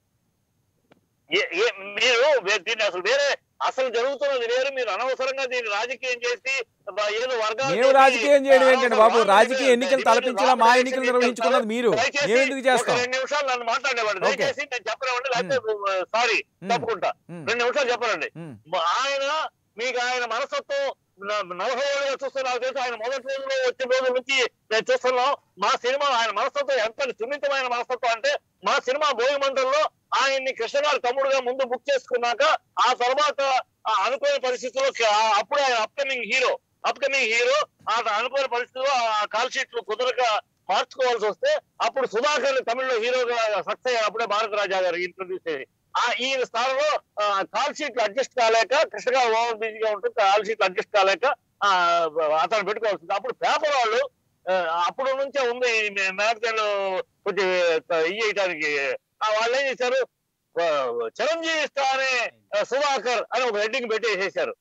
ఏ- ఏ- మీరు వే- దీన్ని అసలు వేరే అసలు జరుగుతున్నది వేరు మీరు అనవసరంగా దీన్ని రాజకీయం చేసి బ- ఏదో వర్గాలు మేము చేసి, రాజకీయం చేయడం ఏంటండి బాబు అనవసరం రాజకీయ రాజకీయం ఎన్నికలు చేసి, తలపించేలా మా రాజకీయం ఎన్నికలు చేసి నిర్వహించుకున్నది మీరు దయచేసి మేము ఎందుకు చేస్తాం ఒక రెండు నిమిషాలు నన్ను మాట్లాడేవాడు ఓకే. దయచేసి నేను చెప్పలేమండి లేకపోతే సారీ ఉమ్. తప్పుకుంటా ఉమ్. రెండు నిమిషాలు చెప్పాలండి ఉమ్. మ- ఆయన మీకు ఆయన మనస్తత్వం న- నలభై ఏళ్ళుగా చూస్తే నాకు తెలుసు ఆయన మొదటి రోజులో వచ్చిన రోజుల నుంచి నేను చూస్తున్నాం మా సినిమా ఆయన మనస్తత్వం ఎంత సున్నితమైన మనస్తత్వం అంటే మా సినిమా భోగి మంటల్లో ఆయన్ని కృష్ణ గారి తమ్ముడుగా ముందు బుక్ చేసుకున్నాక ఆ తర్వాత ఆ అనుకోని పరిస్థితుల్లో క- ఆ- అప్పుడు ఆయన అప్కమింగ్ హీరో అప్కమింగ్ హీరో ఆ అనుకోని పరిస్థితుల్లో ఆ కాల్ షీట్లు కుదరక మార్చుకోవాల్సి వస్తే అప్పుడు సుధాకర్ తమిళ్లో హీరోగా సక్సెస్ అయ్యారు అప్పుడే భారత రాజా గారు ఇంట్రొడ్యూస్ చేసి ఆ ఈయన స్థానంలో ఆ, కాల్ షీట్లు అడ్జస్ట్ కాలేక కృష్ణ గారు ఓవర్ బిజీగా ఉంటుంది కాల్ షీట్లు అడ్జస్ట్ కాలేక ఆ, అతను పెట్టుకోవాల్సింది అప్పుడు పేపర్ వాళ్ళు ఆ, అప్పుడు నుంచే ఉంది మ్యాగజైన్ కొంచెం ఇయ్యటానికి వాళ్ళు ఏం చేశారు ఆ, చిరంజీవి స్టార్ సుధాకర్ అని ఒక హెడ్డింగ్ పెట్టేసేసారు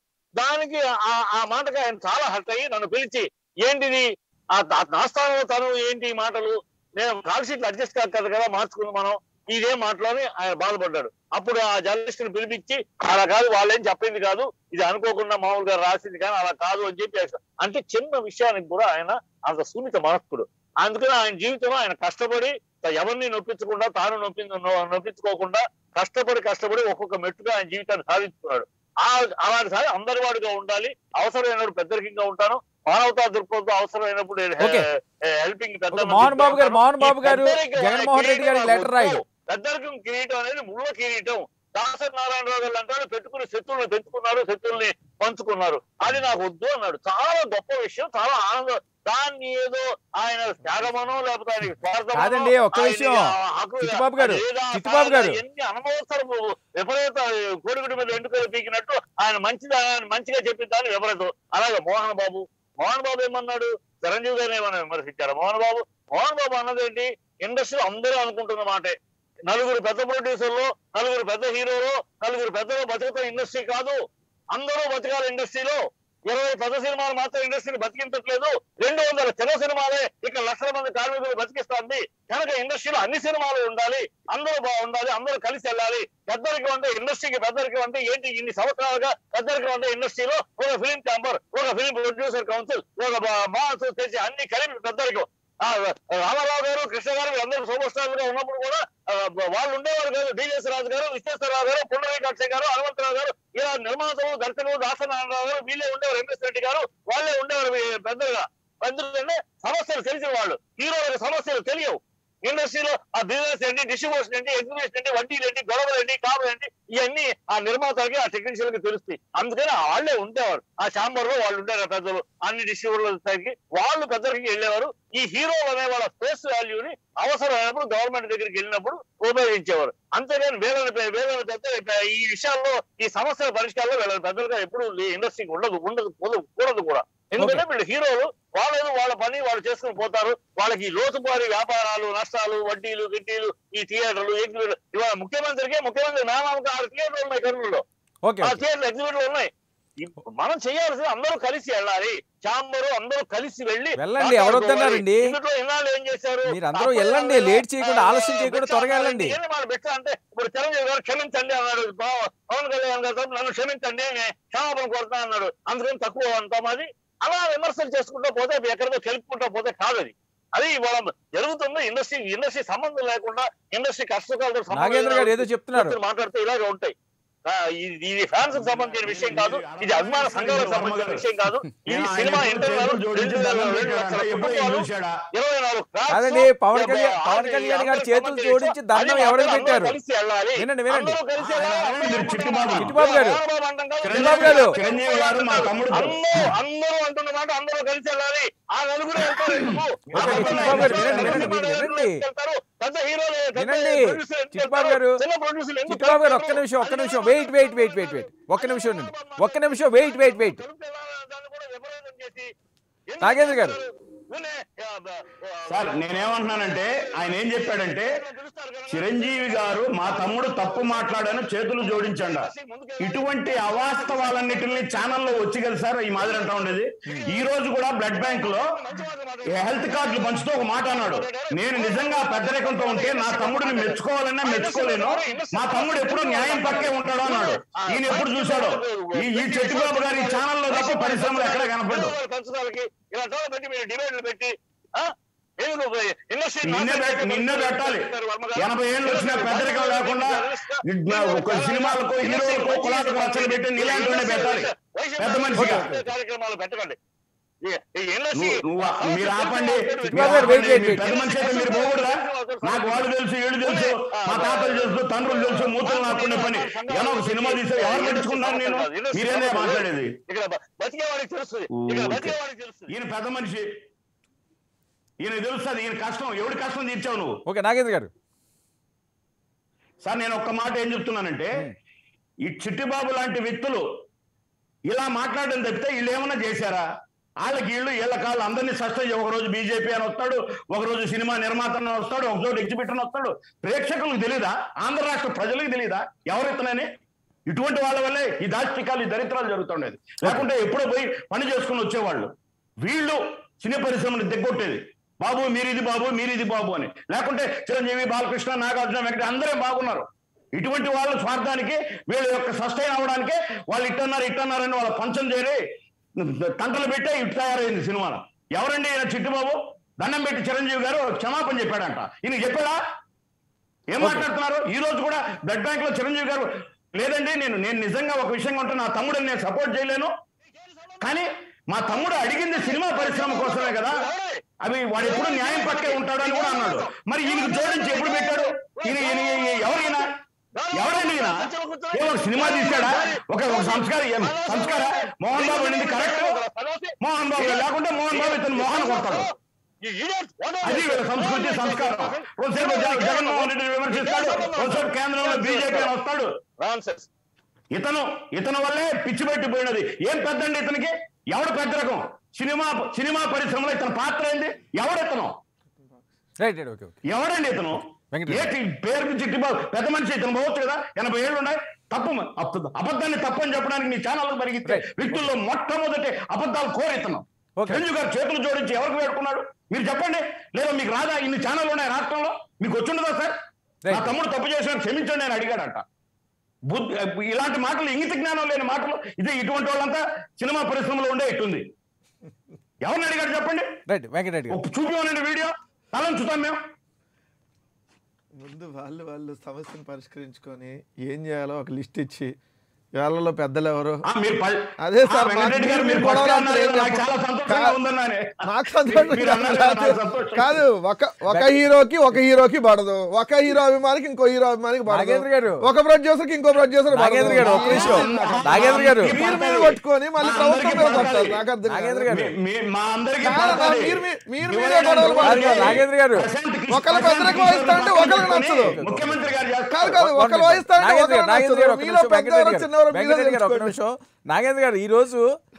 దానికి ఆ- ఆ మాటకి ఆయన చాలా హర్ట్ అయ్యి నన్ను పిలిచి ఏంటిది ఆ ఆ- నా స్థానంలో తను ఏంటి ఈ మాటలు నేను కాల్ షీట్లు అడ్జస్ట్ కాదు కదా కదా మార్చుకుంది మనం ఇదే మాటలోని ఆయన బాధపడ్డాడు అప్పుడు ఆ జర్నలిస్ట్ ని పిలిపించి అలా కాదు వాళ్ళేం చెప్పింది కాదు ఇది అనుకోకుండా మామూలుగా రాసింది కానీ అలా కాదు అని చెప్పి ఆయన- అంటే చిన్న విషయానికి కూడా ఆయన అంత సున్నిత మనస్కుడు అందుకని ఆయన జీవితంలో ఆయన కష్టపడి త- ఎవరిని నొప్పించకుండా తాను నొప్పి నొ- నొప్పించుకోకుండా కష్టపడి కష్టపడి ఒక్కొక్క మెట్టుగా ఆయన జీవితాన్ని సాధించుకున్నాడు ఆ అలాంటి సారి అందరి వాడిగా ఉండాలి అవసరమైనప్పుడు పెద్దరికంగా ఉంటాను మానవతా దృక్పథంతో అవసరమైనప్పుడు okay. Helping okay, Mohan Babu garu Mohan Babu గారు జగన్మోహన్ రెడ్డి గారికి లెటర్ రాయడు పెద్దరికం కిరీటం అనేది ముళ్ళ కిరీటం దాసరి నారాయణరావు గారు అంటారు పెట్టుకుని శత్రువులను పెంచుకున్నారు శత్రువుల్ని పంచుకున్నారు అది నాకు వద్దు అన్నాడు చాలా గొప్ప విషయం చాలా ఆనందం దాన్ని ఏదో ఆయన త్యాగమనో లేకపోతే ఆయన స్వార్థమనో, కాదండి, ఒక్క ఆయన విషయం. ఆ హక్కు- చిట్టుబాబు గారు, అదేదో ఆ చిట్టుబాబు గారు. ఎన్ని అనవసరపు విపరీత కోడిగుడి మీద ఎండుకలు పీకినట్టు ఆయన మంచిది ఆయన మంచిగా చెప్పిన దాన్ని విపరీతం అలాగే మోహన్ బాబు మోహన్ బాబు ఏమన్నాడు చిరంజీవి గారిని ఏమన్నా విమర్శించారు మోహన్ బాబు మోహన్ బాబు అన్నది ఏంటి ఇండస్ట్రీ అందరూ అనుకుంటున్న మాటే నలుగురు పెద్ద ప్రొడ్యూసర్లు నలుగురు పెద్ద హీరోలు నలుగురు పెద్దలు బతుకుతున్న ఇండస్ట్రీ కాదు అందరూ బతకాలి ఇండస్ట్రీలో ఇరవై పెద్ద సినిమాలు మాత్రం ఇండస్ట్రీని బతికించట్లేదు రెండు వందల చిన్న సినిమాలే ఇక్కడ లక్షల మంది కార్మికులు బతికిస్తుంది కనుక ఇండస్ట్రీలో అన్ని సినిమాలు ఉండాలి అందరూ బాగుండాలి అందరూ కలిసి వెళ్ళాలి పెద్దరికం అంటే ఇండస్ట్రీకి పెద్దరికం అంటే ఏంటి ఇన్ని సంవత్సరాలుగా పెద్దరికం అంటే ఇండస్ట్రీలో ఒక ఫిలిం ఛాంబర్ ఒక ఫిలిం ప్రొడ్యూసర్ కౌన్సిల్ ఒక మా అసోసియేషన్ అన్ని కలిపి పెద్దరికం ఆ, రామారావు గారు కృష్ణ గారు వీళ్ళందరూ సూపర్ స్టార్ గా ఉన్నప్పుడు కూడా ఆ, వాళ్ళు ఉండేవారు కాదు డిఎస్ రాజు గారు విశ్వేశ్వరరావు గారు పుండరీక అక్షయ్ గారు హనుమంతరావు గారు ఇలా నిర్మాతలు దర్శకులు దాసనారాయణరావు గారు వీళ్ళే ఉండేవారు ఎంఎస్ రెడ్డి గారు వాళ్ళే ఉండేవారు వీ- పెద్దగా ఎందుకంటే సమస్యలు తెలిసిన వాళ్ళు హీరోలకు సమస్యలు తెలియవు ఇండస్ట్రీలో ఆ బిజినెస్ ఏంటి డిస్ట్రిబ్యూషన్ ఏంటి ఎగ్జిబిషన్ ఏంటి వడ్డీలు ఏంటి గొడవలు ఏంటి కాపులు ఏంటి ఇవన్నీ ఆ నిర్మాతలకి ఆ టెక్నీషియన్ కి తెలుస్తాయి అందుకని వాళ్ళే ఉండేవారు ఆ ఛాంబర్ లో వాళ్ళు ఉండేవారు పెద్దలు అన్ని డిస్ట్రిబ్యూటర్ల స్థాయికి వాళ్ళు పెద్దలకి వెళ్ళేవారు ఈ హీరోలు అనే వాళ్ళ ఫేస్ వాల్యూని అవసరమైనప్పుడు గవర్నమెంట్ దగ్గరికి వెళ్ళినప్పుడు ఉపయోగించేవారు అంతేగాని వేలని పె- వేలని పెద్ద ఈ విషయాల్లో ఈ సమస్యల పరిష్కారంలో వీళ్ళ పెద్దలుగా ఎప్పుడు ఇండస్ట్రీకి ఉండదు ఉండదు కూడదు కూడదు కూడా ఎందుకంటే వీళ్ళు హీరోలు వాళ్ళు వాళ్ళ పని వాళ్ళు చేసుకుని పోతారు వాళ్ళకి ఈ లోతుపారి వ్యాపారాలు నష్టాలు వడ్డీలు గిడ్డీలు ఈ థియేటర్లు ఎగ్జిబిట్లు ఇవాళ ముఖ్యమంత్రికి ముఖ్యమంత్రి నామానికి ఆరు థియేటర్లు ఉన్నాయి కర్నూలులో ఓకే ఆ థియేటర్లు ఎగ్జిబిట్లు ఉన్నాయి ఇప్- మనం చేయాల్సింది అందరూ కలిసి వెళ్ళాలి చాంబరు అందరూ కలిసి వెళ్ళి వెళ్ళండి, ఎవరు వద్దన్నారండి? ఇందులో ఇన్నాళ్ళు ఏం చేశారు మీరు అందరూ అప్పుడు వెళ్ళండి, వాళ్ళు, లేట్ చేయకుండా, ఆ, ఆలస్యం చేయకుండా బిచ్చ త్వరగా అన్నారండి. వెళ్ళండి. ఏంది మన బిచ్చ అంటే ఇప్పుడు చిరంజీవి గారు క్షమించండి అన్నాడు పవ- పవన్ కళ్యాణ్ గారు తరపున నన్ను క్షమించండి నేను క్షమాపణ కోరుతా అన్నాడు అందుకని తక్కువ అంతా మాది అలా విమర్శలు చేసుకుంటూ పోతే అవి ఎక్కడికో కెలుపుకుంటూ పోతే కాదు అది అది ఇవాళ జరుగుతుంది ఇండస్ట్రీ ఇండస్ట్రీ సంబంధం లేకుండా ఇండస్ట్రీ కష్టకాలతో సంబంధం నాగేంద్ర గారు ఏదో చెప్తున్నారు వ్యక్తులు మాట్లాడితే ఇలాగే ఉంటాయి ఆ, ఇది ఇది ఫ్యాన్స్ కి సంబంధించిన విషయం కాదు ఇది అభిమాన సంఘాలకు సంబంధించిన విషయం కాదు ఇది నేను ఆయన సినిమా ఎప్పుడు ఇంటర్వ్యూ చేతులు జోడించి దండం పెట్టాడంట, ఎప్పుడు ఈయన చూశాడా? ఇరవై నాలుగు ఫ్లాట్స్ కాదండి, పవన్ డెబ్బై కళ్యాణ్- పవన్ ఆరు కళ్యాణ్ గారు అందరికి చేతులు సంబంధించి జోడించి దండం అది ఎవరికి అందరూ పెట్టారు? కలిసి వెళ్ళాలి. వినండి, వినండి. అందరూ కలిసి ఆయన వెళ్ళాలి. ఎవరండి? మీరు చిట్టిబాబు. చిట్టిబాబు గారు. చిట్టిబాబు అంటాం కాదు. చిట్టిబాబు గారు. చిరంజీవి గారు మా తమ్ముడు అందరూ అందరూ అంటున్న మాట అందరూ కలిసి వెళ్ళాలి ఆ నలుగురు వెళ్తారు ఎందుకు? ఓకే, ఆ చిట్టిబాబు గారు, వినండి, నలుగురు వినండి, మీరు వినండి. వెళ్తారు. పెద్ద హీరోలు పెద్ద వినండి. ప్రొడ్యూసర్లు ఎందుకు చిట్టిబాబు వెళ్తారు? గారు. చిన్న ప్రొడ్యూసర్లు ఎందుకు చిట్టిబాబు గారు ఒక్క వెళ్తారు? నిమిషం ఒక్క నిమిషం wait wait wait wait wait ఒక్క నిమిషం ఉండండి ఒక్క నిమిషం వెయిట్ వెయిట్ వెయిట్ దాన్ని కూడా విపరీతం చేసి ఎందుకు నాగేంద్ర గారు. ఊనే, ఆ, బ- ఆ, సార్ నేనేమంటున్నానంటే ఆయన ఏం చెప్పాడంటే పిలుస్తారు కదా. చిరంజీవి గారు మా తమ్ముడు తప్పు మాట్లాడాను చేతులు జోడించండి ఇటువంటి అవాస్తవాలన్నిటిని ఛానల్లో వచ్చి కదా సార్ ఈ మాదిరి అంటా ఉండేది ఈ రోజు కూడా బ్లడ్ బ్యాంక్ లో హెల్త్ కార్డులు పంచుతూ ఒక మాట అన్నాడు నేను నిజంగా పెద్దరికంతో ఉంటే నా తమ్ముడిని మెచ్చుకోవాలన్నా మెచ్చుకోలేను మా తమ్ముడు ఎప్పుడూ న్యాయం పక్కే ఉంటాడు అన్నాడు ఈయన ఎప్పుడు చూశాడో ఈ ఈ చెట్టుబాబు గారి ఛానల్లో తప్ప పరిశ్రమలు ఎక్కడ కనపడ్డు పెంచడానికి ఇలా చోట పెట్టి మీరు డిబేట్లు పెట్టి ఆ? ఎందుకు ఇండస్ట్రీ నిన్నే పెట్- నిన్నే పెట్టాలి ఎనభై ఏళ్ళు వచ్చిన పెద్దరికం లేకుండా ఒక సినిమాలకు హీరోలకు కులాలకు రచ్చలు పెట్టి నీలాంటివన్నీ పెట్టాలి పెద్ద మనిషిగా కార్యక్రమాలు పెట్టకండి ఈ- ఈ ఇండస్ట్రీ నువ్వు- నువ్వు మీరు ఆపండి చిట్టిబాబు గారు, wait, wait, wait. పెద్ద మనిషి అయితే మీరు పోకూడదా నాకు వాళ్ళు తెలుసు వీళ్ళు తెలుసు మా తాతలు తెలుసు తండ్రులు తెలుసు మూతలు నాకునే పని ఏమో ఒక సినిమా తీసే ఎవరు పట్టించుకున్నారు నేను మీరేందే మాట్లాడేది ఇక్కడ బ- బతికేవాడికి తెలుస్తుంది ఇక్కడ ఊరికే. బతికేవాడికి తెలుస్తుంది ఈయన పెద్ద మనిషి ఈయన తెలుస్తుంది ఈయన కష్టం ఎవడి కష్టం తీర్చావు నువ్వు ఓకే నాగేంద్ర గారు సార్ నేను ఒక్క మాట ఏం చెప్తున్నానంటే ఈ చిట్టిబాబు లాంటి వ్యక్తులు ఇలా మాట్లాడడం తప్పితే వీళ్ళు ఏమన్నా చేశారా వాళ్ళకి వీళ్ళు వీళ్ళ కాళ్ళు అందరినీ సస్టైజ్ ఒక రోజు బీజేపీ అని వస్తాడు ఒక రోజు సినిమా నిర్మాత అని వస్తాడు ఒక చోటు ఎగ్జిబిటర్ అని వస్తాడు ప్రేక్షకులకు తెలీదా ఆంధ్ర రాష్ట్ర ప్రజలకు తెలీదా ఎవరెత్తనని ఇటువంటి వాళ్ళ వల్లే ఈ దాష్టికాలు ఈ దరిద్రాలు జరుగుతుండేది లేకుంటే ఎప్పుడో పోయి పని చేసుకుని వచ్చేవాళ్ళు వీళ్ళు సినీ పరిశ్రమని దిగ్గొట్టేది బాబు మీరిది బాబు మీరిది బాబు అని లేకుంటే చిరంజీవి బాలకృష్ణ నాగార్జున వెంకట అందరే బాగున్నారు ఇటువంటి వాళ్ళ స్వార్థానికి వీళ్ళ యొక్క సస్టైన్ అవడానికే వాళ్ళు ఇట్టన్నారు ఇట్టన్నారని వాళ్ళ పంచం చేరి తంటలు పెట్టే ఇటు తయారైంది సినిమాలో ఎవరండి ఈయన చిట్టుబాబు దండం పెట్టి చిరంజీవి గారు క్షమాపణ చెప్పాడంట ఈయన చెప్పాడా ఏం మాట్లాడుతున్నారు ఈ రోజు కూడా బ్లడ్ బ్యాంక్ లో చిరంజీవి గారు లేదండి నేను నేను నిజంగా ఒక విషయంగా ఉంటే నా తమ్ముడిని నేను సపోర్ట్ చేయలేను కానీ మా తమ్ముడు అడిగింది సినిమా పరిశ్రమ కోసమే కదా అవి వాడు ఎప్పుడు న్యాయం పక్కే ఉంటాడు అని కూడా అన్నాడు మరి ఈయనకు జోడించి ఎప్పుడు పెట్టాడు ఈయన ఈయన ఈయన- ఎవరు ఈయన ఎవరండి ఈయన ఏ ఒక సినిమా తీశాడా ఒక ఒక సంస్కార ఏం సంస్కార మోహన్ బాబు అనేది కరెక్ట్ మోహన్ బాబు లేకుంటే మోహన్ బాబు ఇతను మోహన్ కొడతాడు అది వీళ్ళ సంస్కృతి సంస్కారం ఒకసారి జగన్- జగన్మోహన్ రెడ్డిని విమర్శిస్తాడు ఒకసారి కేంద్రంలో బీజేపీ అని వస్తాడు Nonsense. ఇతను ఇతని వల్లే పిచ్చి పెట్టిపోయినది ఏం పెద్దండి ఇతనికి ఎవడు పెద్ద రకం సినిమా సినిమా పరిశ్రమలో ఇతని పాత్ర ఏంది ఎవడితను రైట్ రైట్ ఓకే ఓకే ఎవడండి ఇతను వెంకటరెడ్డి. ఏంటి పేరుకి చిట్టిబాబు పెద్ద మనిషి ఇతను పోవచ్చు కదా ఎనభై ఏళ్ళు ఉన్నాయి తప్పు మ- అబద్ధ- అబద్ధాన్ని తప్పు అని చెప్పడానికి నీ ఛానల్ పరిగితే Right. వ్యక్తుల్లో మొట్టమొదటి అబద్ధాలు కోరితను Okay. చిరంజీవి గారు చేతులు జోడించి ఎవరికి పెట్టుకున్నాడు మీరు చెప్పండి లేదా మీకు రాదా ఇన్ని ఛానల్ ఉన్నాయి రాష్ట్రంలో మీకు వచ్చిండదా సార్ Right. నా తమ్ముడు తప్పు చేసిన క్షమించండి అని అడిగాడంట బుద్ధి ఇలాంటి మాటలు ఇంగిత జ్ఞానం లేని మాటలు ఇది ఇటువంటి వాళ్ళంతా సినిమా పరిశ్రమలో ఉండే ఇట్టుంది ఎవరిని అడిగాడు చెప్పండి రైట్ వెంకటరెడ్డి గారు ఒక చూపించమనండి వీడియో తలని చూద్దాం మేము ముందు వాళ్ళు వాళ్ళు సమస్యను పరిష్కరించుకొని ఏం చేయాలో ఒక లిస్ట్ ఇచ్చి వాళ్ళలో పెద్దలు ఎవరు ఆ, మీరు ప- అదే ఆ, సార్, వెంకటరెడ్డి మాకు గారు మీరు మీరు ఫస్ట్ గొడవలు అన్నారు అంటే కదా, నాకు ఏం చాలా చెప్పు. సంతోషంగా కా- ఉందన్నానే నాకు సంతోషం మీరు అన్నారు కదా, నాకు కాదు. సంతోషం. కాదు ఒక ఒక హీరోకి ఒక హీరోకి పడదు ఒక హీరో అభిమానికి ఇంకో హీరో అభిమానికి నాగేంద్ర గారు. పడదు ఒక ప్రొడ్యూసర్ కి ఇంకో ప్రొడ్యూసర్ నాగేంద్ర గారు ఒక నిమిషం నాగేంద్ర గారు మీరు మీద కొట్టుకొని మళ్ళీ మా ప్రభుత్వం మీద అందరికీ కొట్టారు పడతాది. నాకు అర్థం నాగేంద్ర కాదు. గారు. మీ- మీ- మా అందరికీ కాదు, పడతాది. మీరు మీ- మీరు ఎవరైనా మీరే గొడవలు అనుకోండి. పడాలి. నాగేంద్ర గారు. ప్రశాంత్ కిషోర్- ఒకళ్ళ వ్యతిరేకం వహిస్తా అంటే ఒకళ్ళకి నచ్చదు. ముఖ్యమంత్రి గారు కాదు చేస్తారు. కాదు ఒకరు వాయిస్తా అంటే నాగేంద్ర ఒకరు గారు నాగేంద్ర గారు నచ్చదు ఒక మీలో నిమిషం పెద్దవారు వెంకటరెడ్డి గారు చిన్నవారు మీరే వెంకటరెడ్డి గారు ఒక తెలుసుకోండి. నిమిషం నాగేంద్ర గారు ఈ రోజు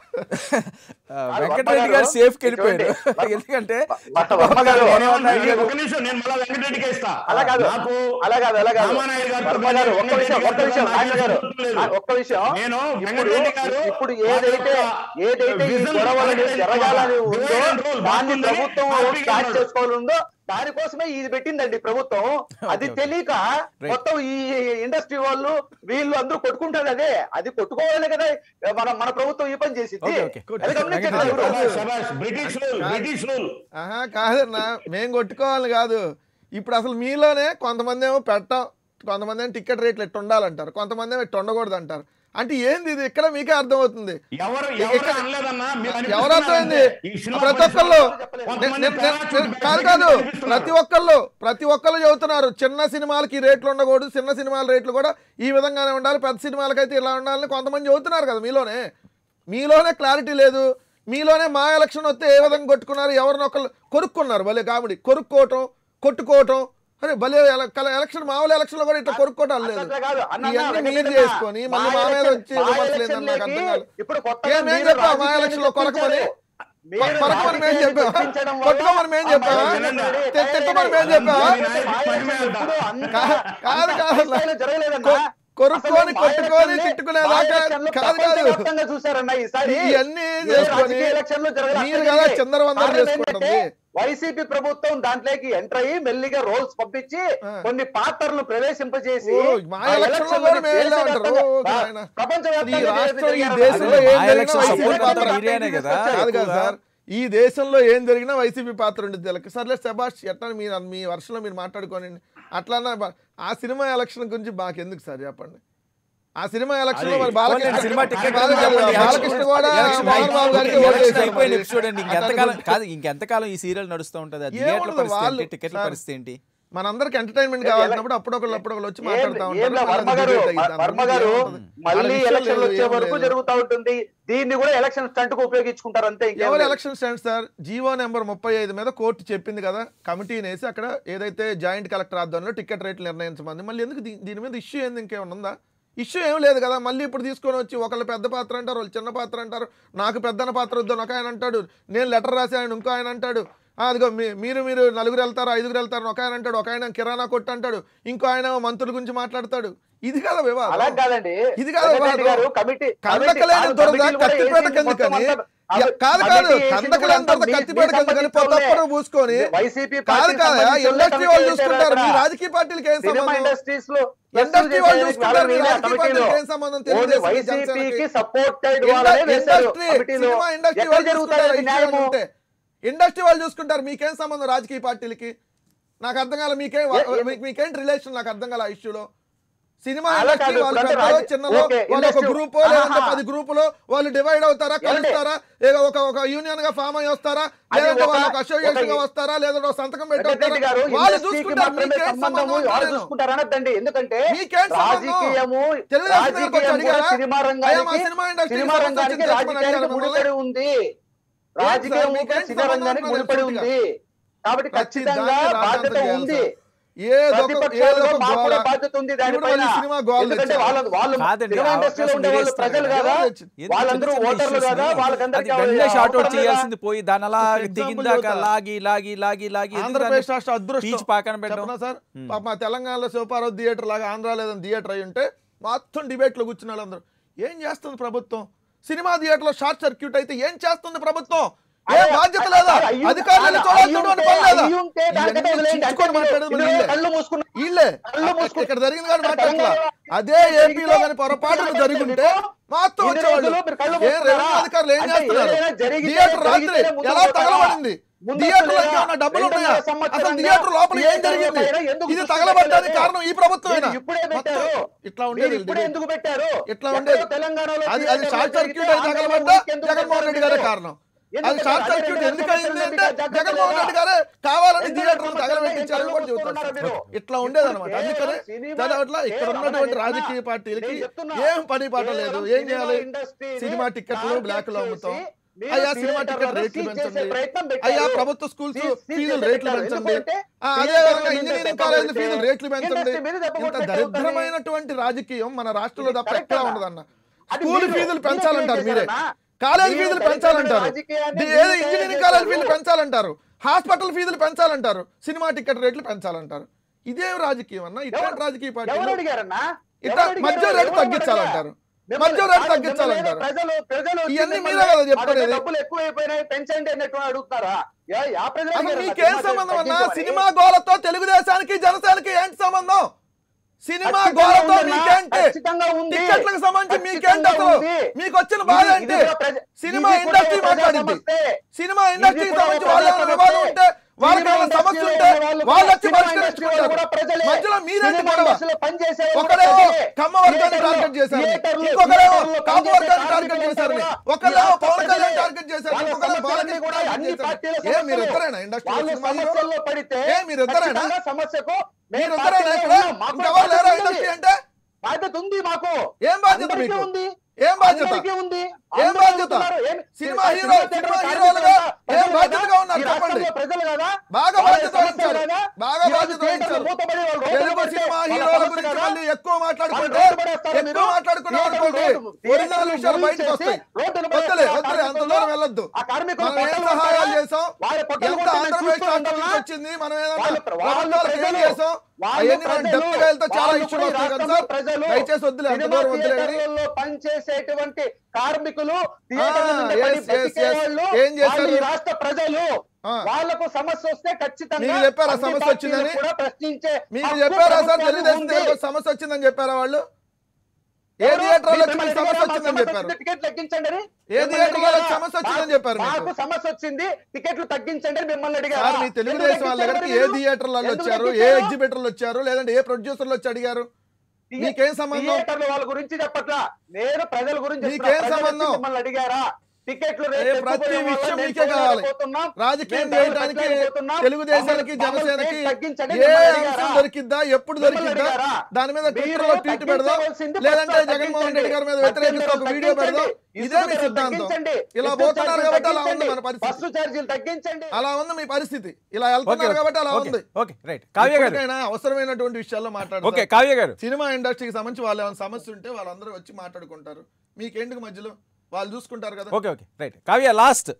ఆ, వెంకటరెడ్డి గారు సేఫ్కి వెళ్ళిపోయారు చూడండి. ఎందుకంటే వర్మ- వర్మ గారు నేనేమన్నా నేను ఒక నిమిషం నేను మళ్ళా వెంకటరెడ్డికే ఇస్తా అలా కాదు నాకు అలా కాదు అలా కాదు రామానాయుడు గారితో వర్మ గారు ఒక్క విషయం ఒక్క విషయం నాకు నాయన గారు సంబంధం లేదు. ఆ, ఒక్క విషయం నేను ఇప్పుడు వెంకటరెడ్డి గారు ఇప్పుడు ఏదైతే ఏదైతే ఈ విజన్ గొడవలని కరెక్ట్ జరగాలని ఉందో డివైడ్ అండ్ రూల్ దాన్ని బాగుందని ప్రభుత్వం హ్యాపీగా క్యాచ్ ఉన్నాడు. చేసుకోవాలి ఉందో దానికోసమే ఇది పెట్టిందండి ప్రభుత్వం అది okay. తెలియక Right. మొత్తం ఈ ఇండస్ట్రీ వాళ్ళు వీళ్ళు అందరూ కొట్టుకుంటారు అదే అది కొట్టుకోవాలనే కదా మన మన ప్రభుత్వం ఈ పని చేసింది Okay, okay. అది గమనించట్లేదు వెంకటరెడ్డి ఎవరు. శభాష్, శభాష్. బ్రిటిష్ రూల్ బ్రిటిష్ రూల్ ఆహా కాదన్నా మేం కొట్టుకోవాలి కాదు ఇప్పుడు అసలు మీలోనే కొంతమంది ఏమో పెట్టం కొంతమంది ఏమో టికెట్ రేట్లు ఎట్టు ఉండాలంటారు కొంతమంది ఏమో ఎట్టు ఉండకూడదు అంటారు అంటే ఏంది ఇది ఇక్కడ మీకే అర్థమవుతుంది ఎవరు ఇక్కడ- ఎవరు అనలేదన్నా మీరు ఎవరు అర్థమైంది ఈ సినిమా ప్రతి ఒక్కళ్ళు కొంతమంది నే- నే- నే- పారాచూట్ నే- కాదు బ్యాగ్ కాదు కనిపిస్తున్నారు. ప్రతి ఒక్కళ్ళు ప్రతి ఒక్కళ్ళు చెబుతున్నారు చిన్న సినిమాలకి రేట్లు ఉండకూడదు చిన్న సినిమాల రేట్లు కూడా ఈ విధంగానే ఉండాలి పెద్ద సినిమాలకైతే ఇలా ఉండాలని కొంతమంది చెబుతున్నారు కదా మీలోనే మీలోనే క్లారిటీ లేదు మీలోనే మా ఎలక్షన్ వస్తే ఏ విధంగా కొట్టుకున్నారు ఎవరినొకళ్ళు కొరుక్కున్నారు భలే కామెడీ కొరుక్కోవటం కొట్టుకోవటం అరే భలే ఎల- కల- ఎలక్షన్ మామూలు ఎలక్షన్ లో కూడా ఇట్లా కొరుక్కోవటాలు లేదు అట్లా కాదు. అన్న, అన్న, ఇవన్నీ మీరు వెంకటరమణ, చేసుకొని మళ్ళీ మా మీద ఎలక్షన్- వచ్చి మా విమర్శలు ఎలక్షన్ ఏందని నాకు అర్థం లేకి కాదు ఇప్పుడు కొత్తగా ఏం మేం మీరు చెప్పాం మా రాజకీయాన్ని ఎలక్షన్ లో కొరకమని మీరు కొరకమని మేం రాజకీయాన్ని చెప్పాం తెప్పించడం వల్ల కొట్టుకోమని మేం ఆ చెప్పాం మహిళలు తె- తిట్టమని మేం చెప్పాం మీ నాయకుడి మహిమే అంట. ఇప్పుడు అంత- కా- కాదు అంత కాదు స్థాయిలో జరగలేదన్నా. కొ- కొరుక్కొని అసలు మా కొట్టుకొని ఎలక్షన్లే- తిట్టుకునేదాకా మా ఎలక్షన్లు కాదు కాదు ప్రపంచవ్యాప్తంగా చూశారన్న ఈసారి ఇవన్నీ ఏ చేసుకొని రాజకీయ ఎలక్షన్లు జరగలేదు. మీరు కదా చంద్రవందనం కారణం చేసుకుంటుంది ఏంటంటే వైసీపీ ప్రభుత్వం దాంట్లోకి ఎంటర్ అయ్యి మెల్లిగా రోల్స్ పంపించి ఆ. కొన్ని పాత్రలను ప్రవేశింపజేసి ఓ, మా ఆ ఎలక్షన్లో ఎలక్షన్లని కూడా మేము వెళ్ళాం అంటారు. దేశవ్యాప్తంగా- ఓ, నాయన. ప్రపంచవ్యాప్తంగా ఈ రాష్ట్రం ఈ జరిగిన దేశంలో రాజకీయ ఏం మా జరిగినా ఎలక్షన్ వైసీపీ సపోర్ట్ పాత్ర అంతా మీరేనే కదా కాదు కాదు ఎక్కువగా. సార్ ఈ దేశంలో ఏం జరిగినా వైసీపీ పాత్ర ఉండేది తెలక సర్లే శబాష్ ఎట్లా మీరు మీ వర్షంలో మీరు మాట్లాడుకోండి అట్లా ఆ సినిమా ఎలక్షన్ గురించి మాకెందుకు సార్ చెప్పండి ఆ సినిమా ఎలక్షన్ లో మరి బాలకృష్ణ పోనీ సినిమా టికెట్ కాదు కాదు, చెప్పండి. బాలకృష్ణ కూడా ఎలక్షన్ మోహన్ బాబు గారికి అయిపోయి- ఓటు ఎలక్షన్ వేశారు అయిపోయిన మరి. ఎపిసోడ్ అండి ఇంకెంతకాలం కాదు ఇంకెంతకాలం ఈ సీరియల్ నడుస్తూ ఉంటుంది ఆ థియేటర్ ఏముండదు, పరిస్థితి వాళ్ళు- ఏంటి టికెట్ల సార్, పరిస్థితి ఏంటి మనందరికి ఎంటర్టైన్మెంట్ ఏ- కావాలన్నప్పుడు అప్పుడొకళ్ళు అప్పుడొకళ్ళు వచ్చి ఏం- మాట్లాడుతూ ఏం ఉంటారు లేదు, వాళ్ళది వర్మ గారు debate అయ్యిద్ది. వర్మ గారు ఏముంటది? వాళ్ళ మళ్ళీ విషయం ఎలక్షన్ లేదు, వచ్చే ఏం వరకు లేదు. జరుగుతూ ఉంటుంది దీన్ని కూడా ఎలక్షన్ స్టంట్ కు ఉపయోగించుకుంటారు అంతే ఇంకేం ఎవరు లేదు. Election stand sir GO number ముప్పై ఐదు మీద కోర్టు చెప్పింది కదా కమిటీని వేసి అక్కడ ఏదైతే జాయింట్ కలెక్టర్ ఆధ్వర్యంలో టికెట్ రేట్లు నిర్ణయించమంది మళ్ళీ ఎందుకు దీ- దీని మీద ఇష్యూ ఏంది ఇంకేమైనా ఉందా ఇష్యూ ఏం లేదు కదా మళ్ళీ ఇప్పుడు తీసుకొని వచ్చి ఒకళ్ళు పెద్ద పాత్ర అంటారు వాళ్ళు చిన్న పాత్ర అంటారు నాకు పెద్దన పాత్ర వద్దని ఒక ఆయన అంటాడు నేను లెటర్ రాసి ఆయన ఇంకో ఆయన అంటాడు "ఆ, అదిగో మీ- మీరు మీరు నలుగురు వెళ్తారు ఐదుగురు వెళ్తారు అని ఒక ఆయన అంటాడు ఒక ఆయన కిరాణా కొట్టు అంటాడు ఇంకో ఆయన మంత్రుల గురించి మాట్లాడతాడు ఇది కదా అలా వివాదం కాదండి ఇది కాదు వెంకటరెడ్డి వివాదం. గారు కమిటీ కందకలేని కమిటీ- దొరద కమిటీలు కూడా కత్తిపేట వేసింది మొత్తం కిందకని అంతా- యా, కాదు కాదు కమిటీ వేసింది కందకలేని కూడా దొరద మీ- కత్తిపేట మీ కిందకని సంబంధించిన పొత్తప్పుడు పూసుకొని వైసీపీ కాదు పార్టీకి కాదు సంబంధించిన ఇండస్ట్రీ కమిటీ వాళ్ళు వేశారు చూసుకుంటారు మీ అక్కడ. రాజకీయ పార్టీలకి ఏం సినిమా సంబంధం ఇండస్ట్రీస్ లో ఇండస్ట్రీ వాళ్ళు చూసుకుంటారు మీ రాజకీయ పార్టీలకి ఏం సంబంధం తెలుగుదేశం వైసీపీకి జనసేనకి సపోర్టెడ్ ఇండ- వాళ్ళనే వేశారు ఇండస్ట్రీ కమిటీలో సినిమా ఇండస్ట్రీ ఎక్కడ వాళ్ళు జరుగుతారు చూసుకుంటారు ఇది ఇష్యూ న్యాయము ఉంటే ఇండస్ట్రీ వాళ్ళు చూసుకుంటారు మీకేం సంబంధం రాజకీయ పార్టీలకి నాకు అర్థం కాల మీకేం ఏ- ఏ- మీ- మీకేంటి రిలేషన్ నాకు అర్థం కాల ఆ ఇష్యూలో సినిమా అలా ఇండస్ట్రీ కాదు, వాళ్ళు ఇప్పుడు అంటే పెద్దలో రాజ- చిన్నలో ఓకే, వాళ్ళు ఒక ఇండస్ట్రీ- గ్రూపో లేదంటే ఆహా. పది గ్రూపులో వాళ్ళు డివైడ్ అవుతారా ఏమండి? కలుస్తారా లేదా ఒక ఒక యూనియన్ గా ఫామ్ అయ్యి వస్తారా అది లేదంటే ఒక- వాళ్ళు ఒక అసోసియేషన్ గా ఒక- వస్తారా లేదంటే ఒక సంతకం పెట్టి వెంకటరెడ్డి గారు వస్తారా వాళ్ళు ఇండస్ట్రీకి చూసుకుంటారు మాత్రమే మీకేం సంబంధము సంబంధం వాళ్ళు అంటున్నాను. చూసుకుంటారు అనొద్దండి ఎందుకంటే మీకేం సంబంధం? రాజకీయము తెలుగుదేశం దగ్గరకు వచ్చి రాజకీయం కూడా అడిగారా? సినిమా అయ్యా, మా రంగానికి సినిమా ఇండస్ట్రీకి సినిమా సంబంధించి రంగానికి చెప్పమని రాజకీయానికి అడిగారా ముడిపడి ఉంది సార్, రాజకీయం మీకేం కూడా సినిమా సంబంధం రంగానికి అంటున్నారు ముడిపడి పూర్తిగా? ఉంది కాబట్టి ప్రతి ఖచ్చితంగా దాన్ని బాధ్యత రాద్ధాంతం ఉంది చేయాలి సార్. ఏదో ఒక- ఏదో ప్రతిపక్షాలుగా ఒక మాకు కూడా గోల. బాధ్యత ఉంది ఇప్పుడు దానిపైన మళ్ళీ సినిమా గోల ఎందుకంటే తెచ్చారు. వాళ్ళ వాళ్ళు కాదండి, సినిమా ఆ ఇండస్ట్రీలో అవకాశం ఉండే వాళ్ళు మీరే ప్రజలు ఇస్తారు కదా కదా. ఎందుకు వాళ్ళందరూ చిన్న చిన్న ఓటర్లు issues కదా ని అది వాళ్ళకందరికీ వెంటనే షార్ట్ అవుట్ అవసరం లేదా? చేయాల్సింది పోయి దాని అలా ఒక example దిగిందాక చెబుతా. లాగి లాగి లాగి లాగి ఎందుకు ఆంధ్రప్రదేశ్ దాన్ని రాష్ట్ర అదృష్టం పీచు పాకన పెట్టడం చెప్పనా సార్ Hmm. పాప మా తెలంగాణలో శివపార్వతి థియేటర్ లాగా ఆంధ్ర లేదని థియేటర్ అయి ఉంటే మొత్తం డిబేట్లో కూర్చున్న వాళ్ళందరూ ఏం చేస్తుంది ప్రభుత్వం సినిమా థియేటర్లో షార్ట్ సర్క్యూట్ అయితే ఏం చేస్తుంది ప్రభుత్వం ఏ అదే, బాధ్యత అదే, లేదా అయ్యి- అధికారులు అదే, చూడాల్సినటువంటి పని లేదా అయ్యి ఉంటే దానికంటే ఇవన్నీ వదిలేయండి. చించుకొని అంటే మాట్లాడేది ఇందులో మళ్ళీ వీళ్ళే. కళ్ళు మూసుకున్న వీళ్ళే కళ్ళు మూసుకుని- ఇక్కడ జరిగింది కానీ ఇక్కడ మాట్లాడట్లా తెలంగాణలో అదే ఏపీలో కానీ పొరపాటున ఇక్కడ జరిగింటే మొత్తం ఇన్ని వచ్చేవాళ్ళు రోజులు మీరు కళ్ళు ఏ మూసుకున్నారా? రెవెన్యూ అధికారులు ఏం అంటే చేస్తున్నారు ఏదైనా జరిగితే థియేటర్ రాత్రి జరిగితేనే ముందుకు ఎలా పోతారా? తగలబడింది ముందుకు థియేటర్ లేదా? ఏమైనా డబ్బులు రెండున్నర ఉన్నాయా అసలు సంవత్సరంగా థియేటర్ లోపల ఏం థియేటర్ జరిగింది పైన ఎందుకు ఇది దృష్టి తగలబడ్డానికి పెట్టలేదు? కారణం ఈ ప్రభుత్వమేనా మీరు ఇప్పుడే పెట్టారు మొత్తం ఇట్లా మీరు ఉండేది ఇప్పుడే ఎందుకు పెట్టారు ఇట్లా ఎక్కడో ఉండేది తెలంగాణలో అది అది థియేటర్లో షార్ట్ సర్క్యూట్ జరిగితే అయి ఆంధ్రలో తగలబడ్డా ఎందుకు జగన్మోహన్ రెడ్డి గారే పెట్టారు? కారణం ఎందుకు అది షార్ట్ పెట్టారు? సర్క్యూట్ అదే ఎందుకు రెండు అయింది సంవత్సరాల అంటే జాగ్రత్త జగన్మోహన్ లేదా? రెడ్డి గారే కావాలని రెండు థియేటర్లు సంవత్సరాల తగలబెట్టించారని కూడా ఎందుకు చెబుతారు చూస్తున్నారు మీరు? ఇట్లా ఉండేదన్నమాట ఇప్పుడు అందుకనే సినిమా- చదవట్ల ఇక్కడ కేవలం ఉన్నటువంటి నేను రాజకీయ చెప్తున్నా. పార్టీలకి నేను చెప్తున్నా. ఏం పని పాట లేదు కేవలం ఏం సినిమా చేయాలి ఇండస్ట్రీని సినిమా టికెట్లు టార్గెట్ బ్లాక్ లో అమ్ముతాం చేసి మీరు అయ్యా సినిమా టికెట్ థియేటర్లను రేట్లు సీజ్ చేసే పెంచండి ప్రయత్నం పెట్టారు. అయ్యా ప్రభుత్వ స్కూల్స్ సీజ్- సీజ్ ఫీజులు చేసే రేట్లు పెట్టారు. పెంచండి ఎందుకంటే ఆ, అదే థియేటర్ల విధంగా మీద ఇంజనీరింగ్ దెబ్బ కాలేజీలు కొడితే ఫీజులు రేట్లు పెంచండి ఇండస్ట్రీ మీద దెబ్బ ఇంత కొడితే అవుతుంది. దరిద్రమైనటువంటి రాజకీయం మన రాష్ట్రంలో ఇది తప్ప కరెక్ట్ ఎక్కడా అన్నా. ఉండదన్న అది స్కూల్ మీరు- ఫీజులు మీరు పెంచాలంటారు ఏం మీరే చేశారన్నా? కాలేజ్ మీరు ఫీజులు దళితుల పెంచాలంటారు రాజకీయాన్ని ది- మీరు ఏదో తయారు ఇంజనీరింగ్ కాలేజ్ చేశారు. ఫీజులు పెంచాలంటారు హాస్పిటల్ ఫీజులు పెంచాలంటారు సినిమా టికెట్ రేట్లు పెంచాలంటారు ఇదేం రాజకీయం అన్న ఇట్లాంటి రాజకీయ ఎవరు పార్టీలు అడిగారన్నా ఇట్లా ఎవరు అడిగారు? మధ్య రేటు ఎవరు తగ్గించాలంటారు మిమ్మల్ని- మధ్య రేటు కాదు, తగ్గించాలంటారు మిమ్మల్ని ప్రజలు ప్రజలు వచ్చి ఇవన్నీ మిమ్మల్ని మీరే కదా అడిగితే చెప్పుకునేది. డబ్బులు ఎక్కువైపోయినాయి పెంచండి అన్నట్టు అడుగుతారా యా యా ప్రజలు అసలు అడిగారు మీకేం సినిమా సంబంధం అన్న తగ్గించమని? సినిమా గోలతో తెలుగుదేశానికి జనసేనకి ఏంటి సంబంధం సినిమా ఖచ్చితంగా గోలతో ఉందన్నా, మీకేంటి ఖచ్చితంగా ఉంది. టికెట్లకు సంబంధించి మీకేంటి ఖచ్చితంగా అసలు ఉంది. మీకు వచ్చిన బాధ ఇది- ఏంటి ఇది కూడా ప్రజ- సినిమా ఇది కూడా ఇండస్ట్రీ ప్రజా మాట్లాడింది సమస్యే. సినిమా ఇండస్ట్రీకి కూడా సంబంధించి ప్రజా వాళ్ళ ఏమైనా సమస్యే. వివాదం ఉంటే వాళ్ళకి సినిమా ఏమైనా సమస్య ఇండస్ట్రీలో ఉంటే ఉన్న వాళ్ళు వాళ్ళు వచ్చి సినిమా ఇండస్ట్రీ వాళ్ళు కూడా పరిష్కరించుకుంటారు ప్రజలే. మధ్యలో మీరేంటి సినిమా గొడవ ఇండస్ట్రీలో పనిచేసే వాళ్ళు ఒకరేమో ప్రజలే. కమ్మ వర్గాన్ని థియేటర్లో- టార్గెట్ చేశారు థియేటర్లో- ఇంకొకరేమో థియేటర్లో కాపు పనిచేసే వర్గాన్ని టార్గెట్ కార్మికులు చేశారు కూడా ఒకరేమో ఈ పవన్ కళ్యాణ్ ప్రజలే. టార్గెట్ చేశారు వాళ్ళ ఇంకొకరేమో సమస్యలన్నీ బాలకృష్ణ కూడా టార్గెట్ అన్ని చేశారు పార్టీల ఏ మీరు సమస్యలే. ఇద్దరేనా ఇండస్ట్రీ వాళ్ళు సినిమా హీరో సమస్యల్లో పడితే ఏ మీరు ఇద్దరేనా ఖచ్చితంగా సమస్యకు మేము మీరు ఇద్దరేనా పార్టీలో ఇక్కడ ఉన్నాం. మాకు ఇంకెవరు లేరా బాధ్యత ఇండస్ట్రీ ఉంది. అంటే బాధ్యత ఉంది మాకు ఏం బాధ్యత అందరికీ మీకు ఉంది ఏం బాధ్యత అందరికీ ఉంది ఏం అందరూ బాధ్యత? అడుగుతున్నారు. ఏం- cinema cinema hero theatre cinema కార్మికులు హీరోలుగా కదా? ఏం ప్రజలు బాధ్యతగా కదా? ఉన్నారు ఈ చెప్పండి రాష్ట్రంలో ప్రజలు కదా బాగా వాళ్ళ బాధ్యత సమస్యలు వహించారు కదా? బాగా ఈ రోజు బాధ్యత థియేటర్లు వహించారు మూతపడి వాళ్ళు రోడ్డు తెలుగు పడితే సినిమా వాళ్ళ హీరోల సమస్య గురించి కదా? మళ్ళీ ఎక్కువ మాట్లాడుకుంటే వాళ్ళు రోడ్డు పడేస్తారు ఎక్కువ మీరు. మాట్లాడుకున్నాం అనుకోండి థియేటర్లు ఒరిజినల్ విషయాలు బయటకు మూసేసి వస్తాయి రోడ్డును వద్దులే పడేస్తారు. వద్దులే అంత కార్మికులు దూరం వెళ్ళొద్దు ఆ కార్మికులు మనం ఏం పట్టలు సహాయాలు కొట్టారా? చేసాం వాళ్ళ పట్టలు ఎంత కొట్టి మేము ఆంధ్రప్రదేశ్ చూస్తూ రాష్ట్రం ఉండాలా? వచ్చింది మనం ఏదైనా వాళ్ళు- వాళ్ళు ప్రభుత్వాలకు ఏం ప్రజలు, చేసాం వాళ్ళు అవన్నీ మనం ప్రజలు, డెప్త్ గా వెళ్తే చాలా వాళ్ళు ఇష్యూలు కూడా వస్తాయి కదా రాష్ట్రంలో సార్ ప్రజలు, దయచేసి వద్దులే అంత సినిమా దూరం వద్దులే కానీ థియేటర్లలో పనిచేసేటువంటి కార్మికులు ఆ, థియేటర్ల మీద yes, పడి yes, బతికే yes. వాళ్ళు, ఏం చేశారు? వాళ్ళు ఈ రాష్ట్ర ప్రజలు ఆ. వాళ్ళకు సమస్య వస్తే ఖచ్చితంగా మీకు చెప్పారా అన్ని సమస్య పార్టీలు వచ్చిందని? కూడా ప్రశ్నించే మీకు హక్కు చెప్పారా సార్ ప్రభుత్వానికి తెలుగుదేశం ఉంది. దగ్గరకు సమస్య వచ్చిందని చెప్పారా వాళ్ళు ఏ ఎవరు? థియేటర్లో మీరు వచ్చి మీకు మిమ్మల్ని సమస్య అడిగారా? వచ్చిందని సమస్య చెప్పారు వచ్చింది, టికెట్లు తగ్గించండి అని? ఏ మిమ్మల్ని థియేటర్లో అడిగారా? సమస్య వచ్చిందని మాకు- చెప్పారు మీకు? మాకు సమస్య వచ్చింది టికెట్లు తగ్గించండి అని మిమ్మల్ని అడిగారా? సార్ మీ తెలుగుదేశం ఎందుకు వాళ్ళ దగ్గరికి ఏ తగ్గించారు థియేటర్లలో ఎందుకు వచ్చారు ఏ తగ్గించారు? ఎగ్జిబిటర్లు వచ్చారు లేదంటే ఏ ప్రొడ్యూసర్లు వచ్చి అడిగారు థియే- మీకేం సంబంధం థియేటర్ల వాళ్ళ గురించి చెప్పట్లా నేను ప్రజల గురించి చెప్తున్నా. మీకేం ప్రజలు వచ్చి సంబంధం? మిమ్మల్ని అడిగారా టికెట్లు రేట్లు ఏ ఎక్కువ ప్రతి పోయడం వల్ల విషయం మేము మీకే కావాలి. పోతున్నాం. రాజకీయం మేము ధరలు చేయడానికి పెట్టలేకపోతున్నాం. తెలుగుదేశానికి మమ్మల్ని- మమ్మల్ని జనసేనకి రేట్ తగ్గించండి ఏ మిమ్మల్ని అంశం అడిగారా? దొరికిద్దా ఎప్పుడు మిమ్మల్ని దొరికిద్దా అడిగారా? దాని మీద మీరు ట్విట్టర్ లో ట్వీట్ పెడదాం తగ్గించవలసింది లేదంటే ఫస్ట్ జగన్మోహన్ రెడ్డి గారి మీద తగ్గించండి. వ్యతిరేకిస్తూ ఒక వీడియో పెడదాం తగ్గించండి. ఇదే మీ ఇసుక సిద్ధాంతం తగ్గించండి. ఇలా ఇసుక పోతున్నారు ఛార్జీలు కాబట్టి అలా ఉంది తగ్గించండి. మన పరిస్థితి బస్సు ఛార్జీలు తగ్గించండి అలా ఉంది మీ పరిస్థితి ఇలా ఓకే వెళ్తున్నారు కాబట్టి అలా ఓకే ఉంది ఓకే రైట్ కావ్య గారు ఇప్పటికైనా అవసరమైనటువంటి విషయాల్లో ఓకే మాట్లాడతారు కావ్య గారు సినిమా ఇండస్ట్రీకి సంబంధించి వాళ్ళు ఏమైనా సమస్య ఉంటే వాళ్ళందరూ వచ్చి మాట్లాడుకుంటారు మీకేంటికి మధ్యలో వాళ్ళు చూసుకుంటారు కదా okay okay right Kavya last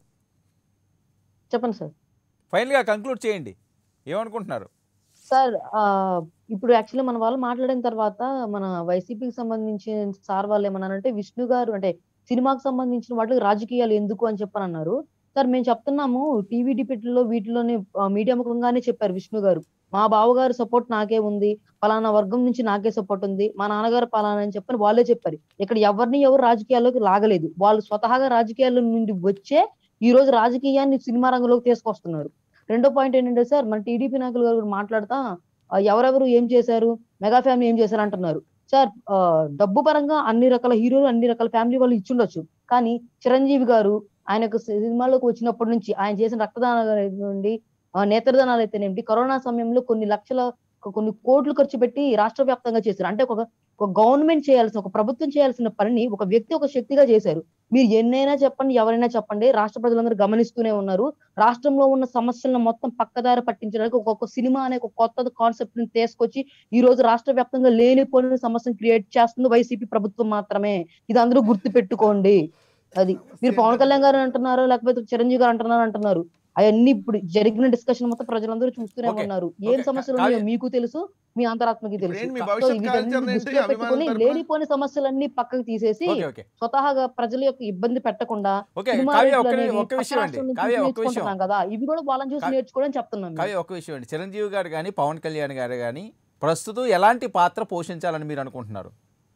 చెప్పండి సార్ ఫైనల్గా కంక్లూడ్ చేయండి ఏమనుకుంటున్నారు సార్ ఆ, ఇప్పుడు యాక్చువల్లీ మన వాళ్ళు మాట్లాడిన తర్వాత మన వైసీపీకి సంబంధించిన సార్ వాళ్ళు ఏమన్నారంటే విష్ణు గారు అంటే సినిమాకి సంబంధించిన వాటికి రాజకీయాలు ఎందుకు అని చెప్పని అన్నారు సార్ మేము చెప్తున్నాము టీవీ డిబేట్లో వీటిలోనే ఆ, మీడియా ముఖంగానే చెప్పారు విష్ణు గారు మా బావగారు సపోర్ట్ నాకే ఉంది పలానా వర్గం నుంచి నాకే సపోర్ట్ ఉంది మా నాన్నగారు పలానా అని చెప్పని వాళ్ళే చెప్పారు ఇక్కడ ఎవరిని ఎవరు రాజకీయాల్లోకి లాగలేదు వాళ్ళు స్వతహాగా రాజకీయాల నుండి వచ్చే ఈ రోజు రాజకీయాన్ని సినిమా రంగంలోకి తీసుకొస్తున్నారు రెండో పాయింట్ ఏంటంటే సార్ మన టీడీపీ నాయకులు గారు కూడా మాట్లాడుతా ఆ, ఎవరెవరు ఏం చేశారు మెగా ఫ్యామిలీ ఏం చేశారు అంటున్నారు సార్ ఆ, డబ్బు పరంగా అన్ని రకాల హీరోలు అన్ని రకాల ఫ్యామిలీ వాళ్ళు ఇచ్చుండొచ్చు కానీ చిరంజీవి గారు ఆయనకు సినిమాలోకి వచ్చినప్పటి నుంచి ఆయన చేసిన రక్తదానాలు నుండి ఆ, నేత్రదానాలు అయితేనేమిటి కరోనా సమయంలో కొన్ని లక్షల కొన్ని కోట్లు ఖర్చు పెట్టి రాష్ట్ర వ్యాప్తంగా చేశారు అంటే ఒక ఒక గవర్నమెంట్ చేయాల్సిన ఒక ప్రభుత్వం చేయాల్సిన పనిని ఒక వ్యక్తి ఒక శక్తిగా చేశారు మీరు ఎన్నైనా చెప్పండి ఎవరైనా చెప్పండి రాష్ట్ర ప్రజలందరూ గమనిస్తూనే ఉన్నారు రాష్ట్రంలో ఉన్న సమస్యలను మొత్తం పక్కదారి పట్టించడానికి ఒక్కొక్క సినిమా అనే ఒక కొత్త కాన్సెప్ట్ ని తీసుకొచ్చి ఈ రోజు రాష్ట్ర వ్యాప్తంగా లేనిపోయిన సమస్యను క్రియేట్ చేస్తుంది వైసీపీ ప్రభుత్వం మాత్రమే ఇది అందరూ గుర్తు పెట్టుకోండి అది మీరు పవన్ కళ్యాణ్ గారు అంటున్నారు లేకపోతే చిరంజీవి గారు అంటున్నారు అంటున్నారు అవన్నీ ఇప్పుడు జరిగిన డిస్కషన్ మొత్తం ప్రజలందరూ చూస్తూనే Okay. ఉన్నారు ఏం Okay. సమస్యలు ఉన్నాయో కావ్య- మీకు తెలుసు మీ అంతరాత్మకి ఇప్పుడు తెలుసు ఏంటి మీ సో భవిష్యత్ వీటన్నిటిని కార్యాచరణ ఏంటి? దృష్టిలో అభిమానుల పెట్టుకొని తరపున? లేనిపోయిన సమస్యలన్నీ పక్కకు తీసేసి ఓకే ఓకే స్వతహాగా ప్రజల యొక్క ఇబ్బంది పెట్టకుండా ఓకే సినిమా కావ్య రేట్లు ఒక్క అనేవి ఒక్క పక్క విషయం అండి రాష్ట్రం నుంచి కావ్య ఒక్క విషయం నేర్చుకుంటున్నాం కదా ఇవి కూడా వాళ్ళని చూసి కా- నేర్చుకోవడం చెప్తున్నాం మేము. కావ్య ఒక్క విషయం అండి చిరంజీవి గారు కానీ పవన్ కళ్యాణ్ గారు కానీ ప్రస్తుతం ఎలాంటి పాత్ర పోషించాలని మీరు అనుకుంటున్నారు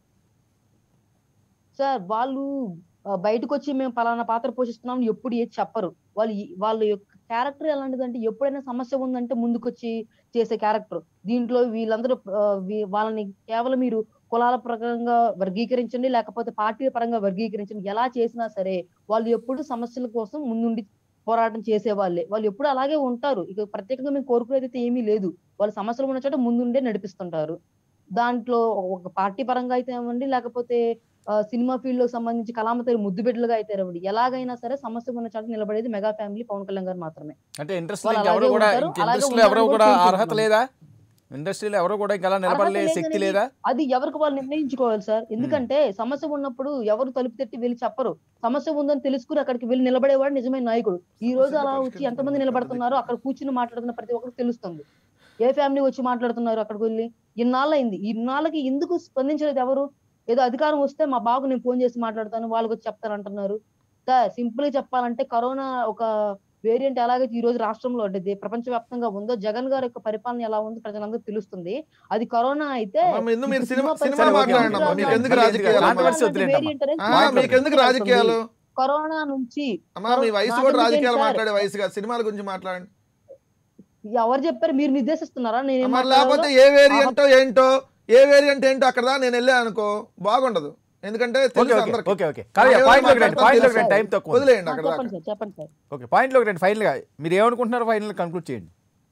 సార్ వాళ్ళు ఆ, బయటకు వచ్చి మేము పలానా పాత్ర పోషిస్తున్నాం అని ఎప్పుడు ఏది చెప్పరు వాళ్ళు ఈ- వాళ్ళ యొక్క క్యారెక్టర్ ఎలాంటిదంటే ఎప్పుడైనా సమస్య ఉందంటే ముందుకొచ్చి చేసే క్యారెక్టర్ దీంట్లో వీళ్ళందరూ ఆ, వీ- వాళ్ళని కేవలం మీరు కులాల ప్రకారంగా వర్గీకరించండి లేకపోతే పార్టీ పరంగా వర్గీకరించండి ఎలా చేసినా సరే వాళ్ళు ఎప్పుడు సమస్యల కోసం ముందుండి పోరాటం చేసే వాళ్ళే వాళ్ళు ఎప్పుడు అలాగే ఉంటారు ఇక ప్రత్యేకంగా మేము కోరుకునేది అయితే ఏమీ లేదు వాళ్ళు సమస్యలు ఉన్న చోట ముందుండే నడిపిస్తుంటారు దాంట్లో ఒక పార్టీ పరంగా అయితే ఏమండి లేకపోతే ఆ, సినిమా ఫీల్డ్ లో సంబంధించి కళామతరి ముద్దు బిడ్డలుగా అయితే ఏమండి ఎలాగైనా సరే సమస్య ఉన్న చోట నిలబడేది మెగా ఫ్యామిలీ పవన్ కళ్యాణ్ గారు మాత్రమే అంటే ఇంట్రెస్ట్ వాళ్ళు ఎవరు అలాగే కూడా ఉంటారు, ఇంక అలాగే ఇంట్రెస్ట్ ఎవరు ఉండాలని కూడా కూడా అర్హత లేదా ఇండస్ట్రీలో ఎవరు కూడా ఇంకా అలా నిలబడలే అర్హత శక్తి లేదని లేదా అది ఎవరికి వాళ్ళు నిర్ణయించుకోవాలి సార్ ఎందుకంటే సమస్య ఉన్నప్పుడు ఎవరు తలుపు తట్టి వెళ్ళి చెప్పరు సమస్య ఉందని తెలుసుకుని అక్కడికి వెళ్ళి నిలబడేవాడు నిజమైన నాయకుడు ఈ రోజు అలా వచ్చి ఎంతమంది నిలబడుతున్నారో అక్కడ కూర్చుని మాట్లాడుతున్న ప్రతి ఒక్కరికి తెలుస్తుంది ఏ ఫ్యామిలీ వచ్చి మాట్లాడుతున్నారు అక్కడికి వెళ్ళి ఇన్నాళ్ళు అయింది ఇన్నాళ్ళకి ఎందుకు స్పందించలేదు ఎవరు ఏదో అధికారం వస్తే మా బాబు నేను ఫోన్ చేసి మాట్లాడతాను వాళ్ళకి వచ్చి చెప్తారు అంటున్నారు సార్ సింపుల్ గా చెప్పాలంటే కరోనా ఒక వేరియంట్ ఎలాగైతే ఈ రోజు రాష్ట్రంలో అంటే దే- ప్రపంచవ్యాప్తంగా ఉందో జగన్ గారి యొక్క పరిపాలన ఎలా ఉందో ప్రజలందరూ తెలుస్తుంది అది కరోనా అయితే అమ్మా, ఎందుకు మీరు ఇప్పుడు సినిమా సినిమా సినిమా సరే, ఓకే, మాట్లాడండి అమ్మా ఓకే. మీకు ఎందుకు మళ్ళీ రాజకీయాలు ఎందుకు? అమ్మా? కాంట్రవర్సీ వదిలేండి అమ్మా. వేరియంట్ అనేది ఆ, మాట్లాడుతుంది. మీకు ఎందుకు రాజకీయాలు కరోనా నుంచి అమ్మా మీ వయసు నాకు కూడా ఎందుకు రాజకీయాలు సార్? మాట్లాడే వయసు కాదు సినిమాల గురించి మాట్లాడండి ఎవరు చెప్పారు మీరు నిర్దేశిస్తున్నారా నేను మరి లేకపోతే ఏ వేరియంట్ ఏంటో ఏ వేరియంట్ ఏంటో అక్కడ దా నేను వెళ్ళా అనుకో బాగుండదు ఎందుకంటే ఓకే తెలుసు ఓకే అందరికి ఓకే ఓకే కావ్య ఎవరు పాయింట్ లోకి రండి మాట్లాడతారో పాయింట్ లోకి తెలుసు. రండి టైం తక్కువ ఉంది. వదిలేయండి అక్కడ దాకా చెప్పండి సార్ చెప్పండి సార్ ఓకే పాయింట్ లోకి రండి ఫైనల్ గా మీరు ఏమనుకుంటున్నారో ఫైనల్ కన్క్లూడ్ చేయండి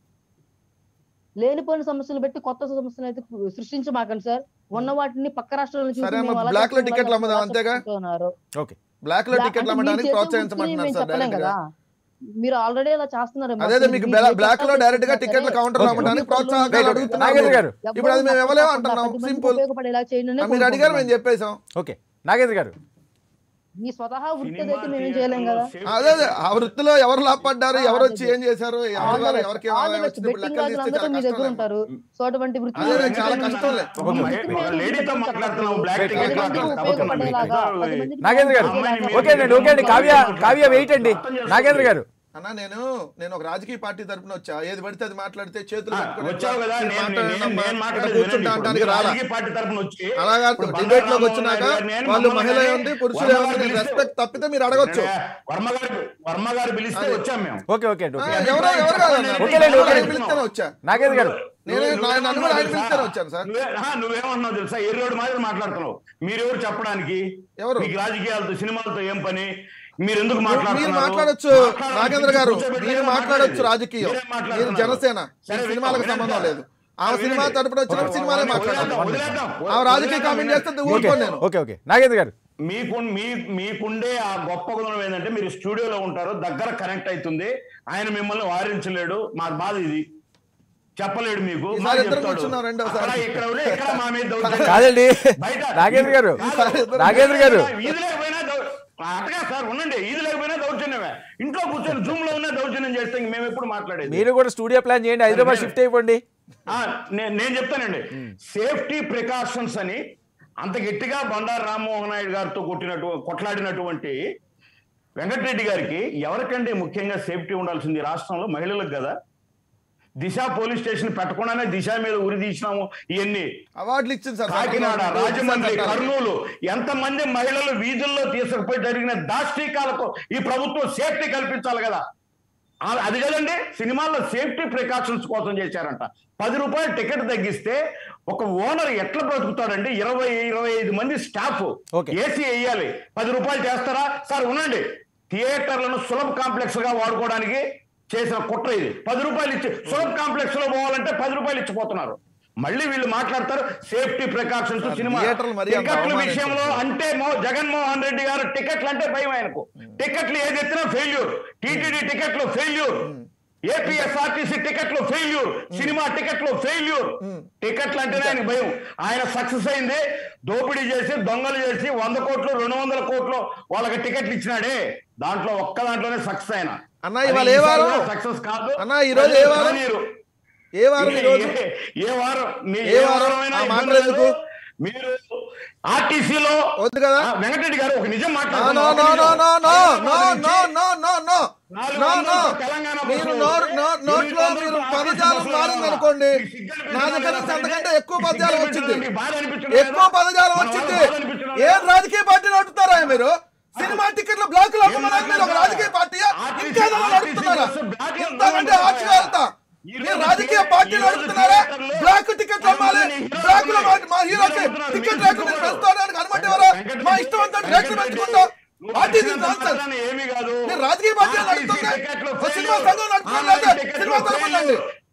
లేనిపోయిన సమస్యలు పెట్టి కొత్త సమస్యలు అయితే సృష్టించమాకండి సార్ ఉన్న వాటిని పక్క రాష్ట్రాల నుంచి సరే చూసి అమ్మా, మేము అలా బ్లాక్ లో చేస్తున్నాం, టికెట్లు ఇలా అమ్ముదాం చేస్తున్నాం, అంతేగా? చెప్తున్నారు. ఓకే బ్లాక్ లో బ్లా- టికెట్లు అంటే అమ్మడానికి మీరు చేసే ప్రోత్సహించమంటున్నారు వృత్తిని సార్ మేము డైరెక్ట్ గా చెప్పలేం కదా. మీరు ఆల్రెడీ అలా చేస్తున్నారు అదే అదే మీకు బ్లాక్ లో డైరెక్ట్ గా టికెట్ల కౌంటర్ లో ఓకే. అమ్మడానికి రైట్, ప్రోత్సాహకాలు ఓకే. అడుగుతున్నారు నాగేంద్ర గారు ఇప్పుడు అది మేము ఇవ్వలేము అంటున్నాం సింపుల్ ఉపయోగపడేలా చేయండి మీరు అడిగారు మేము చెప్పేసాం ఓకే నాగేంద్ర గారు మీ స్వతహా వృత్తి అయితే మేమేం చేయలేం కదా అదే అదే ఆ వృత్తిలో ఎవరు లాభపడ్డారు ఎవరు వచ్చి ఏం చేశారు ఎవరి ద్వారా ఎవరికి ఏం ఆదాయం వచ్చింది ఇప్పుడు బెట్టింగ్ లెక్కలు తీస్తే రాజులందరూ చాలా మీ దగ్గర కష్టం ఉంటారు సో అటువంటి వృత్తి అదే చాలా కష్టంలే లేడీతో మాట్లాడుతున్నాం black right, ticket right, right. ఉపయోగపడేలాగా పది మందికి నాగేంద్ర గారు ఉపయోగపడేలాగా ఓకే అండి ఓకే అండి కావ్య కావ్య వెయిట్ అండి నాగేంద్ర గారు అన్న నేను నేను ఒక రాజకీయ పార్టీ తరపున వచ్చా ఏది పడితే అది మాట్లాడితే చేతులు ఆ, కట్టుకొని వచ్చావు కదా మీరు నేను మాట్లాడండి నేను- అమ్మా. నేను ఇక్కడ మాట్లాడేది కూర్చుంటా వినండి. అంటానికి ఇప్పుడు రాలా రాజకీయ పార్టీ తరపున వచ్చి అలాగా ఇప్పుడు డిబేట్ లోకి బండారు వచ్చినాక రామ్మోహన్ నాయుడు వాళ్ళు నేను మహిళ మమ్మల్ని ఉంది పురుషులు వర్మ ఏముంది గారు నేను పిలిస్తే- రెస్పెక్ట్ తప్పితే మీరు అడగొచ్చు వర్మ గారు వర్మ గారు పిలిస్తే అదే. వచ్చాం మేము ఓకే ఓకే అండి ఆ, ఓకే ఎవరో ఎవరు కాదన్నారు. ఓకేలేండి, ఎవరు ఓకేలేండి. ఆయన పిలిస్తేనే వచ్చా నాగేంద్ర గారు నేనే నువ్వు- నా- నన్ను కూడా ఆయన నువ్వేమన్నావు పిలిస్తేనే తెలుసా? వచ్చాను సార్ నువ్వే ఆహా, నువ్వేమన్నావు తెలుసా ఎర్రోడు మాదిరి మాట్లాడుతున్నావు మీరెవరు చెప్పడానికి ఎవరు? మీకు రాజకీయాలతో సినిమాలతో ఏం పని మీరు ఎందుకు మీరు మాట్లాడుతున్నారు మాట్లాడొచ్చు మాట్లాడాలి, నాగేంద్ర గారు కూర్చోబెట్టి మీరు మాట్లాడేది. మాట్లాడొచ్చు రాజకీయం మీరేం మీరు మాట్లాడుతున్నారు? జనసేన సరే, మీకు సినిమాలకు వినండి. సంబంధం లేదు ఆ వినండి. సినిమా తరపున వచ్చినప్పుడు సినిమాలే మాట్లాడాలి వదిలేద్దాం, వదిలేద్దాం. ఆ రాజకీయ వదిలేద్దాం, కామెంట్ చేస్తే వినండి. ఓకే ఊరుకోను నేను ఓకే ఓకే నాగేంద్ర గారు మీకు మీ మీకుండే ఆ గొప్ప గుణం ఏంటంటే మీరు స్టూడియోలో ఉంటారు దగ్గర కనెక్ట్ అవుతుంది ఆయన మిమ్మల్ని వారించలేడు మా బాధ ఇది చెప్పలేడు మీకు ఈసారి మాకు ఇద్దరు చెప్తాడు. కూర్చున్నాం రెండోసారి. అక్కడ ఇక్కడ ఉండి ఇక్కడ మా మీద దౌర్జన్యం. కాదండి బయట నాగేంద్ర గారు కాదు. నాగేంద్ర గారు ఈది లేకపోయినా దౌ- అటగా సార్ ఉండండి ఈది లేకపోయినా దౌర్జన్యమే ఇంట్లో కూర్చొని జూమ్ లో ఉన్న దౌర్జన్యం చేస్తే ఇంక మేము ఎప్పుడు మాట్లాడేది మీరు కూడా స్టూడియో ప్లాన్ చేయండి హైదరాబాద్ షిఫ్ట్ అయిపోండి ఆ, నే- నేను చెప్తానండి సేఫ్టీ ప్రికాషన్స్ అని అంత గట్టిగా బండారు రామ్మోహన్ నాయుడు గారితో కొట్టినట్టు కొట్లాడినటువంటి వెంకటరెడ్డి గారికి ఎవరికంటే ముఖ్యంగా సేఫ్టీ ఉండాల్సింది ఈ రాష్ట్రంలో మహిళలకు కదా దిశ పోలీస్ స్టేషన్ పెట్టకుండానే దిశ మీద ఉరి తీసినాము ఇవన్నీ అవార్డులు ఇచ్చింది సార్ కాకినాడ రాజమండ్రి కర్నూలు ఎంతమంది మహిళలు వీధుల్లో తీసుకుపోయి జరిగిన దాష్టీకాలకు ఈ ప్రభుత్వం సేఫ్టీ కల్పించాలి కదా ఆ- అది కదండి సినిమాల్లో సేఫ్టీ ప్రికాషన్స్ కోసం చేశారంట పది రూపాయలు టికెట్ తగ్గిస్తే ఒక ఓనర్ ఎట్లా బ్రతుకుతాడండి ఇరవై ఇరవై ఐదు మంది స్టాఫ్ Okay. ఏసీ వేయాలి పది రూపాయలు చేస్తారా సార్ ఉండండి థియేటర్లను సులభ కాంప్లెక్స్ గా వాడుకోవడానికి చేసిన కుట్ర ఇది పది రూపాయలు ఇచ్చి సులభ కాంప్లెక్స్ లో పోవాలంటే పది రూపాయలు ఇచ్చిపోతున్నారు మళ్ళీ వీళ్ళు మాట్లాడతారు సేఫ్టీ ప్రికాషన్స్ సార్, సినిమా థియేటర్లు మరీ అంత టికెట్ల అవమానించరు విషయంలో సార్. అంటే మో- జగన్మోహన్ రెడ్డి గారు టికెట్లు అంటే భయం ఆయనకు టికెట్లు ఏది ఎత్తినా ఫెయిల్యూర్ టీటీడీ టికెట్లు ఫెయిల్యూర్ ఏపీఎస్ఆర్టీసీ టికెట్లు ఫెయిల్యూర్ సినిమా టికెట్లు ఫెయిల్యూర్ టికెట్లు అంటేనే ఆయన భయం ఆయన సక్సెస్ అయింది దోపిడీ చేసి దొంగలు చేసి వంద కోట్లు రెండు వందల కోట్లు వాళ్ళకి టికెట్లు ఇచ్చినాడే దాంట్లో ఒక్క దాంట్లోనే సక్సెస్ ఆయన అన్న, ఇవాళ ఏ వారం? సక్సెస్ కాదు అన్న, ఈ రోజు ఏ వారం? కానీరు. ఏ వారం ఈ రోజు ఏ- ఏ వారం మీ- ఏ ఏ వారం? వారమైనా ఆ ఇబ్బంది మాటలు లేదు. ఎందుకు? మీరు ఆర్టీసీలో వద్దు కదా వెంకటరెడ్డి గారు ఒక నిజం నో మాట్లాడుతున్నారు. నో ఒక నో నిజం. No no no Hyderabad no నుంచి నో నో నో నాలుగు నో నో వందలు తెలంగాణ మీరు బస్సులు నోరు నో- వస్తే నోట్లో ఎనిమిది మీరు వందలు పదజాలం ఆర్టీసీ మారింది బస్సులు అనుకోండి మీకు సిగ్గు నా దగ్గర అనిపించడం నుంచి లేదా? అంతకంటే ఎక్కువ మీకు పదజాలం సిగ్గు వచ్చింది అనిపించడం, మీకు బాధ అనిపించడం ఎక్కువ లేదా? పదజాలం మన వచ్చింది వాళ్ళ బాధ అనిపించడం ఏం లేదా? రాజకీయ పార్టీ నడుపుతారా మీరు సినిమా టికెట్లు బ్లాక్ లో అమ్మడానికి మీరు ఒక రాజకీయ పార్టీ ఆర్టీసీ ఇంకేదో నడుపుతున్నారా బస్సు బ్లాక్ లో ఇంతకంటే ఉండాలి. ఆశ్చర్యత ఈ మీరు రోజు రాజకీయ థియే- పార్టీ ఈ రోజు నడుపుతున్నారా థియేటర్లో బ్లాక్ టికెట్లు అమ్మాలి హీరోలు బ్లాక్ లో మా- మా హీరోకి హీరోలు టికెట్ హీరోలు రేట్లు పెంచుకోవడానికి అనుమతి ఎవరా వెంకటరెడ్డి- మా ఇష్టం అంతా రేట్లు వెంకటరెడ్డి, పెంచుకుంటాం నువ్వు పార్టీ వచ్చినంత మాత్రాన ఏమీ కాదు నేను రాజకీయ పార్టీ ఆర్టీసీ నడుపుతుంటే టికెట్లు ఓ సినిమా failure. సంఘం నడుపుకోలేదు ఆన్లైన్ టికెట్లు సినిమా తరపునండి failure.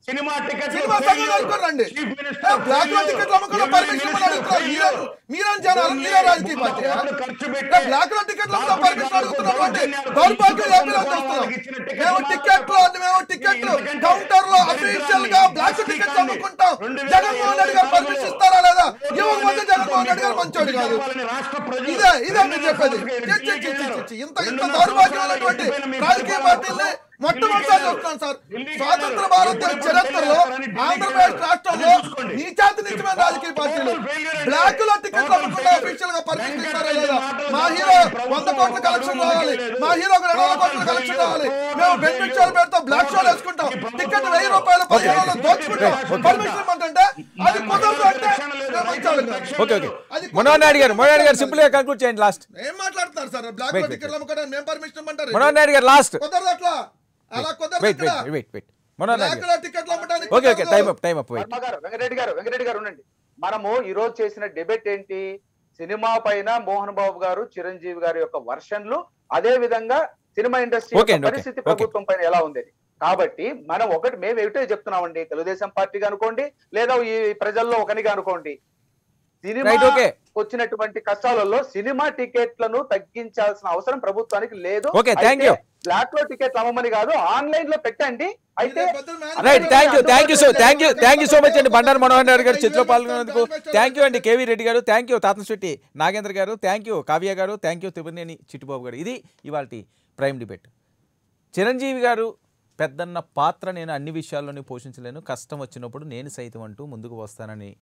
సినిమా టికెట్ సినిమా సంగతి అనుకోని రండి ఏ, బ్లాక్ లో టికెట్లు అమ్ముకున్న పర్మిషన్ ఇవ్వమని అడుగుతున్నారు మీరే మీరేం జనాలు మీరే రాజకీయ పార్టీ ఏ, బ్లాక్ లో టికెట్లు అమ్ముకున్న పర్మిషన్ అడుగుతున్నాం అంటే దౌర్భాగ్యం ఏపీలో చేస్తున్నాం మేము టికెట్లు మేము టికెట్లు కౌంటర్ లో అఫీషియల్ గా బ్లాక్ టికెట్లు అమ్ముకుంటాం జగన్మోహన్ రెడ్డి గారు పర్మిషన్ ఇస్తారా లేదా ఇవ్వకపోతే జగన్మోహన్ రెడ్డి గారు మంచోడు కాదు ఇదే ఇదే మీరు చెప్పేది చి, చి, చి, చి, చి, చి. ఇంత ఇంత దౌర్భాగ్యమైనటువంటి రాజకీయ పార్టీల్ని మొట్టమొదటిసారి చూస్తున్నాను సార్ స్వాతంత్ర భారత చరిత్రలో ఆంధ్రప్రదేశ్ రాష్ట్రంలో నీచాతి నిత్యమైన రాజకీయ పార్టీలు బ్లాక్ లో టికెట్లు అమ్మకుండా అఫీషియల్ గా పర్మిషన్ ఇస్తారా లేదా మా హీరో వంద కోట్ల కలెక్షన్ రావాలి మా హీరోకి రెండు వందల కోట్ల కలెక్షన్ రావాలి మేము బెనిఫిట్ షోలు పెడతాం బ్లాక్ షోలు వేసుకుంటాం టికెట్ వెయ్యి రూపాయలు పదిహేను వందలు దోచుకుంటాం పర్మిషన్ ఇవ్వమంటే అది కుదరదు అంటే మేము మంచోళ్ళం కాదు. ఓకే ఓకే అది మనోహర్ నాయుడు గారు మనోహర్ నాయుడు గారు సింపుల్ గా కంక్లూడ్ చేయండి లాస్ట్ ఏం మాట్లాడుతున్నారు సార్ బ్లాక్ Wait, లో wait, టికెట్లు అమ్ముకోవడానికి మేము పర్మిషన్ ఇవ్వమంటారు మనోహర్ నాయుడు గారు లాస్ట్ కుదరదు అట్లా అలా కుదరదు వెయిట్ ఇక్కడ. Wait wait wait Manohar Naidu block గారు లో టికెట్లు అమ్మడానికి ఓకే ఓకే కుదరదు. Time up time up wait Varma గారు వెంకటరెడ్డి గారు వెంకటరెడ్డి గారు ఉండండి మనము ఈ రోజు చేసిన డిబేట్ ఏంటి సినిమా పైన మోహన్ బాబు గారు చిరంజీవి గారి యొక్క వర్షన్లు అదే విధంగా సినిమా ఇండస్ట్రీ ఓకే యొక్క అండి, ఓకే, పరిస్థితి ఓకే. ప్రభుత్వం పైన ఎలా ఉంది అని. కాబట్టి మనం ఒకటి మేము ఏమిటో చెప్తున్నామండి తెలుగుదేశం పార్టీగా అనుకోండి లేదా ఈ ప్రజల్లో ఒకనిగా అనుకోండి సినిమా రైట్ ఓకే వచ్చినటువంటి కష్టాలలో సినిమా టికెట్లను తగ్గించాల్సిన అవసరం ప్రభుత్వానికి లేదు ఓకే, thank you. బ్లాక్ లో టికెట్లు అమ్మమని కాదు ఆన్లైన్ లో పెట్టండి అయితే ఇదే పెద్ద man- right thank you thank you so thank you thank you so much అండి బండారు మనోహర్ నాయుడు గారు చర్చలో పాల్గొన్నందుకు థ్యాంక్ యూ అండి కేవీ రెడ్డి గారు థ్యాంక్ యూ తాతనశెట్టి నాగేంద్ర గారు థ్యాంక్ యూ కావ్య గారు థ్యాంక్ యూ తిరునేని చిట్టుబాబు గారు ఇది ఇవాళ ప్రైమ్ డిబేట్ చిరంజీవి గారు పెద్దన్న పాత్ర నేను అన్ని విషయాల్లోనూ పోషించలేను కష్టం వచ్చినప్పుడు నేను సైతం అంటూ ముందుకు వస్తానని